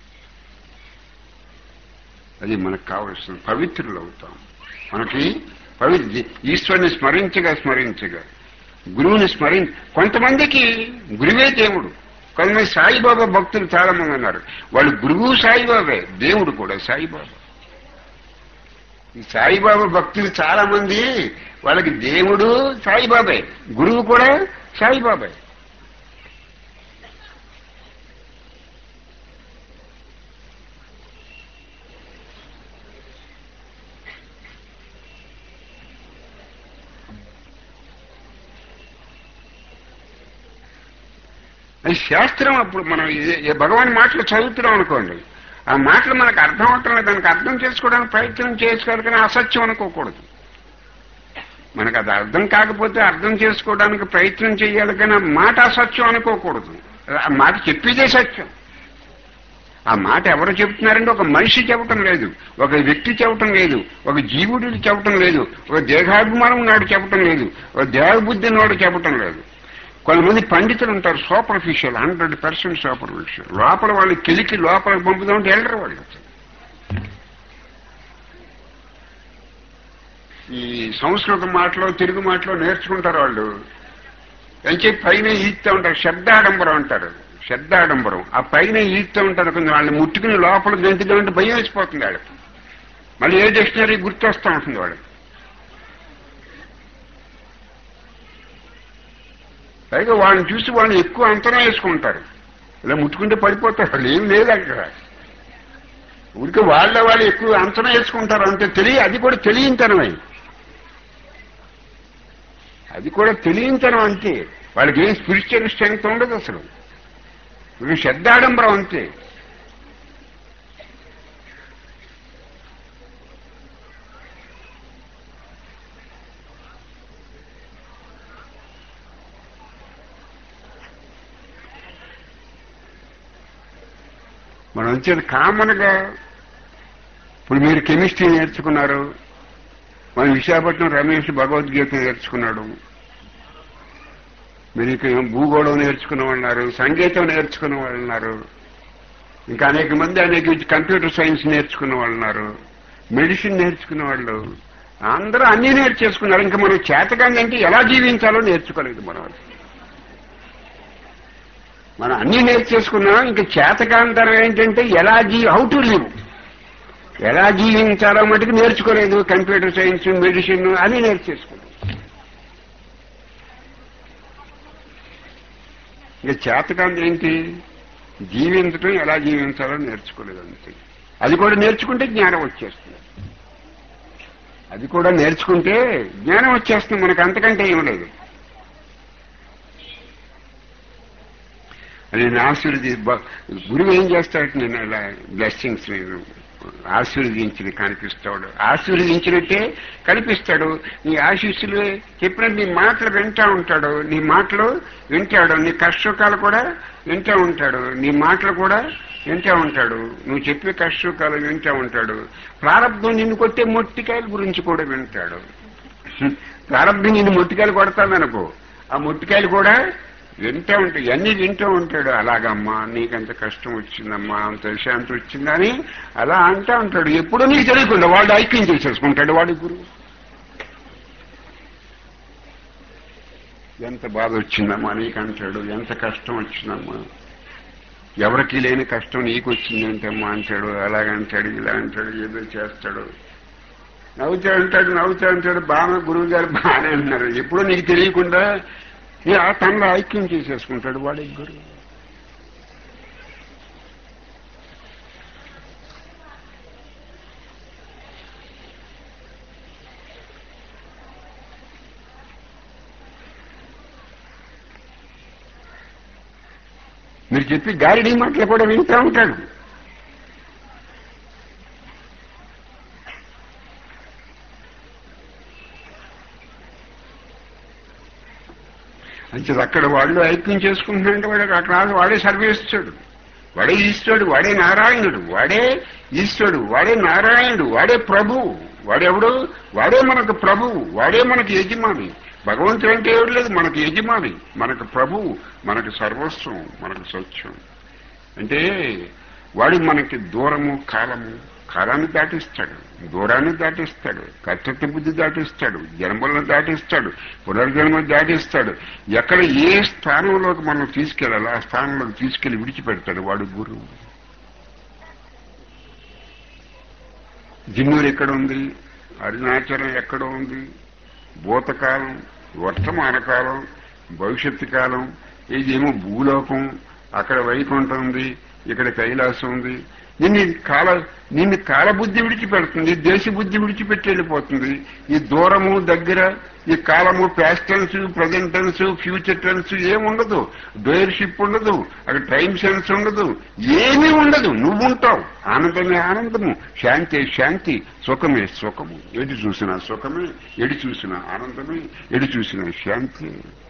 అది మనకు కావలసిన పవిత్రులు అవుతాం మనకి పవిత్ర ఈశ్వరుని స్మరించగా స్మరించగా గురువుని స్మరిం కొంతమందికి గురువే దేవుడు కొంతమంది సాయిబాబా భక్తులు చాలా మంది ఉన్నారు వాళ్ళు గురువు సాయిబాబే దేవుడు కూడా సాయిబాబా ఈ సాయిబాబా భక్తులు చాలా మంది వాళ్ళకి దేవుడు సాయిబాబాయ్ గురువు కూడా సాయిబాబాయ్ అది శాస్త్రం అప్పుడు మనం ఏ- ఏ భగవాన్ మాటలు చదువుతున్నాం అనుకోండి ఆ మాటలు మనకు అర్థం అవుతున్నా దానికి అర్థం చేసుకోవడానికి ప్రయత్నం చేసుకోవాలి కానీ అసత్యం అనుకోకూడదు మనకు అది అర్థం కాకపోతే అర్థం చేసుకోవడానికి ప్రయత్నం చేయాలి కానీ ఆ మాట అసత్యం అనుకోకూడదు ఆ మాట చెప్పేదే సత్యం ఆ మాట ఎవరు చెప్తున్నారంటే ఒక మనిషి చెప్పటం లేదు ఒక వ్యక్తి చెప్పటం లేదు ఒక జీవుడు చెప్పటం లేదు ఒక దేహాభిమానం నాడు చెప్పటం లేదు ఒక దేహబుద్ధి నాడు చెప్పటం లేదు కొంతమంది పండితులు ఉంటారు సూపర్ఫిషియల్ హండ్రెడ్ పర్సెంట్ సూపర్ఫిషియల్ లోపల వాళ్ళు కెలికి లోపల పంపుదామంటే వెళ్ళరు వాళ్ళు ఈ సంస్కృత మాటలో తెలుగు మాటలో నేర్చుకుంటారు వాళ్ళు అని చెప్పి పైన ఈత్తా ఉంటారు శబ్దాడంబరం అంటారు శబ్దాడంబరం ఆ పైన ఈత్తా ఉంటారు కొంచెం వాళ్ళని ముట్టుకుని లోపల గంటిదామంటే భయం వేసిపోతుంది వాళ్ళకి మళ్ళీ ఏ డిక్షనరీ గుర్తొస్తూ ఉంటుంది వాళ్ళకి పైగా వాళ్ళని చూసి వాళ్ళని ఎక్కువ అంతరం వేసుకుంటారు ఇలా ముట్టుకుంటే పడిపోతారు వాళ్ళు ఏం లేదు అక్కడ ఊరికే వాళ్ళ వాళ్ళు ఎక్కువ అంచనా వేసుకుంటారు అంటే తెలియ అది కూడా తెలియంతనమే అది కూడా తెలియంతనం అంతే వాళ్ళకి ఏం స్పిరిచువల్ స్ట్రెంగ్త్ ఉండదు అసలు ఇది శబ్దాడంబరం అంతే మనం వచ్చేది కామన్ గా ఇప్పుడు మీరు కెమిస్ట్రీ నేర్చుకున్నారు మన విశాఖపట్నం రమేష్ భగవద్గీత నేర్చుకున్నాడు మీరు ఇక భూగోళం నేర్చుకున్న వాళ్ళు ఉన్నారు సంగీతం నేర్చుకున్న వాళ్ళు ఉన్నారు ఇంకా అనేక మంది అనేక కంప్యూటర్ సైన్స్ నేర్చుకున్న వాళ్ళు ఉన్నారు మెడిసిన్ నేర్చుకున్న వాళ్ళు అందరూ అన్ని నేర్చేసుకున్నారు ఇంకా మనం చేతకాంది అంటే ఎలా జీవించాలో నేర్చుకోలేదు మనం మనం అన్ని నేర్చేసుకున్నాం ఇంకా చేతకాంతరం ఏంటంటే ఎలా జీ హౌ టు లివ్ ఎలా జీవించాలో మటుకు నేర్చుకోలేదు కంప్యూటర్ సైన్స్ మెడిసిన్ అని నేర్చేసుకున్నాడు ఇక చేతకాంతి ఏంటి జీవించడం ఎలా జీవించాలో నేర్చుకోలేదు అంతే అది కూడా నేర్చుకుంటే జ్ఞానం వచ్చేస్తుంది అది కూడా నేర్చుకుంటే జ్ఞానం వచ్చేస్తుంది మనకు అంతకంటే ఏం లేదు నేను ఆశీర్వది గురువు ఏం చేస్తాడు నేను ఇలా బ్లెస్సింగ్స్ నేను ఆశీర్వదించి కనిపిస్తాడు ఆశీర్వదించినట్టే కనిపిస్తాడు నీ ఆశీస్సులు చెప్పినట్టు నీ మాటలు వింటా ఉంటాడు నీ మాటలు వింటాడు నీ కష్టసుఖాలు కూడా వింటా ఉంటాడు నీ మాటలు కూడా వింటా ఉంటాడు నువ్వు చెప్పే కష్టసుఖాలు వింటా ఉంటాడు ప్రారంభం నిన్ను కొట్టే మొట్టికాయల గురించి కూడా వింటాడు ప్రారంభం నిన్ను మొట్టికాయలు కొడతాననుకో ఆ మొట్టికాయలు కూడా వింటూ ఉంటాయి అన్ని వింటూ ఉంటాడు అలాగమ్మా నీకంత కష్టం వచ్చిందమ్మా అంత విషయాంత వచ్చిందని అలా అంటూ ఉంటాడు ఎప్పుడూ నీకు తెలియకుండా వాడు ఐక్యం చేసేసుకుంటాడు వాడి గురువు ఎంత బాధ వచ్చిందమ్మా నీకంటాడు ఎంత కష్టం వచ్చిందమ్మా ఎవరికి లేని కష్టం నీకు వచ్చిందంటమ్మా అంటాడు అలాగంటాడు ఇలా అంటాడు ఏదో చేస్తాడు నవ్వుతూ అంటాడు నవ్వుతూ అంటాడు బాగా గురువు గారు బాగానే అన్నారు ఎప్పుడూ నీకు తెలియకుండా ఈ ఆ తనలో ఐక్యం చేసేసుకుంటాడు వాడి గురువు మీరు చెప్పి గారిడీ మాటలు కూడా వింటూ ఉంటాడు అంటే అక్కడ వాళ్ళు ఐక్యం చేసుకుంటున్నారంటే వాడు అక్కడ వాడే సర్వేస్తాడు వాడే ఈశ్వరుడు వాడే నారాయణుడు వాడే ఈశ్వరుడు వాడే నారాయణుడు వాడే ప్రభువు వాడెవడు వాడే మనకు ప్రభువు వాడే మనకు యజమాని భగవంతుడు అంటే ఎవడు లేదు మనకు యజమాని మనకు ప్రభువు మనకు సర్వస్వం మనకు సత్యం అంటే వాడు మనకి దూరము కాలము కాలాన్ని దాటిస్తాడు దూరాన్ని దాటిస్తాడు కర్తృత్వ బుద్ధి దాటిస్తాడు జన్మలను దాటిస్తాడు పునర్జన్మ దాటిస్తాడు ఎక్కడ ఏ స్థానంలోకి మనం తీసుకెళ్ళాలి ఆ స్థానంలోకి తీసుకెళ్లి విడిచిపెడతాడు వాడు గురువు జిన్నూరు ఎక్కడ ఉంది అరుణాచలం ఎక్కడ ఉంది భూతకాలం వర్తమాన కాలం భవిష్యత్తు కాలం ఇదేమో భూలోకం అక్కడ వైకుంఠం ఉంది ఇక్కడ కైలాసం ఉంది నిన్ను కాల నిన్ను కాలబుద్ధి విడిచిపెడుతుంది దేశ బుద్ధి విడిచిపెట్టి వెళ్ళిపోతుంది ఈ దూరము దగ్గర ఈ కాలము past tense present tense future tense ఏముండదు డోయర్షిప్ ఉండదు అక్కడ టైం సెన్స్ ఉండదు ఏమీ ఉండదు నువ్వు ఉంటావు ఆనందమే ఆనందము శాంతి శాంతి సుఖమే సుఖము ఎటు చూసినా సుఖమే ఎటు చూసినా ఆనందమే ఎటు చూసినా శాంతి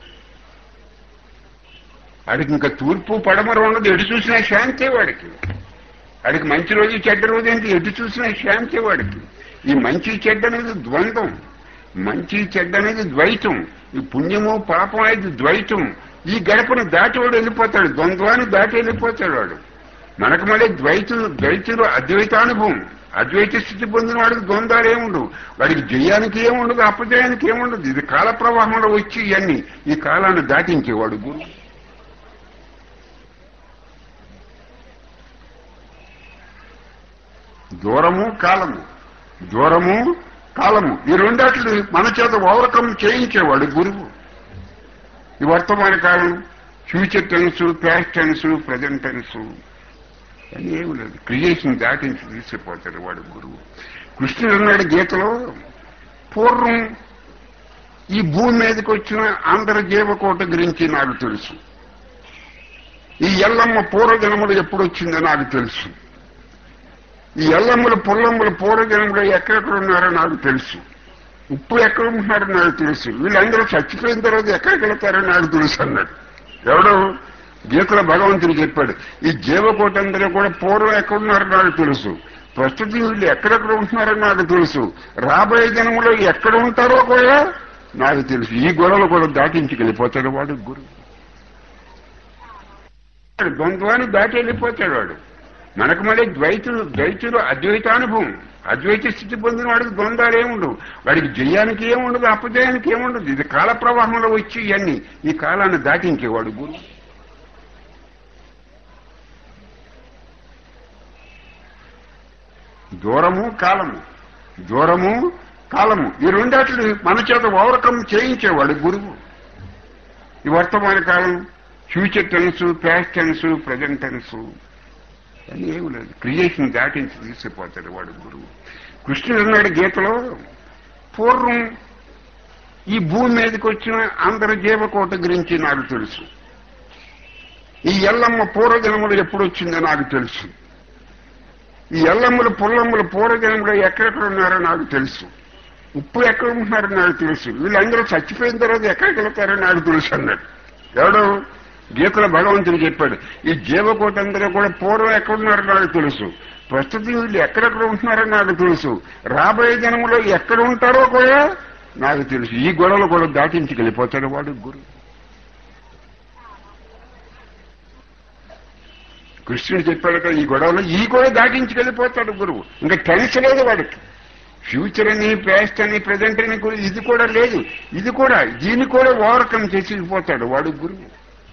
వాడికి ఇంకా తూర్పు పడమర ఉండదు ఎటు చూసినా శాంతి వాడికి వాడికి మంచి రోజు చెడ్డ రోజు ఏంటి ఎటు చూసినా శాంతి వాడికి ఈ మంచి చెడ్డ అనేది ద్వంద్వం మంచి చెడ్డ అనేది ద్వైతం ఈ పుణ్యము పాపం అనేది ద్వైతం ఈ గడపను దాటి వాడు వెళ్ళిపోతాడు ద్వంద్వాన్ని దాటి వెళ్ళిపోతాడు వాడు మనకు మళ్ళీ ద్వైతు ద్వైతులు అద్వైతానుభవం అద్వైత స్థితి పొందిన వాడికి ద్వంద్వాలు ఏముండవు వాడికి జయానికి ఏముండదు అపజయానికి ఏముండదు ఇది కాల ప్రవాహంలో వచ్చి ఇవన్నీ ఈ కాలాన్ని దాటించేవాడు గురువు దూరము కాలము దూరము కాలము ఈ రెండాట్లు మన చేత ఓవర్కమ్ చేయించేవాడు గురువు ఈ వర్తమాన కాలం future tense past tense present tense అని ఏమి లేదు క్రియేషన్ దాటించి తీసుకుపోతాడు వాడు గురువు కృష్ణుడు అన్నాడు గీతలో పూర్వం ఈ భూమి మీదకి వచ్చిన ఆంధ్ర జీవకోట గురించి నాకు తెలుసు ఈ ఎల్లమ్మ పూర్వజన్మలు ఎప్పుడు వచ్చిందో నాకు తెలుసు ఈ ఎల్లమ్మలు పుల్లమ్మలు పూర్వజన్మలు ఎక్కడెక్కడ ఉన్నారో నాకు తెలుసు ఇప్పుడు ఎక్కడ ఉంటున్నారో నాకు తెలుసు వీళ్ళందరూ చచ్చిపోయిన తర్వాత ఎక్కడికి వెళ్తారో నాకు తెలుసు అన్నాడు ఎవడు గీతలో భగవంతుడు చెప్పాడు ఈ జీవకోట అందరూ కూడా పూర్వం ఎక్కడున్నారో నాకు తెలుసు ప్రస్తుతం వీళ్ళు ఎక్కడెక్కడ ఉంటున్నారో నాకు తెలుసు రాబోయే జన్మలో ఎక్కడ ఉంటారో కూడా నాకు తెలుసు ఈ గొడవలు కూడా దాటించి వెళ్ళిపోతాడు వాడు గురువు ద్వంద్వాన్ని దాటి వెళ్ళిపోతాడు వాడు మనకు మళ్ళీ ద్వైతులు ద్వైతులు అద్వైతానుభవం అద్వైత స్థితి పొందిన వాడికి ద్వంద్వాలు ఏముండవు వాడికి జయానికి ఏముండదు అపజయానికి ఏముండదు ఇది కాల ప్రవాహంలో వచ్చి ఇవన్నీ ఈ కాలాన్ని దాటించేవాడు గురు దూరము కాలము దూరము కాలము ఈ రెండాటిని మన చేత ఓవర్కమ్ చేయించేవాడు గురువు ఈ వర్తమాన కాలం future tense past tense present tense అని ఏమి లేదు క్రియేషన్ దాటించి తీసుకుపోతాడు వాడు గురువు కృష్ణుడు అన్నాడు గీతలో పూర్వం ఈ భూమి మీదకి వచ్చిన అందరి జీవకోట గురించి నాకు తెలుసు ఈ ఎల్లమ్మ పూర్వజన్మలు ఎప్పుడు వచ్చిందో నాకు తెలుసు ఈ ఎల్లమ్మలు పుల్లమ్మలు పూర్వజన్మలు ఎక్కడెక్కడ ఉన్నారో నాకు తెలుసు ఇప్పుడు ఎక్కడ ఉంటున్నారో నాకు తెలుసు వీళ్ళందరూ చచ్చిపోయిన తర్వాత ఎక్కడికి వెళ్తారో నాకు తెలుసు అన్నాడు ఎవడు గీతల భగవంతుడు చెప్పాడు ఈ జీవకోట అందరూ కూడా పూర్వం ఎక్కడున్నారో నాకు తెలుసు ప్రస్తుతం వీళ్ళు ఎక్కడెక్కడ ఉంటున్నారో నాకు తెలుసు రాబోయే జన్మలో ఎక్కడ ఉంటారో కూడా నాకు తెలుసు ఈ గొడవలు కూడా దాటించి వెళ్ళిపోతాడు వాడు గురు కృష్ణుడు చెప్పాడు కదా ఈ గొడవలో ఈ కూడా దాటించి వెళ్ళిపోతాడు గురువు ఇంకా టెన్స్ లేదు వాడికి ఫ్యూచర్ అని పాస్ట్ అని ప్రజెంట్ అని కూడా ఇది కూడా లేదు ఇది కూడా దీన్ని కూడా ఓవర్కమ్ చేసి వెళ్ళిపోతాడు వాడు గురువు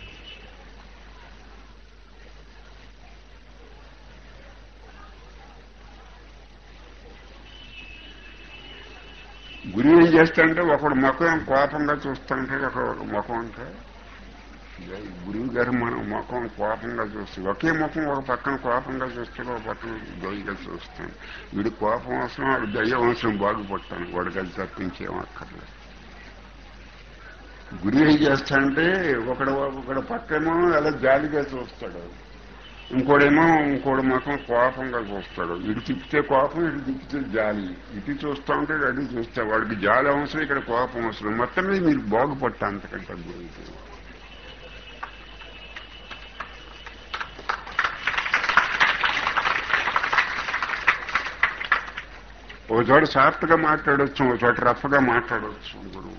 గురువు ఏం చేస్తాడంటే ఒకడు ముఖం కోపంగా చూస్తుంటే ఒక ముఖం అంటే గురువు గారు మనం ముఖం కోపంగా చూస్తాం ఒకే ముఖం ఒక పక్కన కోపంగా చూస్తాడు ఒక పక్కన దొయ్యగా చూస్తాం వీడి కోపం అవసరం వాడు దయ్యం అవసరం బాగుపడతాను వాడికి అది తప్పించేం అక్కర్లేదు గురువు ఏం చేస్తాడంటే ఒకడు ఒకడు పక్కేమో అలా జాలిగా చూస్తాడు ఇంకోడేమో ఇంకోటి ముఖం కోపంగా చూస్తాడు ఇటు తిప్పితే కోపం ఇటు తిప్పితే జాలి ఇటు చూస్తా ఉంటే అటు చూస్తా వాడికి జాలి అవసరం ఇక్కడ కోపం అవసరం మొత్తం మీద మీరు బాగుపడతా అంతకంటే గురించి ఒక చోట సాఫ్ట్ గా మాట్లాడవచ్చు ఒక చోట రఫ్ గా మాట్లాడవచ్చు గురువు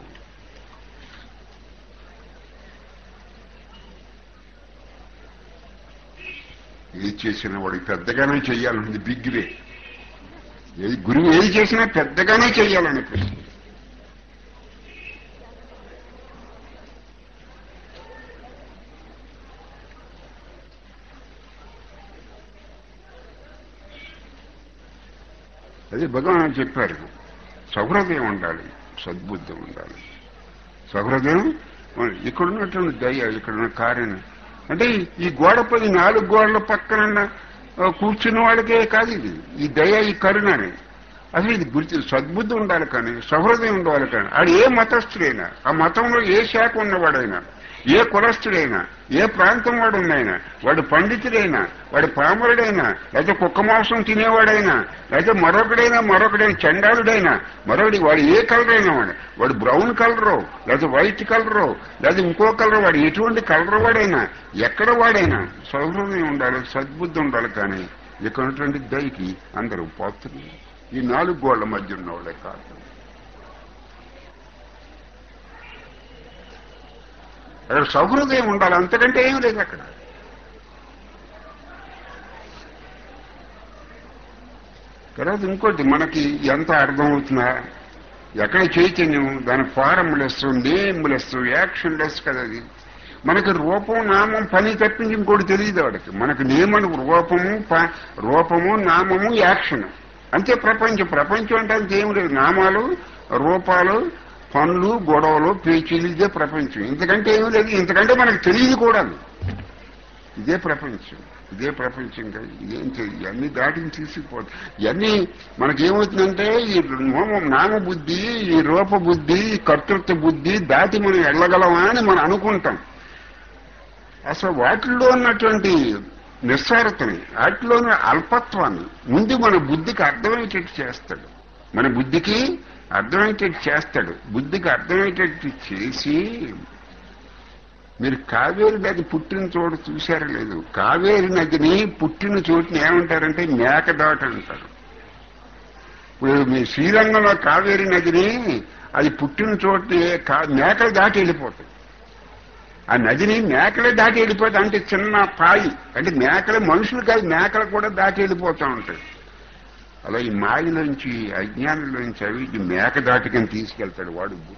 ఏది చేసినా వాడికి పెద్దగానే చెయ్యాలన్నది బిగ్ వే ఏది గురువు ఏది చేసినా పెద్దగానే చెయ్యాలని ప్రశ్న అదే భగవాన్ చెప్పారు సహృదయం ఉండాలి సద్బుద్ధి ఉండాలి సహృదయం ఇక్కడ ఉన్నటువంటి దయ ఇక్కడ ఉన్న కార్యం అంటే ఈ గోడపై నాలుగు గోడల పక్కన కూర్చున్న వాళ్ళకే కాదు ఇది ఈ దయ ఈ కరుణని అసలు ఇది గుర్తు సద్బుద్ధి ఉండాలి కానీ సహృదయం ఉండాలి కానీ ఆడు ఏ మతస్థుడైనా ఆ మతంలో ఏ శాఖ ఉన్నవాడైనా ఏ కులస్థుడైనా ఏ ప్రాంతం వాడు ఉన్నాయినా వాడు పండితుడైనా వాడు పామరుడైనా లేకపోతే కుక్క మాంసం తినేవాడైనా లేకపోతే మరొకడైనా మరొకడైనా చండాలుడైనా మరొకటి వాడు ఏ కలర్ అయినా వాడు వాడు బ్రౌన్ కలరు లేకపోతే వైట్ కలరు లేదా ఇంకో కలర్ వాడు ఎటువంటి కలర్ వాడైనా ఎక్కడ వాడైనా సౌహృదయం ఉండాలి సద్బుద్ధి ఉండాలి కానీ ఇక్కడ ఉన్నటువంటి దయకి అందరూ పోతుంది ఈ నాలుగు గోళ్ల మధ్య ఉన్నవాళ్ళే కాదు అక్కడ సౌహృదయం ఉండాలి అంతకంటే ఏం లేదు అక్కడ తర్వాత ఇంకోటి మనకి ఎంత అర్థమవుతుందా ఎక్కడ చైతన్యం దాని ఫారములెస్ నేములెస్ యాక్షన్లెస్ కదా అది మనకి రూపం నామం పని తప్పించి ఇంకోటి తెలియదు వాడికి మనకి నియమం రూపము ప- రూపము నామము యాక్షన్ అంతే ప్రపంచం ప్రపంచం అంటే అంతేం లేదు నామాలు రూపాలు పనులు గొడవలు పేచీలు ఇదే ప్రపంచం ఇంతకంటే ఏమీ లేదు ఇంతకంటే మనకు తెలియదు కూడా ఇదే ప్రపంచం ఇదే ప్రపంచం కాదు ఇదేం తెలియదు ఇవన్నీ దాటిని తీసుకుపోతుంది ఇవన్నీ మనకేమవుతుందంటే ఈ నోమ- నామ బుద్ధి ఈ రూప బుద్ధి ఈ కర్తృత్వ బుద్ధి దాటి మనం వెళ్ళగలమా అని మనం అనుకుంటాం అసలు వాటిల్లో ఉన్నటువంటి నిస్సారతని వాటిలోని అల్పత్వాన్ని ముందు మన బుద్ధికి అర్థమయ్యేటట్టు చేస్తాడు మన బుద్ధికి అర్థమయ్యేటట్టు చేస్తాడు బుద్ధికి అర్థమయ్యేటట్టు చేసి మీరు కావేరి నది పుట్టిన చోటు చూశారో లేదు కావేరి నదిని పుట్టిన చోటుని ఏమంటారంటే మేకదాట అంటారు ఇప్పుడు మీ శ్రీరంగంలో కావేరి నదిని అది పుట్టిన చోటుని కా- మేకలు దాటి వెళ్ళిపోతాయి ఆ నదిని మేకలే దాటి వెళ్ళిపోతాయి అంటే చిన్న పాయి అంటే మేకలు మనుషులు కాదు మేకలు కూడా దాటి వెళ్ళిపోతూ ఉంటాయి అలా ఈ మాయలోంచి అజ్ఞానంలోంచి అవి ఈ మేక దాటికని తీసుకెళ్తాడు వాడు గురువు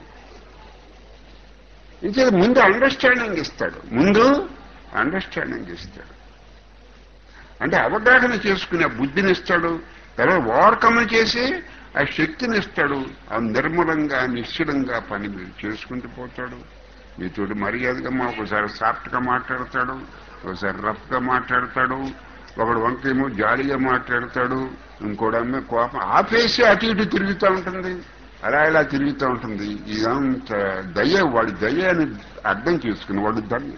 ఇంకే ముందు అండర్స్టాండింగ్ ఇస్తాడు ముందు అండర్స్టాండింగ్ ఇస్తాడు అంటే అవగాహన చేసుకునే బుద్ధిని ఇస్తాడు తర్వాత ఓవర్కమ్ చేసి ఆ శక్తిని ఇస్తాడు ఆ నిర్మలంగా నిశ్చలంగా పని మీరు చేసుకుంటూ పోతాడు మీతోటి మర్యాదగా మా ఒకసారి సాఫ్ట్ గా మాట్లాడతాడు ఒకసారి రఫ్ గా మాట్లాడతాడు ఒకడు వంకేమో జాలీగా మాట్లాడతాడు ఇంకోడేమో కోపం ఆపేసి అటు ఇటు తిరుగుతూ ఉంటుంది అలా ఇలా తిరుగుతూ ఉంటుంది ఇదంతా దయ వాడి దయ అని అర్థం చేసుకుని వాడు దయ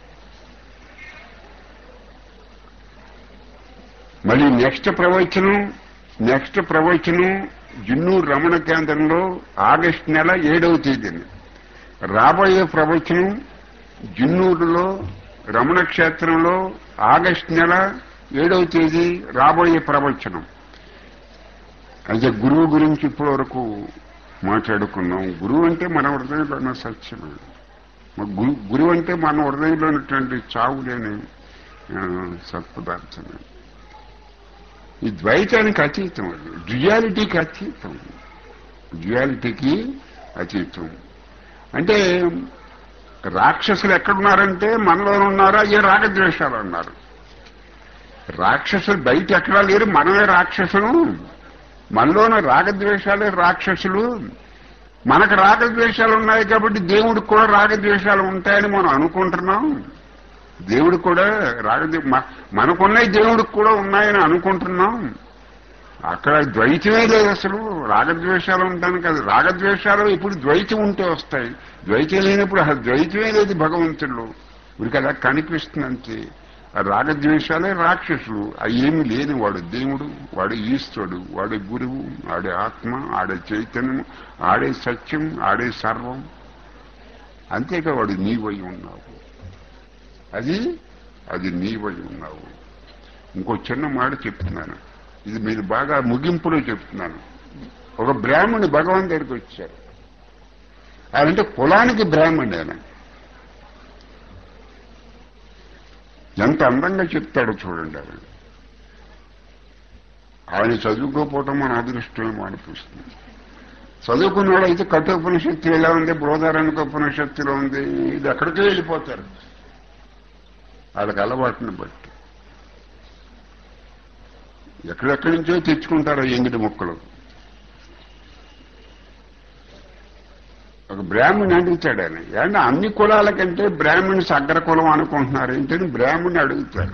మళ్ళీ నెక్స్ట్ ప్రవచనం నెక్స్ట్ ప్రవచనం జిన్నూరు రమణ కేంద్రంలో ఆగస్టు నెల ఏడవ తేదీని రాబోయే ప్రవచనం జిన్నూరులో రమణ క్షేత్రంలో ఆగస్టు నెల ఏడవ తేదీ రాబోయే ప్రవచనం అయితే గురువు గురించి ఇప్పటి వరకు మాట్లాడుకున్నాం గురువు అంటే మన హృదయంలో ఉన్న సత్యం మరి గురు గురువు అంటే మన హృదయంలో ఉన్నటువంటి చావు లేని ఆ, సత్పదార్థమే ఈ ద్వైతానికి అతీతం అది రియాలిటీకి అతీతం రియాలిటీకి అతీతం అంటే రాక్షసులు ఎక్కడున్నారంటే మనలో ఉన్నారా ఏ రాగద్వేషాలు ఉన్నారు రాక్షసులు బయట ఎక్కడా లేరు మనమే రాక్షసులు మనలోన రాగద్వేషాలే రాక్షసులు మనకు రాగద్వేషాలు ఉన్నాయి కాబట్టి దేవుడికి కూడా రాగద్వేషాలు ఉంటాయని మనం అనుకుంటున్నాం దేవుడు కూడా రాగద్వే మ- మనకున్నాయి దేవుడికి కూడా ఉన్నాయని అనుకుంటున్నాం అక్కడ ద్వైతమే లేదు అసలు రాగద్వేషాలు ఉంటాను కదా రాగద్వేషాలు ఇప్పుడు ద్వైతం ఉంటే వస్తాయి ద్వైతం లేనప్పుడు అసలు ద్వైతమే లేదు భగవంతుడు వీరికి అలా కనిపిస్తుంది అంతే ఆ రాగద్వేషాలే రాక్షసులు అవి ఏమి లేని వాడు దేవుడు వాడు ఈశ్వరుడు వాడి గురువు ఆడే ఆత్మ ఆడే చైతన్యం ఆడే సత్యం ఆడే సర్వం అంతేకా వాడు నీవై ఉన్నావు అది అది నీవై ఉన్నావు ఇంకో చిన్న మాట చెప్తున్నాను ఇది మీరు బాగా ముగింపులో చెప్తున్నాను ఒక బ్రాహ్మణి భగవాన్ దగ్గరికి వచ్చారు ఆయనంటే కులానికి బ్రాహ్మణి ఆయన ఎంత అందంగా చెప్తాడో చూడండి ఆయన ఆయన చదువుకోపోవటం మన అదృష్టమేమో అనిపిస్తుంది చదువుకున్న అయితే కఠోపనిషత్తు ఎలా ఉంది బృహదారానికి ఉపనిషత్తులో ఉంది ఇది ఎక్కడికే వెళ్ళిపోతారు వాళ్ళకి అలవాటుని బట్టి ఎక్కడెక్కడి నుంచో తెచ్చుకుంటారు ఆ ఎంగిడి మొక్కలు ఒక బ్రాహ్మణి అడుగుతాడు ఆయన ఏమంటే అన్ని కులాల కంటే బ్రాహ్మణ్స్ అగ్రకులం అనుకుంటున్నారు ఏంటని బ్రాహ్మణ్ణి అడుగుతాడు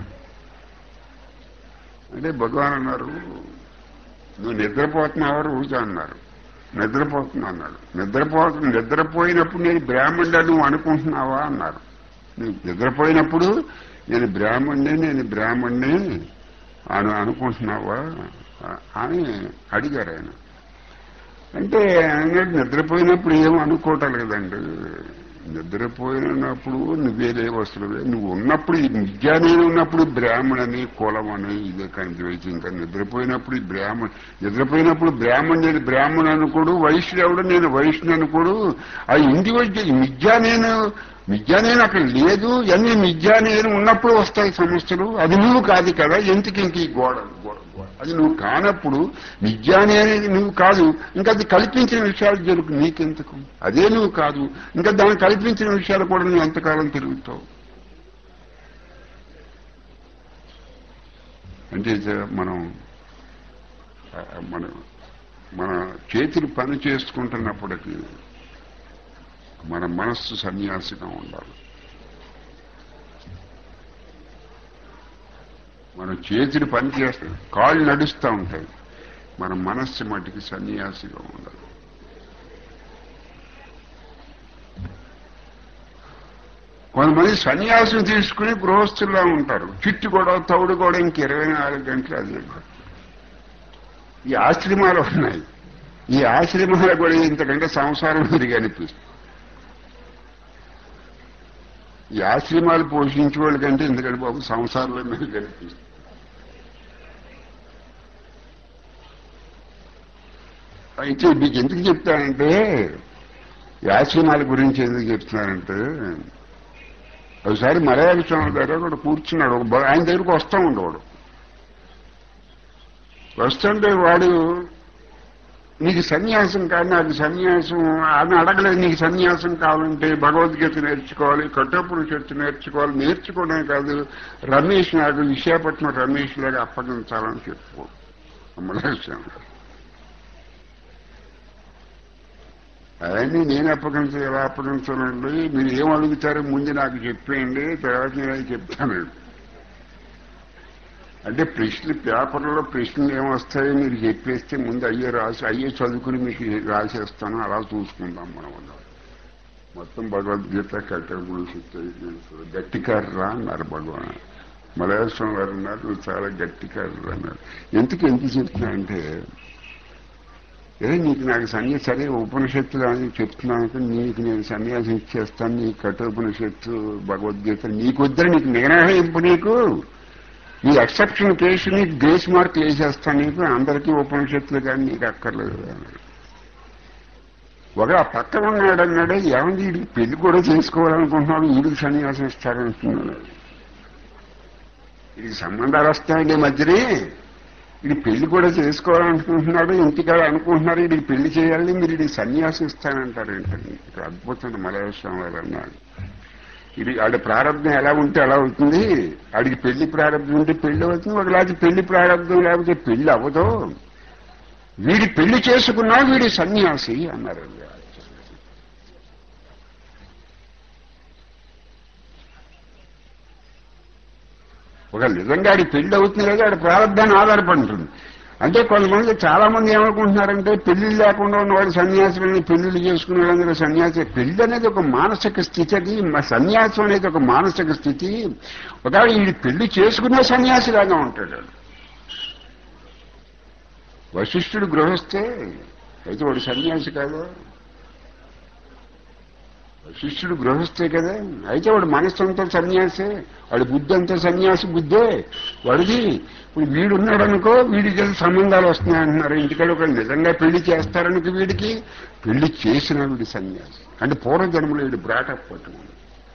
అంటే భగవాన్ అన్నారు నువ్వు నిద్రపోతున్నావా రోజు అన్నారు నిద్రపోతున్నా అన్నాడు నిద్రపో నిద్రపోయినప్పుడు నేను బ్రాహ్మణుడు నువ్వు అనుకుంటున్నావా అన్నారు నువ్వు నిద్రపోయినప్పుడు నేను బ్రాహ్మణ్ణి నేను బ్రాహ్మణ్ణి అని అనుకుంటున్నావా అని అడిగారు ఆయన అంటే అన్నాడు నిద్రపోయినప్పుడు ఏం అనుకోవటం లేదండి నిద్రపోయినప్పుడు నువ్వేలే వస్తువులే నువ్వు ఉన్నప్పుడు ఈ విద్యానేది ఉన్నప్పుడు బ్రాహ్మణని కులమని ఇదే కానీ ద్వైతం ఇంకా నిద్రపోయినప్పుడు ఈ బ్రాహ్మణ నిద్రపోయినప్పుడు బ్రాహ్మణుడు బ్రాహ్మణు అనుకోడు వైష్ణవుడు నేను వైష్ణు అనుకోడు ఆ ఇండివిజువల్ మిథ్యా నేను మిథ్యా నేను అక్కడ లేదు అన్ని మిథ్యా నేను ఉన్నప్పుడు వస్తాయి సమస్యలు అది నువ్వు కాదు కదా ఎందుకు ఇంక ఈ గోడ గోడ గోడ అది నువ్వు కానప్పుడు మిథ్యానే అనేది నువ్వు కాదు ఇంకా అది కల్పించిన విషయాలు జరుగు నీకెందుకు అదే నువ్వు కాదు ఇంకా దాన్ని కల్పించిన విషయాలు కూడా నువ్వు ఎంతకాలం తిరుగుతావు అంటే ఇది మనం ఆ, మన మన చేతులు పని చేసుకుంటున్నప్పటికీ మన మనస్సు సన్యాసిగా ఉండాలి మన చేతులు పని చేస్తాయి కాళ్ళు నడుస్తూ ఉంటాయి మన మనస్సు మటుకి సన్యాసిగా ఉండాలి కొంతమంది సన్యాసం తీసుకుని గృహస్థుల్లో ఉంటారు చిట్టు కూడా తౌడు కూడా ఇంక ఇరవై నాలుగు గంటలు అదే ఈ ఆశ్రమాలు ఉన్నాయి ఈ ఆశ్రమాలు కూడా ఇంతకంటే సంసారం తిరిగి అనిపిస్తుంది ఈ ఆశ్రమాలు పోషించే వాళ్ళకంటే ఎందుకంటే బాబు సంసారంలో మీరు కనిపిస్తుంది అయితే మీకు ఎందుకు చెప్తానంటే ఈ ఆశ్రమాల గురించి ఎందుకు చెప్తున్నానంటే ఒకసారి మలయాళ స్వామి దగ్గర కూడా కూర్చున్నాడు ఒక బ- ఆయన దగ్గరకు వస్తూ ఉండేవాడు వస్తుంటే వాడు నీకు సన్యాసం కాదు నాకు సన్యాసం అని అడగలేదు నీకు సన్యాసం కావాలంటే భగవద్గీత నేర్చుకోవాలి కఠోపనిషత్తు నేర్చుకోవాలి నేర్చుకోవడమే కాదు రమేష్ నాకు విశాఖపట్నం రమేష్ లాగా అప్పగించాలని చెప్పుకో అమలేశ్వరం అవన్నీ నేను అప్పగించాలి ఎలా అప్పగించాలండి మీరు ఏం అడుగుతారో ముందు నాకు చెప్పేయండి తర్వాత నేను అది చెప్తానండి అంటే ప్రశ్నలు పేపర్లో ప్రశ్నలు ఏమొస్తాయో మీరు చెప్పేస్తే ముందు అయ్యే రాసి అయ్యే చదువుకుని మీకు రాసేస్తాను అలా చూసుకుందాం మనం అన్నాం. మొత్తం భగవద్గీత కట్టెలు గట్టికారురా అన్నారు భగవాన్ మలయాళం గారు ఉన్నారు నువ్వు చాలా గట్టికారురా అన్నారు ఎందుకు ఎందుకు చెప్తున్నా అంటే ఏ నీకు నాకు సన్యాసి సరే ఉపనిషత్తులు అని చెప్తున్నాను అంటే నీకు నేను సన్యాసం ఇచ్చేస్తాను నీ కఠోపనిషత్తు భగవద్గీత నీకు వద్దరు నీకు నిర్ణయింపు నీకు ఈ ఎక్సెప్షన్ కేసు నీకు గ్రేస్ మార్క్ వేసేస్తాను నీకు అందరికీ ఉపనిషత్తులు కానీ నీకు అక్కర్లేదు అన్నాడు. ఒక ఆ పక్కన ఉన్నాడు అన్నాడు ఏమంది వీడికి పెళ్లి కూడా చేసుకోవాలనుకుంటున్నాడు వీడికి సన్యాసం ఇస్తారంటున్నాడు వీడికి సంబంధాలు వస్తాయండి మధ్యనే వీడి పెళ్లి కూడా చేసుకోవాలనుకుంటున్నాడు ఇంటికాడ అనుకుంటున్నారు వీడికి పెళ్లి చేయాలి మీరు వీడికి సన్యాసం ఇస్తానంటారు ఏంటండి ఇక్కడ అద్భుతం మలయాళం వారు అన్నాడు ఇది ఆడి ప్రారంభం ఎలా ఉంటే అలా అవుతుంది ఆడికి పెళ్లి ప్రారంభం ఉంటే పెళ్లి అవుతుంది ఒకలాంటి పెళ్లి ప్రారంభం లేకపోతే పెళ్లి అవ్వదు వీడి పెళ్లి చేసుకున్నా వీడి సన్యాసి అన్నారు ఒక నిజంగా ఆడి పెళ్లి అవుతుంది లేదా ఆడి ప్రారంభాన్ని ఆధారపడి ఉంటుంది అంటే కొంతమంది చాలా మంది ఏమనుకుంటున్నారంటే పెళ్లి లేకుండా ఉన్నవాడు సన్యాసులని పెళ్లిళ్ళు చేసుకునే వాళ్ళందరూ సన్యాసి పెళ్లి అనేది ఒక మానసిక స్థితి అది మ- సన్యాసం అనేది ఒక మానసిక స్థితి ఒకవేళ ఈ పెళ్లి చేసుకునే సన్యాసిలాగా ఉంటాడు వాడు. వశిష్ఠుడు గృహస్థే అయితే వాడు సన్యాసి కాదు శిష్యుడు గృహస్థే కదా అయితే వాడు మనస్సు అంతా సన్యాసే వాడి బుద్ధి అంతా సన్యాసి బుద్ధే వాడిది ఇప్పుడు వీడు ఉన్నాడు అనుకో వీడికి సంబంధాలు వస్తున్నాయి అంటున్నారు ఇంటికాడ ఒక నిజంగా పెళ్లి చేస్తారనుకో వీడికి పెళ్లి చేసిన వీడి సన్యాసి అంటే పూర్వజన్మలో వీడు బ్రాటప్ పట్టుకున్నాడు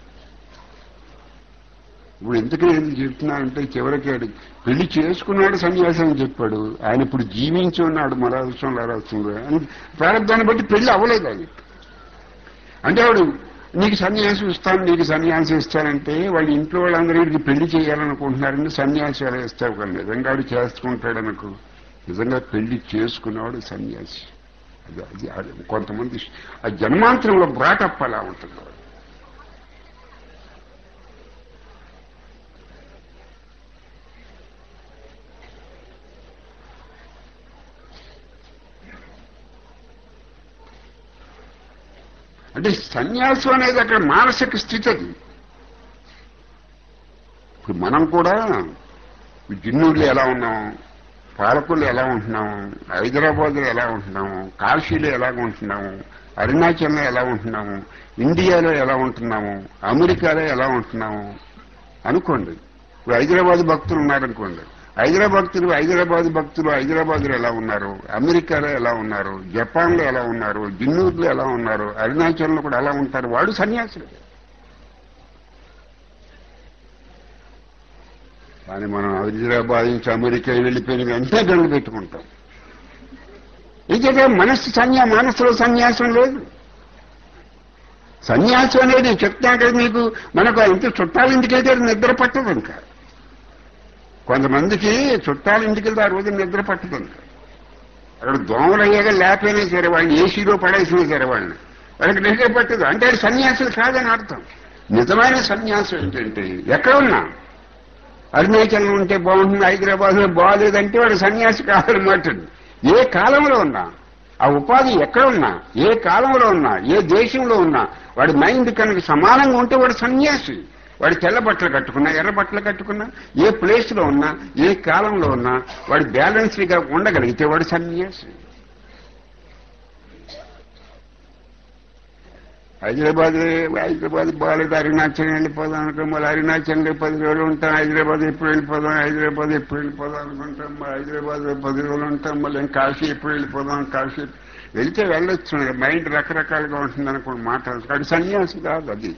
ఇప్పుడు ఎందుకు నేను చెప్తున్నా అంటే చివరికి వాడు పెళ్లి చేసుకున్నాడు సన్యాసం అని చెప్పాడు ఆయన ఇప్పుడు జీవించి ఉన్నాడు మరాల్సిన రాల్సిందో అని ప్రారంభాన్ని బట్టి పెళ్లి అవ్వలేదు ఆయన అంటే వాడు నీకు సన్యాసం ఇస్తాను నీకు సన్యాసం ఇస్తానంటే వాళ్ళ ఇంట్లో వాళ్ళందరికీ పెళ్లి చేయాలనుకుంటున్నారని సన్యాసి ఎలా ఇస్తావు కానీ నిజంగా వాడు చేసుకుంటాడు అనుకో నిజంగా పెళ్లి చేసుకున్నవాడు సన్యాసి అది అది అది కొంతమంది ఆ జన్మాంతరంలో బ్రాటప్ అలా ఉంటుంది వాడు. అంటే సన్యాసం అనేది అక్కడ మానసిక స్థితి అది ఇప్పుడు మనం కూడా జిన్నూరులో ఎలా ఉన్నాం పాలకులు ఎలా ఉంటున్నాము హైదరాబాద్లో ఎలా ఉంటున్నాము కాశీలో ఎలా ఉంటున్నాము అరుణాచల్లో ఎలా ఉంటున్నాము ఇండియాలో ఎలా ఉంటున్నాము అమెరికాలో ఎలా ఉంటున్నాము అనుకోండి ఇప్పుడు హైదరాబాద్ భక్తులు ఉన్నారనుకోండి హైదరాబాద్ భక్తులు హైదరాబాద్ భక్తులు హైదరాబాద్లో ఎలా ఉన్నారు అమెరికాలో ఎలా ఉన్నారు జపాన్లో ఎలా ఉన్నారు జిన్నూరులో ఎలా ఉన్నారు అరుణాచల్లో కూడా ఎలా ఉంటారు వాడు సన్యాసులు కానీ మనం హైదరాబాద్ నుంచి అమెరికా వెళ్ళిపోయిన వెంటనే గండు పెట్టుకుంటాం ఇదే మనస్సు సన్యా మనస్సులో సన్యాసం లేదు సన్యాసం అనేది నేను చెప్తాను కదా మీకు మనకు ఇంత చుట్టాల ఇంటికైతే నిద్ర పట్టదు ఇంకా కొంతమందికి చుట్టాల ఇంటికి వెళ్తే ఆ రోజు నిద్ర పట్టదు ఇంకా అక్కడ దోమలు అయ్యాక లేకపోయినా సరే వాళ్ళని ఏసీలో పడేసినా సరే వాళ్ళని వాళ్ళకి నిద్ర పట్టదు అంటే అది సన్యాసులు కాదని అర్థం నిజమైన సన్యాసం ఏంటంటే ఎక్కడ ఉన్నా అరుణాచలం ఉంటే బాగుంటుంది హైదరాబాద్ లో బాగాలేదంటే వాడు సన్యాసి కాదనమాట ఏ కాలంలో ఉన్నా ఆ ఉపాధి ఎక్కడ ఉన్నా ఏ కాలంలో ఉన్నా ఏ దేశంలో ఉన్నా వాడి మైండ్ కనుక సమానంగా ఉంటే వాడు సన్యాసి వాడు తెల్ల బట్టలు కట్టుకున్నా ఎర్ర బట్టలు కట్టుకున్నా ఏ ప్లేస్ లో ఉన్నా ఏ కాలంలో ఉన్నా వాడు బ్యాలెన్స్గా ఉండగలిగితే వాడు సన్యాసి హైదరాబాద్ హైదరాబాద్ బాగాలేదు అరుణాచలం వెళ్ళిపోదాం అనుకో మళ్ళీ అరుణాచలంలో పది రోజులు ఉంటాం హైదరాబాద్ ఎప్పుడు వెళ్ళిపోదాం హైదరాబాద్ ఎప్పుడు వెళ్ళిపోదాం అనుకుంటాం మళ్ళీ హైదరాబాద్ పది రోజులు ఉంటాం మళ్ళీ కాశీ ఎప్పుడు వెళ్ళిపోదాం కాశీ వెళ్తే వెళ్ళొచ్చు మైండ్ రకరకాలుగా ఉంటుంది అనుకోండి మాట్లాడుతుంది అది సన్యాసి కాదు అది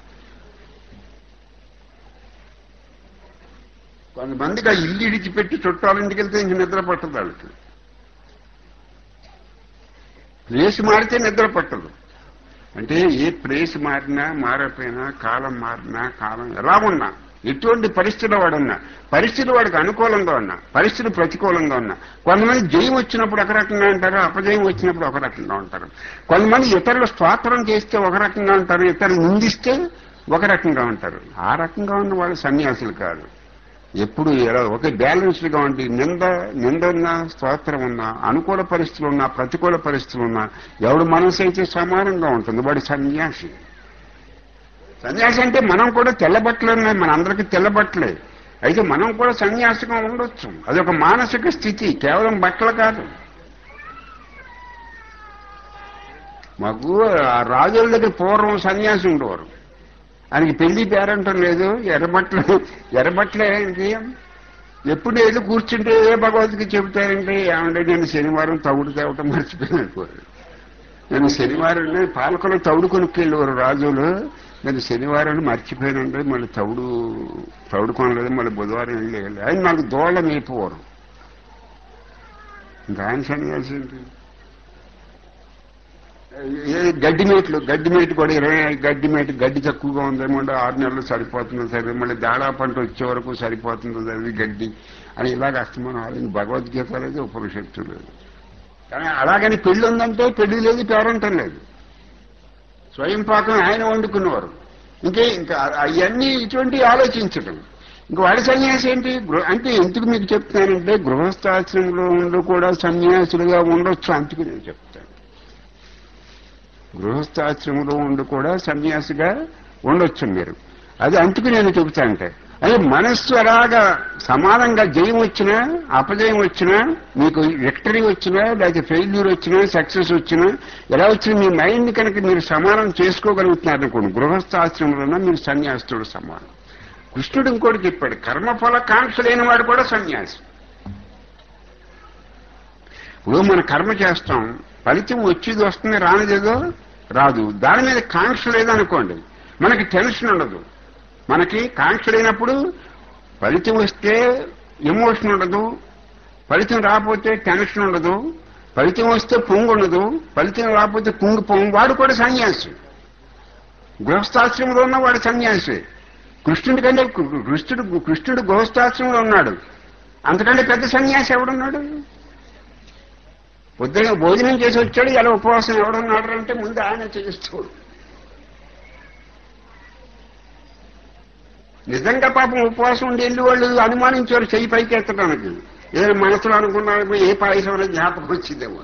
కొంతమందికి ఆ ఇల్లు ఇడిచిపెట్టి చుట్టాలింటికి వెళ్తే ఇంక నిద్ర పట్టదు వాళ్ళకి ప్లేస్ మారితే నిద్ర పట్టదు అంటే ఏ ప్లేస్ మారినా మారపోయినా కాలం మారినా కాలం ఎలా ఉన్నా ఎటువంటి పరిస్థితుల్లో వాడు ఉన్నా పరిస్థితులు వాడికి అనుకూలంగా ఉన్నా పరిస్థితులు ప్రతికూలంగా ఉన్నా కొంతమంది జయం వచ్చినప్పుడు ఒక రకంగా ఉంటారు అపజయం వచ్చినప్పుడు ఒక రకంగా ఉంటారు కొంతమంది ఇతరులు స్తోత్రం చేస్తే ఒక రకంగా ఉంటారు ఇతరులు నిందిస్తే ఒక రకంగా ఉంటారు ఆ రకంగా ఉన్న వాళ్ళు సన్యాసులు కాదు ఎప్పుడు ఎలా ఒకే బ్యాలెన్స్డ్ గా ఉండి నింద నింద ఉన్నా స్తోత్రం ఉన్నా అనుకూల పరిస్థితులు ఉన్నా ప్రతికూల పరిస్థితులు ఉన్నా ఎవడు మనసు అయితే సమానంగా ఉంటుంది వాడి సన్యాసి సన్యాసి అంటే మనం కూడా తెల్లబట్టలు ఉన్నాయి మన అందరికీ తెల్లబట్టలే అయితే మనం కూడా సన్యాసిగా ఉండొచ్చు అదొక మానసిక స్థితి కేవలం బట్టలు కాదు మాకు ఆ రాజుల దగ్గర పూర్వం సన్యాసి ఉండేవారు ఆయనకి పెళ్లి పేరంటం లేదు ఎర్రబట్టలు ఎర్రబట్టలే ఆయనకి ఎప్పుడు ఏదో కూర్చుంటే ఏ భగవద్గీత చెబుతారంటే ఏమంటే నేను శనివారం తవుడు తేవటం మర్చిపోయినట్టు నేను శనివారం పాలకులు తవుడు కొనుక్కెళ్ళేవారు రాజులు నేను శనివారం మర్చిపోయానంటే మళ్ళీ తవుడు తవుడు కొనలేదు మళ్ళీ బుధవారం వెళ్ళి ఆయన నాకు దోళ్ళ మేపోవారు ఇంకా ఆయన సన్యాసి ఏంటి ఏ గడ్డి మేట్లు గడ్డి మేటు కూడా ఇరవై గడ్డి మేటు గడ్డి తక్కువగా ఉందేమో ఆరు నెలలు సరిపోతుందో సరే మళ్ళీ దాడా పంట వచ్చే వరకు సరిపోతుందో అది గడ్డి అని ఇలాగ అస్తమానం ఆలోచన భగవద్గీత లేదు ఉపనిషత్తు లేదు కానీ అలాగని పెళ్లి ఉందంటే పెళ్లి లేదు పేరంటం లేదు స్వయం పాకం ఆయన వండుకున్నవారు ఇంకే ఇంకా అవన్నీ ఇటువంటి ఆలోచించడం ఇంక వాడి సన్యాసి ఏంటి గృహ అంటే ఎందుకు మీకు చెప్తానంటే గృహస్థాశ్రమంలో ఉండి కూడా సన్యాసులుగా ఉండొచ్చు అందుకు నేను చెప్తాను గృహస్థాశ్రమంలో ఉండి కూడా సన్యాసిగా ఉండొచ్చు మీరు అది అందుకు నేను చెబుతానంటే అదే మనస్సు అలాగా సమానంగా జయం వచ్చినా అపజయం వచ్చినా మీకు విక్టరీ వచ్చినా లేకపోతే ఫెయిల్యూర్ వచ్చినా సక్సెస్ వచ్చినా ఎలా వచ్చినా మీ మైండ్ కనుక మీరు సమానం చేసుకోగలుగుతున్నారు అనుకోండి గృహస్థాశ్రమంలో మీరు సన్యాసుడు సమానం కృష్ణుడు ఇంకోటి చెప్పాడు కర్మఫల కాంక్ష లేని వాడు కూడా సన్యాసి ఇప్పుడు మన కర్మ చేస్తాం ఫలితం వచ్చేది వస్తుంది రానిదేదో రాదు దాని మీద కాంక్ష లేదనుకోండి మనకి టెన్షన్ ఉండదు మనకి కాంక్ష లేనప్పుడు ఫలితం వస్తే ఎమోషన్ ఉండదు ఫలితం రాకపోతే టెన్షన్ ఉండదు ఫలితం వస్తే పొంగు ఉండదు ఫలితం రాకపోతే కుంగు పొంగు వాడు కూడా సన్యాసి గృహస్థాశ్రమంలో ఉన్న వాడు సన్యాసి కృష్ణుడి కంటే కృష్ణుడు కృష్ణుడు గృహస్థాశ్రమంలో ఉన్నాడు అంతకంటే పెద్ద సన్యాసి ఎవడున్నాడు పొద్దున భోజనం చేసి వచ్చాడు ఇలా ఉపవాసం ఎవడున్నాడు అంటే ముందు ఆయన చేస్తాడు నిజంగా పాపం ఉపవాసం ఉండి వెళ్ళి వాళ్ళు అనుమానించారు చెయ్యి పైకి ఎత్తడానికి ఏదైనా మనసులో అనుకున్నారు ఏ పాయసం అనేది జ్ఞాపకం వచ్చిందేమో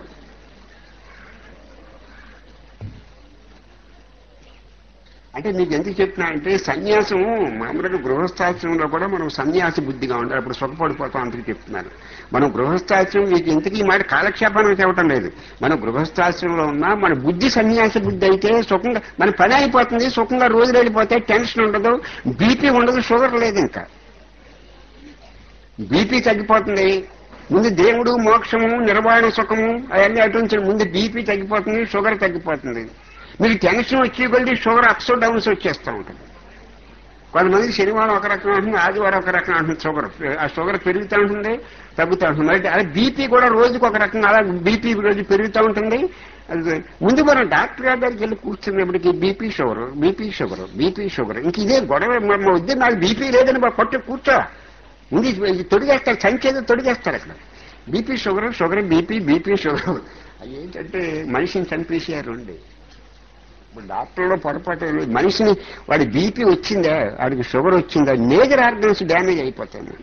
అంటే మీకు ఎందుకు చెప్తున్నా అంటే సన్యాసం మామూలుగా గృహస్థాశ్రమంలో కూడా మనం సన్యాసి బుద్ధిగా ఉండాలి అప్పుడు సుఖపడిపోతాం అందుకు చెప్తున్నారు మనం గృహస్థాశ్రమం మీకు ఎందుకు ఈ మాట కాలక్షేపానికి చెప్పడం లేదు మన గృహస్థాశ్రమంలో ఉన్నా మన బుద్ధి సన్యాసి బుద్ధి అయితే సుఖంగా మన పని అయిపోతుంది సుఖంగా రోజులు వెళ్ళిపోతే టెన్షన్ ఉండదు బీపీ ఉండదు షుగర్ లేదు ఇంకా బీపీ తగ్గిపోతుంది ముందు దేవుడు మోక్షము నిర్వాణ సుఖము అవన్నీ అటు నుంచి ముందు బీపీ తగ్గిపోతుంది షుగర్ తగ్గిపోతుంది మీకు టెన్షన్ వచ్చే కొద్ది షుగర్ అప్స్ డౌన్స్ వచ్చేస్తూ ఉంటుంది కొంతమంది శనివారం ఒక రకం ఉంటుంది ఆదివారం ఒక రకం ఉంటుంది షుగర్ ఆ షుగర్ పెరుగుతూ ఉంటుంది తగ్గుతూ ఉంటుంది అయితే అదే బీపీ కూడా రోజుకి ఒక రకంగా అలా బీపీ రోజు పెరుగుతూ ఉంటుంది అది ముందు మనం డాక్టర్ గారి దగ్గరికి వెళ్ళి కూర్చున్నప్పటికీ BP sugar BP sugar BP sugar ఇంక ఇదే గొడవ మా వద్దు నాకు బీపీ లేదని మా కొట్టు కూర్చో ముందు ఇది తొడిగేస్తారు సంచేది తొడిగేస్తారు అక్కడ BP sugar sugar BP BP sugar అవి ఏంటంటే మనిషిని చంపేసారు అండి ఇప్పుడు డాక్టర్లో పొరపాటు ఏం లేదు. మనిషిని వాడి బీపీ వచ్చిందా వాడికి షుగర్ వచ్చిందా మేజర్ ఆర్గన్స్ డ్యామేజ్ అయిపోతాయి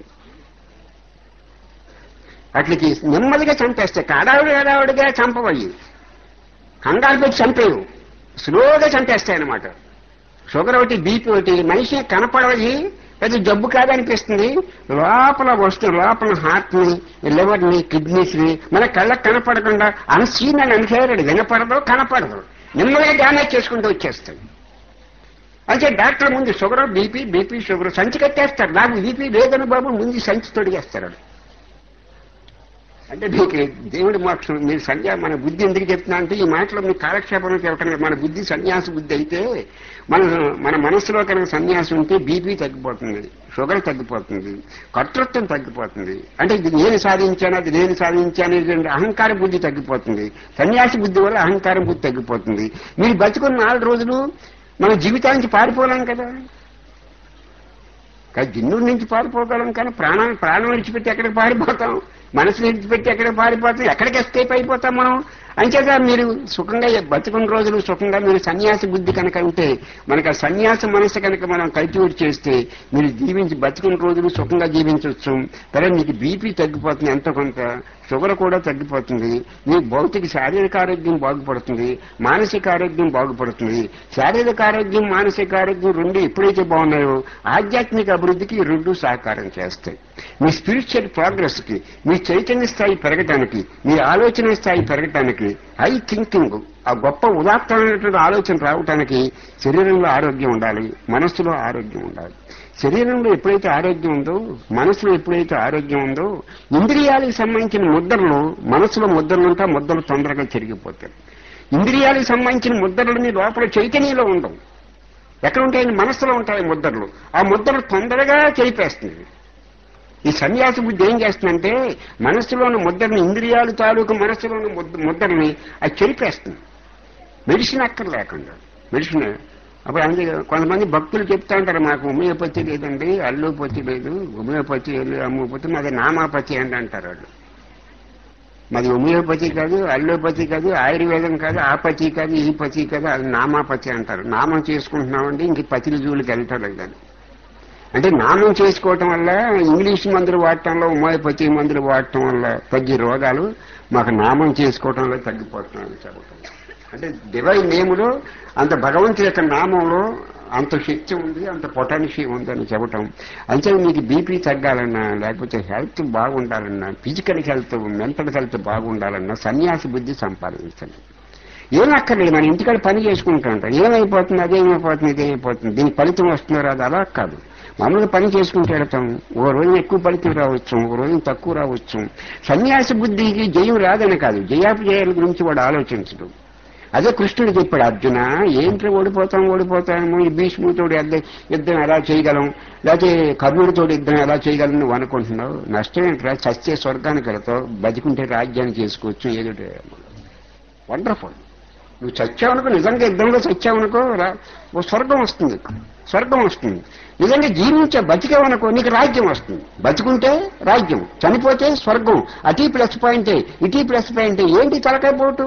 వాటికి నెమ్మదిగా చంపేస్తాయి కాడావిడి కాడావిడిగా చంపవయ్యి కంగారు పెట్టి చంపేవు స్లోగా చంపేస్తాయి అన్నమాట షుగర్ ఒకటి బీపీ ఒకటి మనిషి కనపడవి పెద్ద జబ్బు కాదనిపిస్తుంది లోపల వస్తువు లోపల హార్ట్ ని లివర్ ని కిడ్నీస్ ని మన కళ్ళకు కనపడకుండా అన్సీన్ అని అన్ఫేర్డ్ వినపడదు కనపడదు నెమ్మదిగా డ్యామేజ్ చేసుకుంటూ వచ్చేస్తాయి అంటే డాక్టర్ ముందు షుగర్ బీపీ బీపీ షుగర్ సంచి కట్టేస్తారు నాకు బీపీ లేదని బాబు ముందు సంచి తొడిగేస్తారు అంటే మీకు దేవుడి మోక్షం మీరు సన్యా మన బుద్ధి ఎందుకు చెప్తున్నా అంటే ఈ మాటలో మీకు కాలక్షేపం చెప్పటం లేదు. మన బుద్ధి సన్యాస బుద్ధి అయితే మన మన మనసులో కనుక సన్యాసం ఉంటే బీపీ తగ్గిపోతుంది షుగర్ తగ్గిపోతుంది కర్తృత్వం తగ్గిపోతుంది అంటే ఇది నేను సాధించాను అది నేను సాధించాను ఇది అహంకార బుద్ధి తగ్గిపోతుంది సన్యాసి బుద్ధి వల్ల అహంకార బుద్ధి తగ్గిపోతుంది మీరు బతుకున్న నాలుగు రోజులు మన జీవితానికి పారిపోలేం కదా కానీ జిన్నుడి నుంచి పారిపోగలం కానీ ప్రాణం ప్రాణం విడిచిపెట్టి ఎక్కడికి పారిపోతాం మనసు విడిచిపెట్టి ఎక్కడికి పారిపోతాం ఎక్కడికి ఎస్కేప్ అయిపోతాం మనం అంచేత మీరు సుఖంగా బతుకున్న రోజులు సుఖంగా మీరు సన్యాసి బుద్ధి కనుక ఉంటే మనకు ఆ సన్యాస మనసు కనుక మనం కల్టివేట్ చేస్తే మీరు జీవించి బతుకున్న రోజులు సుఖంగా జీవించవచ్చు తర్వాత మీకు బీపీ తగ్గిపోతుంది ఎంతో కొంత షుగర్ కూడా తగ్గిపోతుంది మీ భౌతిక శారీరక ఆరోగ్యం బాగుపడుతుంది మానసిక ఆరోగ్యం బాగుపడుతుంది శారీరక ఆరోగ్యం మానసిక ఆరోగ్యం రెండు ఎప్పుడైతే బాగున్నాయో ఆధ్యాత్మిక అభివృద్ధికి ఈ రెండు సహకారం చేస్తాయి మీ స్పిరిచువల్ ప్రోగ్రెస్ కి మీ చైతన్య స్థాయి పెరగటానికి మీ ఆలోచన స్థాయి పెరగటానికి హై థింకింగ్ ఆ గొప్ప ఉదాత్తమైనటువంటి ఆలోచన రావటానికి శరీరంలో ఆరోగ్యం ఉండాలి మనస్సులో ఆరోగ్యం ఉండాలి శరీరంలో ఎప్పుడైతే ఆరోగ్యం ఉందో మనసులో ఎప్పుడైతే ఆరోగ్యం ఉందో ఇంద్రియాలకు సంబంధించిన ముద్రలు మనసులో ముద్రలు ఉంటా ముద్రలు తొందరగా చెరిగిపోతాయి ఇంద్రియాలకు సంబంధించిన ముద్రలని లోపల చైతన్యంలో ఉండవు ఎక్కడ ఉంటాయని మనసులో ఉంటాయి ముద్రలు ఆ ముద్రలు తొందరగా చెరిపేస్తుంది ఈ సన్యాసి బుద్ధి ఏం చేస్తుందంటే మనస్సులోని ముద్రని ఇంద్రియాలు తాలూకు మనస్సులోని ముద్ద ముద్రని అది చెరిపేస్తుంది మెడిసిన్ అక్కర్లేకుండా మెడిసిన్ అప్పుడు అందుకే కొంతమంది భక్తులు చెప్తా ఉంటారు మాకు హోమియోపతి లేదండి అల్లోపతి లేదు హోమియోపతి అమ్మోపతి మాది నామాపతి అని అంటారు వాళ్ళు మాది హోమియోపతి కాదు అల్లోపతి కాదు ఆయుర్వేదం కాదు ఆ పతి కాదు ఈ పతి కాదు అది నామాపతి అంటారు నామం చేసుకుంటున్నామండి ఇంక పతిల జూలికి వెళ్తారు కానీ అంటే నామం చేసుకోవటం వల్ల ఇంగ్లీష్ మందులు వాడటంలో హోమియోపతి మందులు వాడటం వల్ల తగ్గే రోగాలు మాకు నామం చేసుకోవటం వల్ల తగ్గిపోతున్నాయని చెప్పటం అంటే డివైన్ నేములో అంత భగవంతుడి యొక్క నామంలో అంత శక్తి ఉంది అంత పొటెన్షియల్ ఉంది అని చెప్పటం అంటే మీకు బీపీ తగ్గాలన్నా లేకపోతే హెల్త్ బాగుండాలన్నా ఫిజికల్ హెల్త్ మెంటల్ హెల్త్ బాగుండాలన్నా సన్యాసి బుద్ధి సంపాదించండి ఏం అక్కర్లేదు మన ఇంటికాడ పని చేసుకుంటూ ఉంటాం ఏమైపోతుంది అదేమైపోతుంది ఇదేమైపోతుంది దీనికి ఫలితం వస్తుందో రాదు అలా కాదు మామూలుగా పని చేసుకుంటూ వెళ్తాం ఓ రోజు ఎక్కువ ఫలితం రావచ్చు ఒక రోజు తక్కువ రావచ్చు సన్యాసి బుద్ధికి జయం రాదని కాదు జయాపజయాల గురించి వాడు ఆలోచించడు అదే కృష్ణుడు చెప్పాడు అర్జున ఏంటి ఓడిపోతాం ఓడిపోతాము ఈ భీష్ముడితోడు యుద్ధం యుద్ధం ఎలా చేయగలం లేకపోతే కర్ణుడితో యుద్ధం ఎలా చేయగలం నువ్వు అనుకుంటున్నావు నష్టం ఏంట్రా చచ్చే స్వర్గానికి వెళతావు బతికుంటే రాజ్యాన్ని చేసుకోవచ్చు ఏదో వండర్ఫుల్ నువ్వు చచ్చావనుకో నిజంగా యుద్ధంలో చచ్చావనుకో రా- ఓ స్వర్గం వస్తుంది స్వర్గం వస్తుంది నిజంగా జీవించే బతికావనుకో నీకు రాజ్యం వస్తుంది బతికుంటే రాజ్యం చనిపోతే స్వర్గం అటీ ప్లస్ పాయింటే ఇటీ ప్లస్ పాయింటే ఏంటి తలకాయ పోటు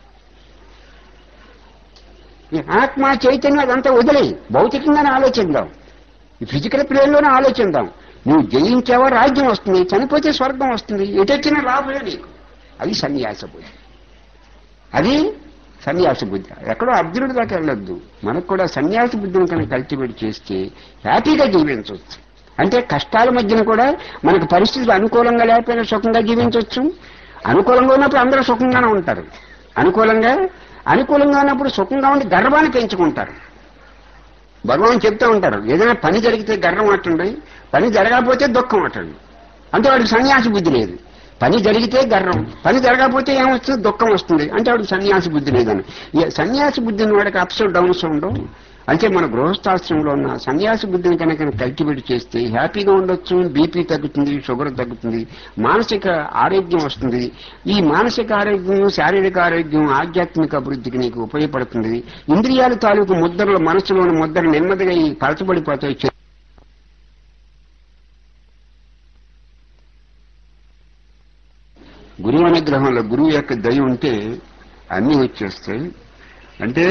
ఈ ఆత్మ చైతన్యం అదంతా వదిలే భౌతికంగానే ఆలోచిద్దాం ఈ ఫిజికల్ ప్లేన్లోనే ఆలోచిద్దాం నువ్వు జయించావా రాజ్యం వస్తుంది చనిపోతే స్వర్గం వస్తుంది ఎటొచ్చిన లాభమే నీకు అది సన్యాస బుద్ధి అది సన్యాస బుద్ధి ఎక్కడో అర్జునుడి దాకా వెళ్ళొద్దు మనకు కూడా సన్యాస బుద్ధిని కనుక కల్టివేట్ చేస్తే హ్యాపీగా జీవించవచ్చు అంటే కష్టాల మధ్యన కూడా మనకు పరిస్థితులు అనుకూలంగా లేకపోయినా సుఖంగా జీవించవచ్చు అనుకూలంగా ఉన్నప్పుడు అందరూ సుఖంగానే ఉంటారు అనుకూలంగా అనుకూలంగా ఉన్నప్పుడు సుఖంగా ఉండి గర్వాన్ని పెంచుకుంటారు భగవాన్ చెప్తూ ఉంటారు ఏదైనా పని జరిగితే గర్వం అట్టండి పని జరగకపోతే దుఃఖం అట్టండి అంటే వాడికి సన్యాసి బుద్ధి లేదు పని జరిగితే గర్వం పని జరగకపోతే ఏమొస్తుంది దుఃఖం వస్తుంది అంటే వాడికి సన్యాసి బుద్ధి లేదని ఈ సన్యాసి బుద్ధిని వాడికి అప్స్ డౌన్స్ ఉండవు అంటే మన గృహస్థాశ్రమంలో ఉన్న సన్యాసి బుద్ధిని కనుక కల్టివేట్ చేస్తే హ్యాపీగా ఉండొచ్చు బీపీ తగ్గుతుంది షుగర్ తగ్గుతుంది మానసిక ఆరోగ్యం వస్తుంది ఈ మానసిక ఆరోగ్యం శారీరక ఆరోగ్యం ఆధ్యాత్మిక అభివృద్ధికి నీకు ఉపయోగపడుతుంది ఇంద్రియాల తాలూకు ముద్రలు మనసులోని ముద్రలు నెమ్మదిగా ఈ పలచబడిపోతాయి గురువు అనుగ్రహంలో గురువు యొక్క దయ ఉంటే అన్నీ వచ్చేస్తాయి అంటే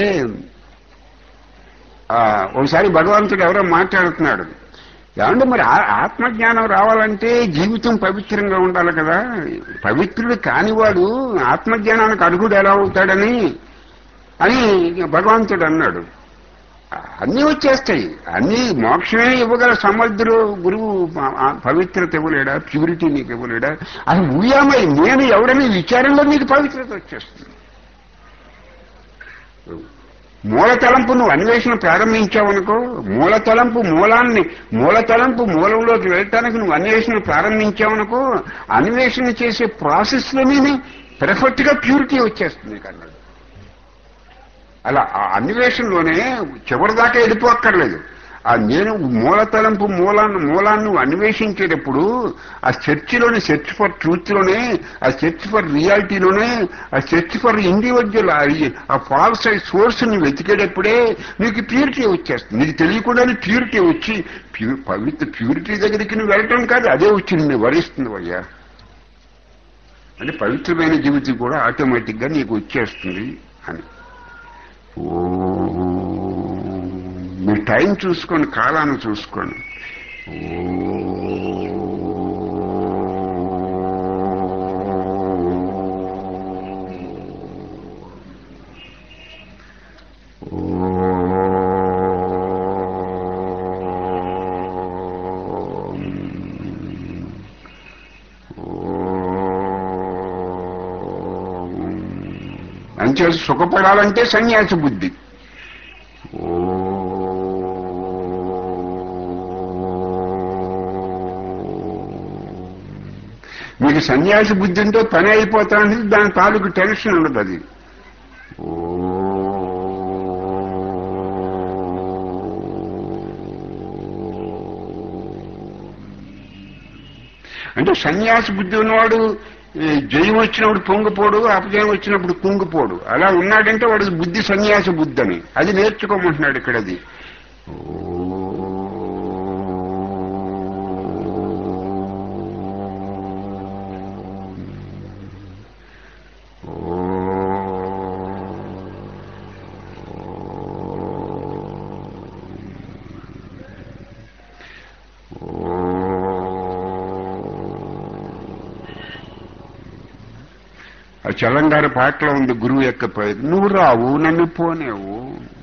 ఆ, ఒకసారి భగవంతుడు ఎవరో మాట్లాడుతున్నాడు ఏమంటే మరి ఆ- ఆత్మజ్ఞానం రావాలంటే జీవితం పవిత్రంగా ఉండాలి కదా పవిత్రుడు కానివాడు ఆత్మజ్ఞానానికి అర్హుడు ఎలా అవుతాడని అని భగవంతుడు అన్నాడు అన్నీ వచ్చేస్తాయి అన్నీ మోక్షమే ఇవ్వగల సమర్థుడు గురువు ఆ- ఆ పవిత్రత ఇవ్వలేడా ప్యూరిటీ నీకు ఇవ్వలేడా అది ఊయామై నేను ఎవడని విచారంలో నీకు పవిత్రత వచ్చేస్తుంది మూల తలంపు నువ్వు అన్వేషణ ప్రారంభించావనుకో మూల తలంపు మూలాన్ని మూల తలంపు మూలంలోకి వెళ్ళటానికి నువ్వు అన్వేషణ ప్రారంభించావనుకో అన్వేషణ చేసే ప్రాసెస్ లోనే పర్ఫెక్ట్ గా ప్యూరిటీ వచ్చేస్తుంది కన్నాడు అలా ఆ అన్వేషణలోనే చివరి దాకా వెళ్ళిపోక్కర్లేదు ఆ నేను మూలతలంపు మూలాన్ని మూలాన్ని నువ్వు అన్వేషించేటప్పుడు ఆ చర్చిలోని సెర్చ్ ఫర్ ట్రూత్లోనే ఆ సెర్చ్ ఫర్ రియాలిటీలోనే ఆ సెర్చ్ ఫర్ ఇండివిజువల్ ఆ ఫాల్స్ సోర్స్ ని వెతికేటప్పుడే నీకు ప్యూరిటీ వచ్చేస్తుంది నీకు తెలియకుండానే ప్యూరిటీ వచ్చి ప్యూ పవిత్ర ప్యూరిటీ దగ్గరికి నువ్వు వెళ్ళటం కాదు అదే వచ్చి నిన్ను వరిస్తుంది అయ్యా అంటే పవిత్రమైన జీవితం కూడా ఆటోమేటిక్ గా నీకు వచ్చేస్తుంది అని ఓ మీరు టైం చూసుకోండి కాలాన్ని చూసుకోండి అంతే సుఖపడాలంటే సన్యాసి బుద్ధి మీకు సన్యాసి బుద్ధి ఉంటే పని అయిపోతా అనేది దాని తాలూకు టెన్షన్ ఉండదు అది అంటే సన్యాసి బుద్ధి ఉన్నవాడు ఈ జయం వచ్చినప్పుడు పొంగిపోడు అపజయం వచ్చినప్పుడు కుంగిపోడు అలా ఉన్నాడంటే వాడు బుద్ధి సన్యాస బుద్ధి అని అది నేర్చుకోమంటున్నాడు ఇక్కడ అది ఆ చలంగారి పాటలో ఉంది గురువు యొక్క ప్రయత్నం నువ్వు రావు నన్ను పోనేవు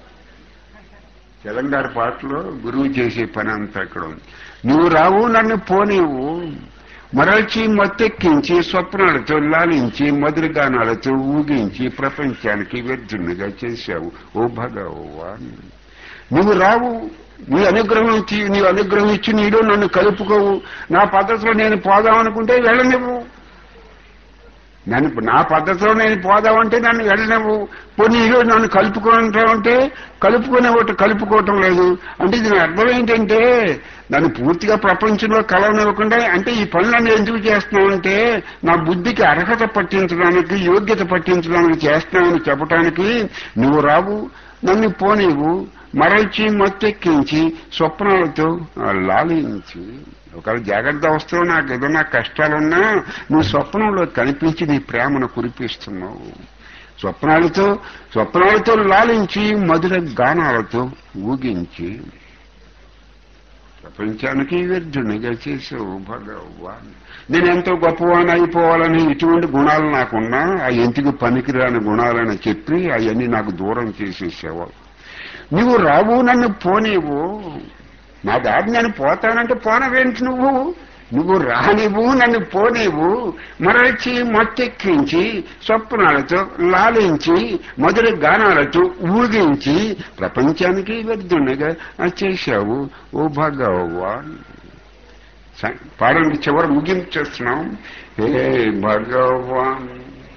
చలంగారి పాటలో గురువు చేసే పని అంతా అక్కడ ఉంది నువ్వు రావు నన్ను పోనేవు మరల్చి మత్తెక్కించి స్వప్నాలతో లాలించి మధురగానాలతో ఊగించి ప్రపంచానికి వ్యర్థునిగా చేశావు ఓ భగవాన్ నువ్వు రావు నీ అనుగ్రహం ఇచ్చి నీ అనుగ్రహం ఇచ్చి నీలో నన్ను కలుపుకోవు నా పద్ధతిలో నేను పోదామనుకుంటే వెళ్ళనివ్వు నన్ను నా పద్ధతిలో నేను పోదామంటే నన్ను వెళ్ళనివ్వు పోనీ ఈరోజు నన్ను కలుపుకుంటామంటే కలుపుకునే ఒకటి కలుపుకోవటం లేదు అంటే దీని అర్థం ఏంటంటే నన్ను పూర్తిగా ప్రపంచంలో కలవనివ్వకుండా అంటే ఈ పనులన్నీ ఎందుకు చేస్తున్నామంటే నా బుద్ధికి అర్హత పట్టించడానికి యోగ్యత పట్టించడానికి చేస్తున్నామని చెప్పడానికి నువ్వు రావు నన్ను పోనీవు మరల్చి మత్తెక్కించి స్వప్నాలతో లాలించి ఒకవేళ జాగ్రత్త అవస్థలో నాకు ఏదైనా కష్టాలున్నా నువ్వు స్వప్నంలో కనిపించి నీ ప్రేమను కురిపిస్తున్నావు స్వప్నాలతో స్వప్నాలతో లాలించి మధుర గానాలతో ఊగించి ప్రపంచానికి వ్యర్థునిగా చేసావు భగవాన్ నేను ఎంతో గొప్పవాణి అయిపోవాలని ఇటువంటి గుణాలు నాకున్నా ఆ ఎందుకు పనికిరాని గుణాలని చెప్పి అవన్నీ నాకు దూరం చేసేసావు నువ్వు రావు నన్ను పోనీవు నా దారి నేను పోతానంటే పోనవేంటి నువ్వు నువ్వు రానివ్వు నన్ను పోనివ్వు మరచి మత్తెక్కించి స్వప్నాలతో లాలించి మధుర గానాలతో ఊగించి ప్రపంచానికి వ్యర్థుండగా చేశావు ఓ భగవాన్ పాడండి చివరి ముగింపు చేస్తున్నాం హే భగవాన్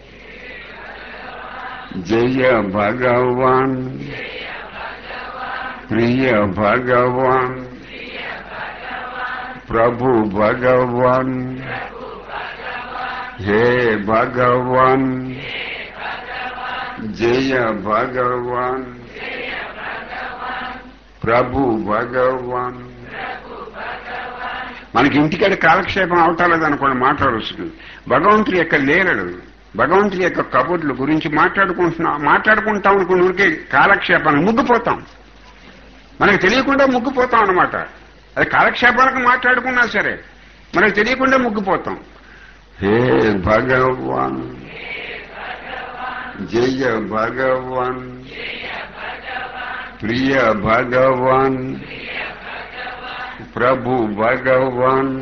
జయ భగవాన్ ప్రియ భగవాన్ ప్రభు భగవాన్ హే భగవాన్ జయ భగవాన్ ప్రభు భగవాన్ మనకి ఇంటికాడ కాలక్షేపం అవటాలేదు అనుకోండి మాట్లాడవచ్చు భగవంతుడి యొక్క లీలలు భగవంతుడి యొక్క కబుర్ల గురించి మాట్లాడుకుంటున్నాం మాట్లాడుకుంటాం అనుకున్న ఊరికే కాలక్షేపాన్ని ముగ్గిపోతాం మనకు తెలియకుండా ముగ్గిపోతాం అనమాట అది కాలక్షేపాలకు మాట్లాడుకున్నా సరే మనకు తెలియకుండా ముగ్గిపోతాం హే భగవాన్ జయ భగవాన్ ప్రియ భగవాన్ ప్రభు భగవాన్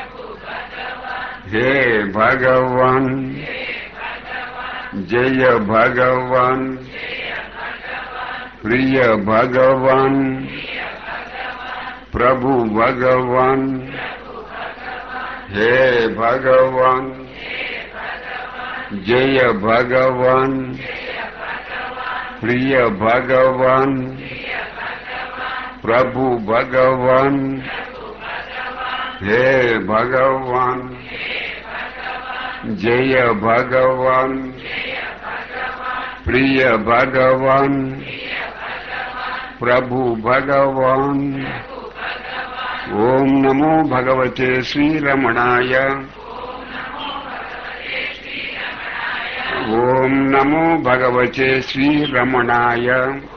హే భగవాన్ జయ భగవాన్ ప్రియ భగవాన్ ప్రభు భగవాన్ హే భగవాన్ జయ భగవాన్ ప్రియ భగవాన్ प्रभु भगवान हे भगवान जय भगवान प्रिय भगवान प्रभु भगवान ओम नमो भगवते श्रीरमणाय ओम नमो भगवते श्रीरमणाय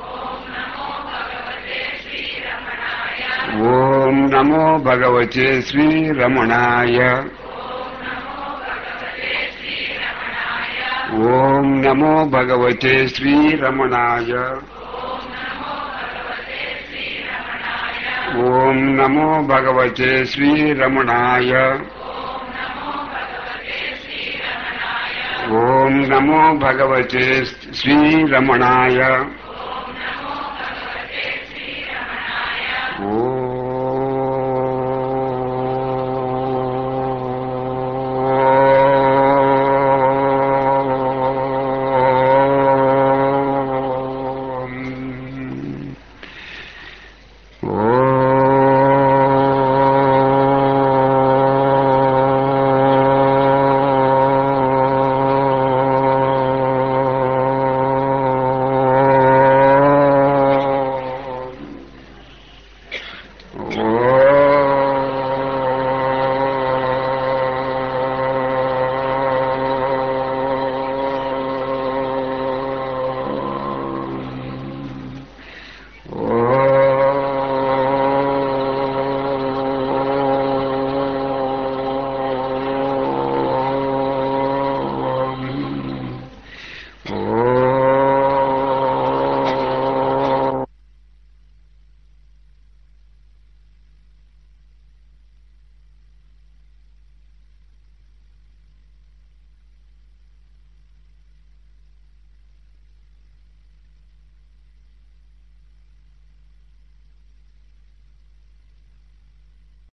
ఓం నమో భగవతే శ్రీరమణాయ ఓం నమో భగవతే శ్రీరమణాయ ఓం నమో భగవతే శ్రీరమణాయ ఓం నమో భగవతే శ్రీరమణాయ ఓ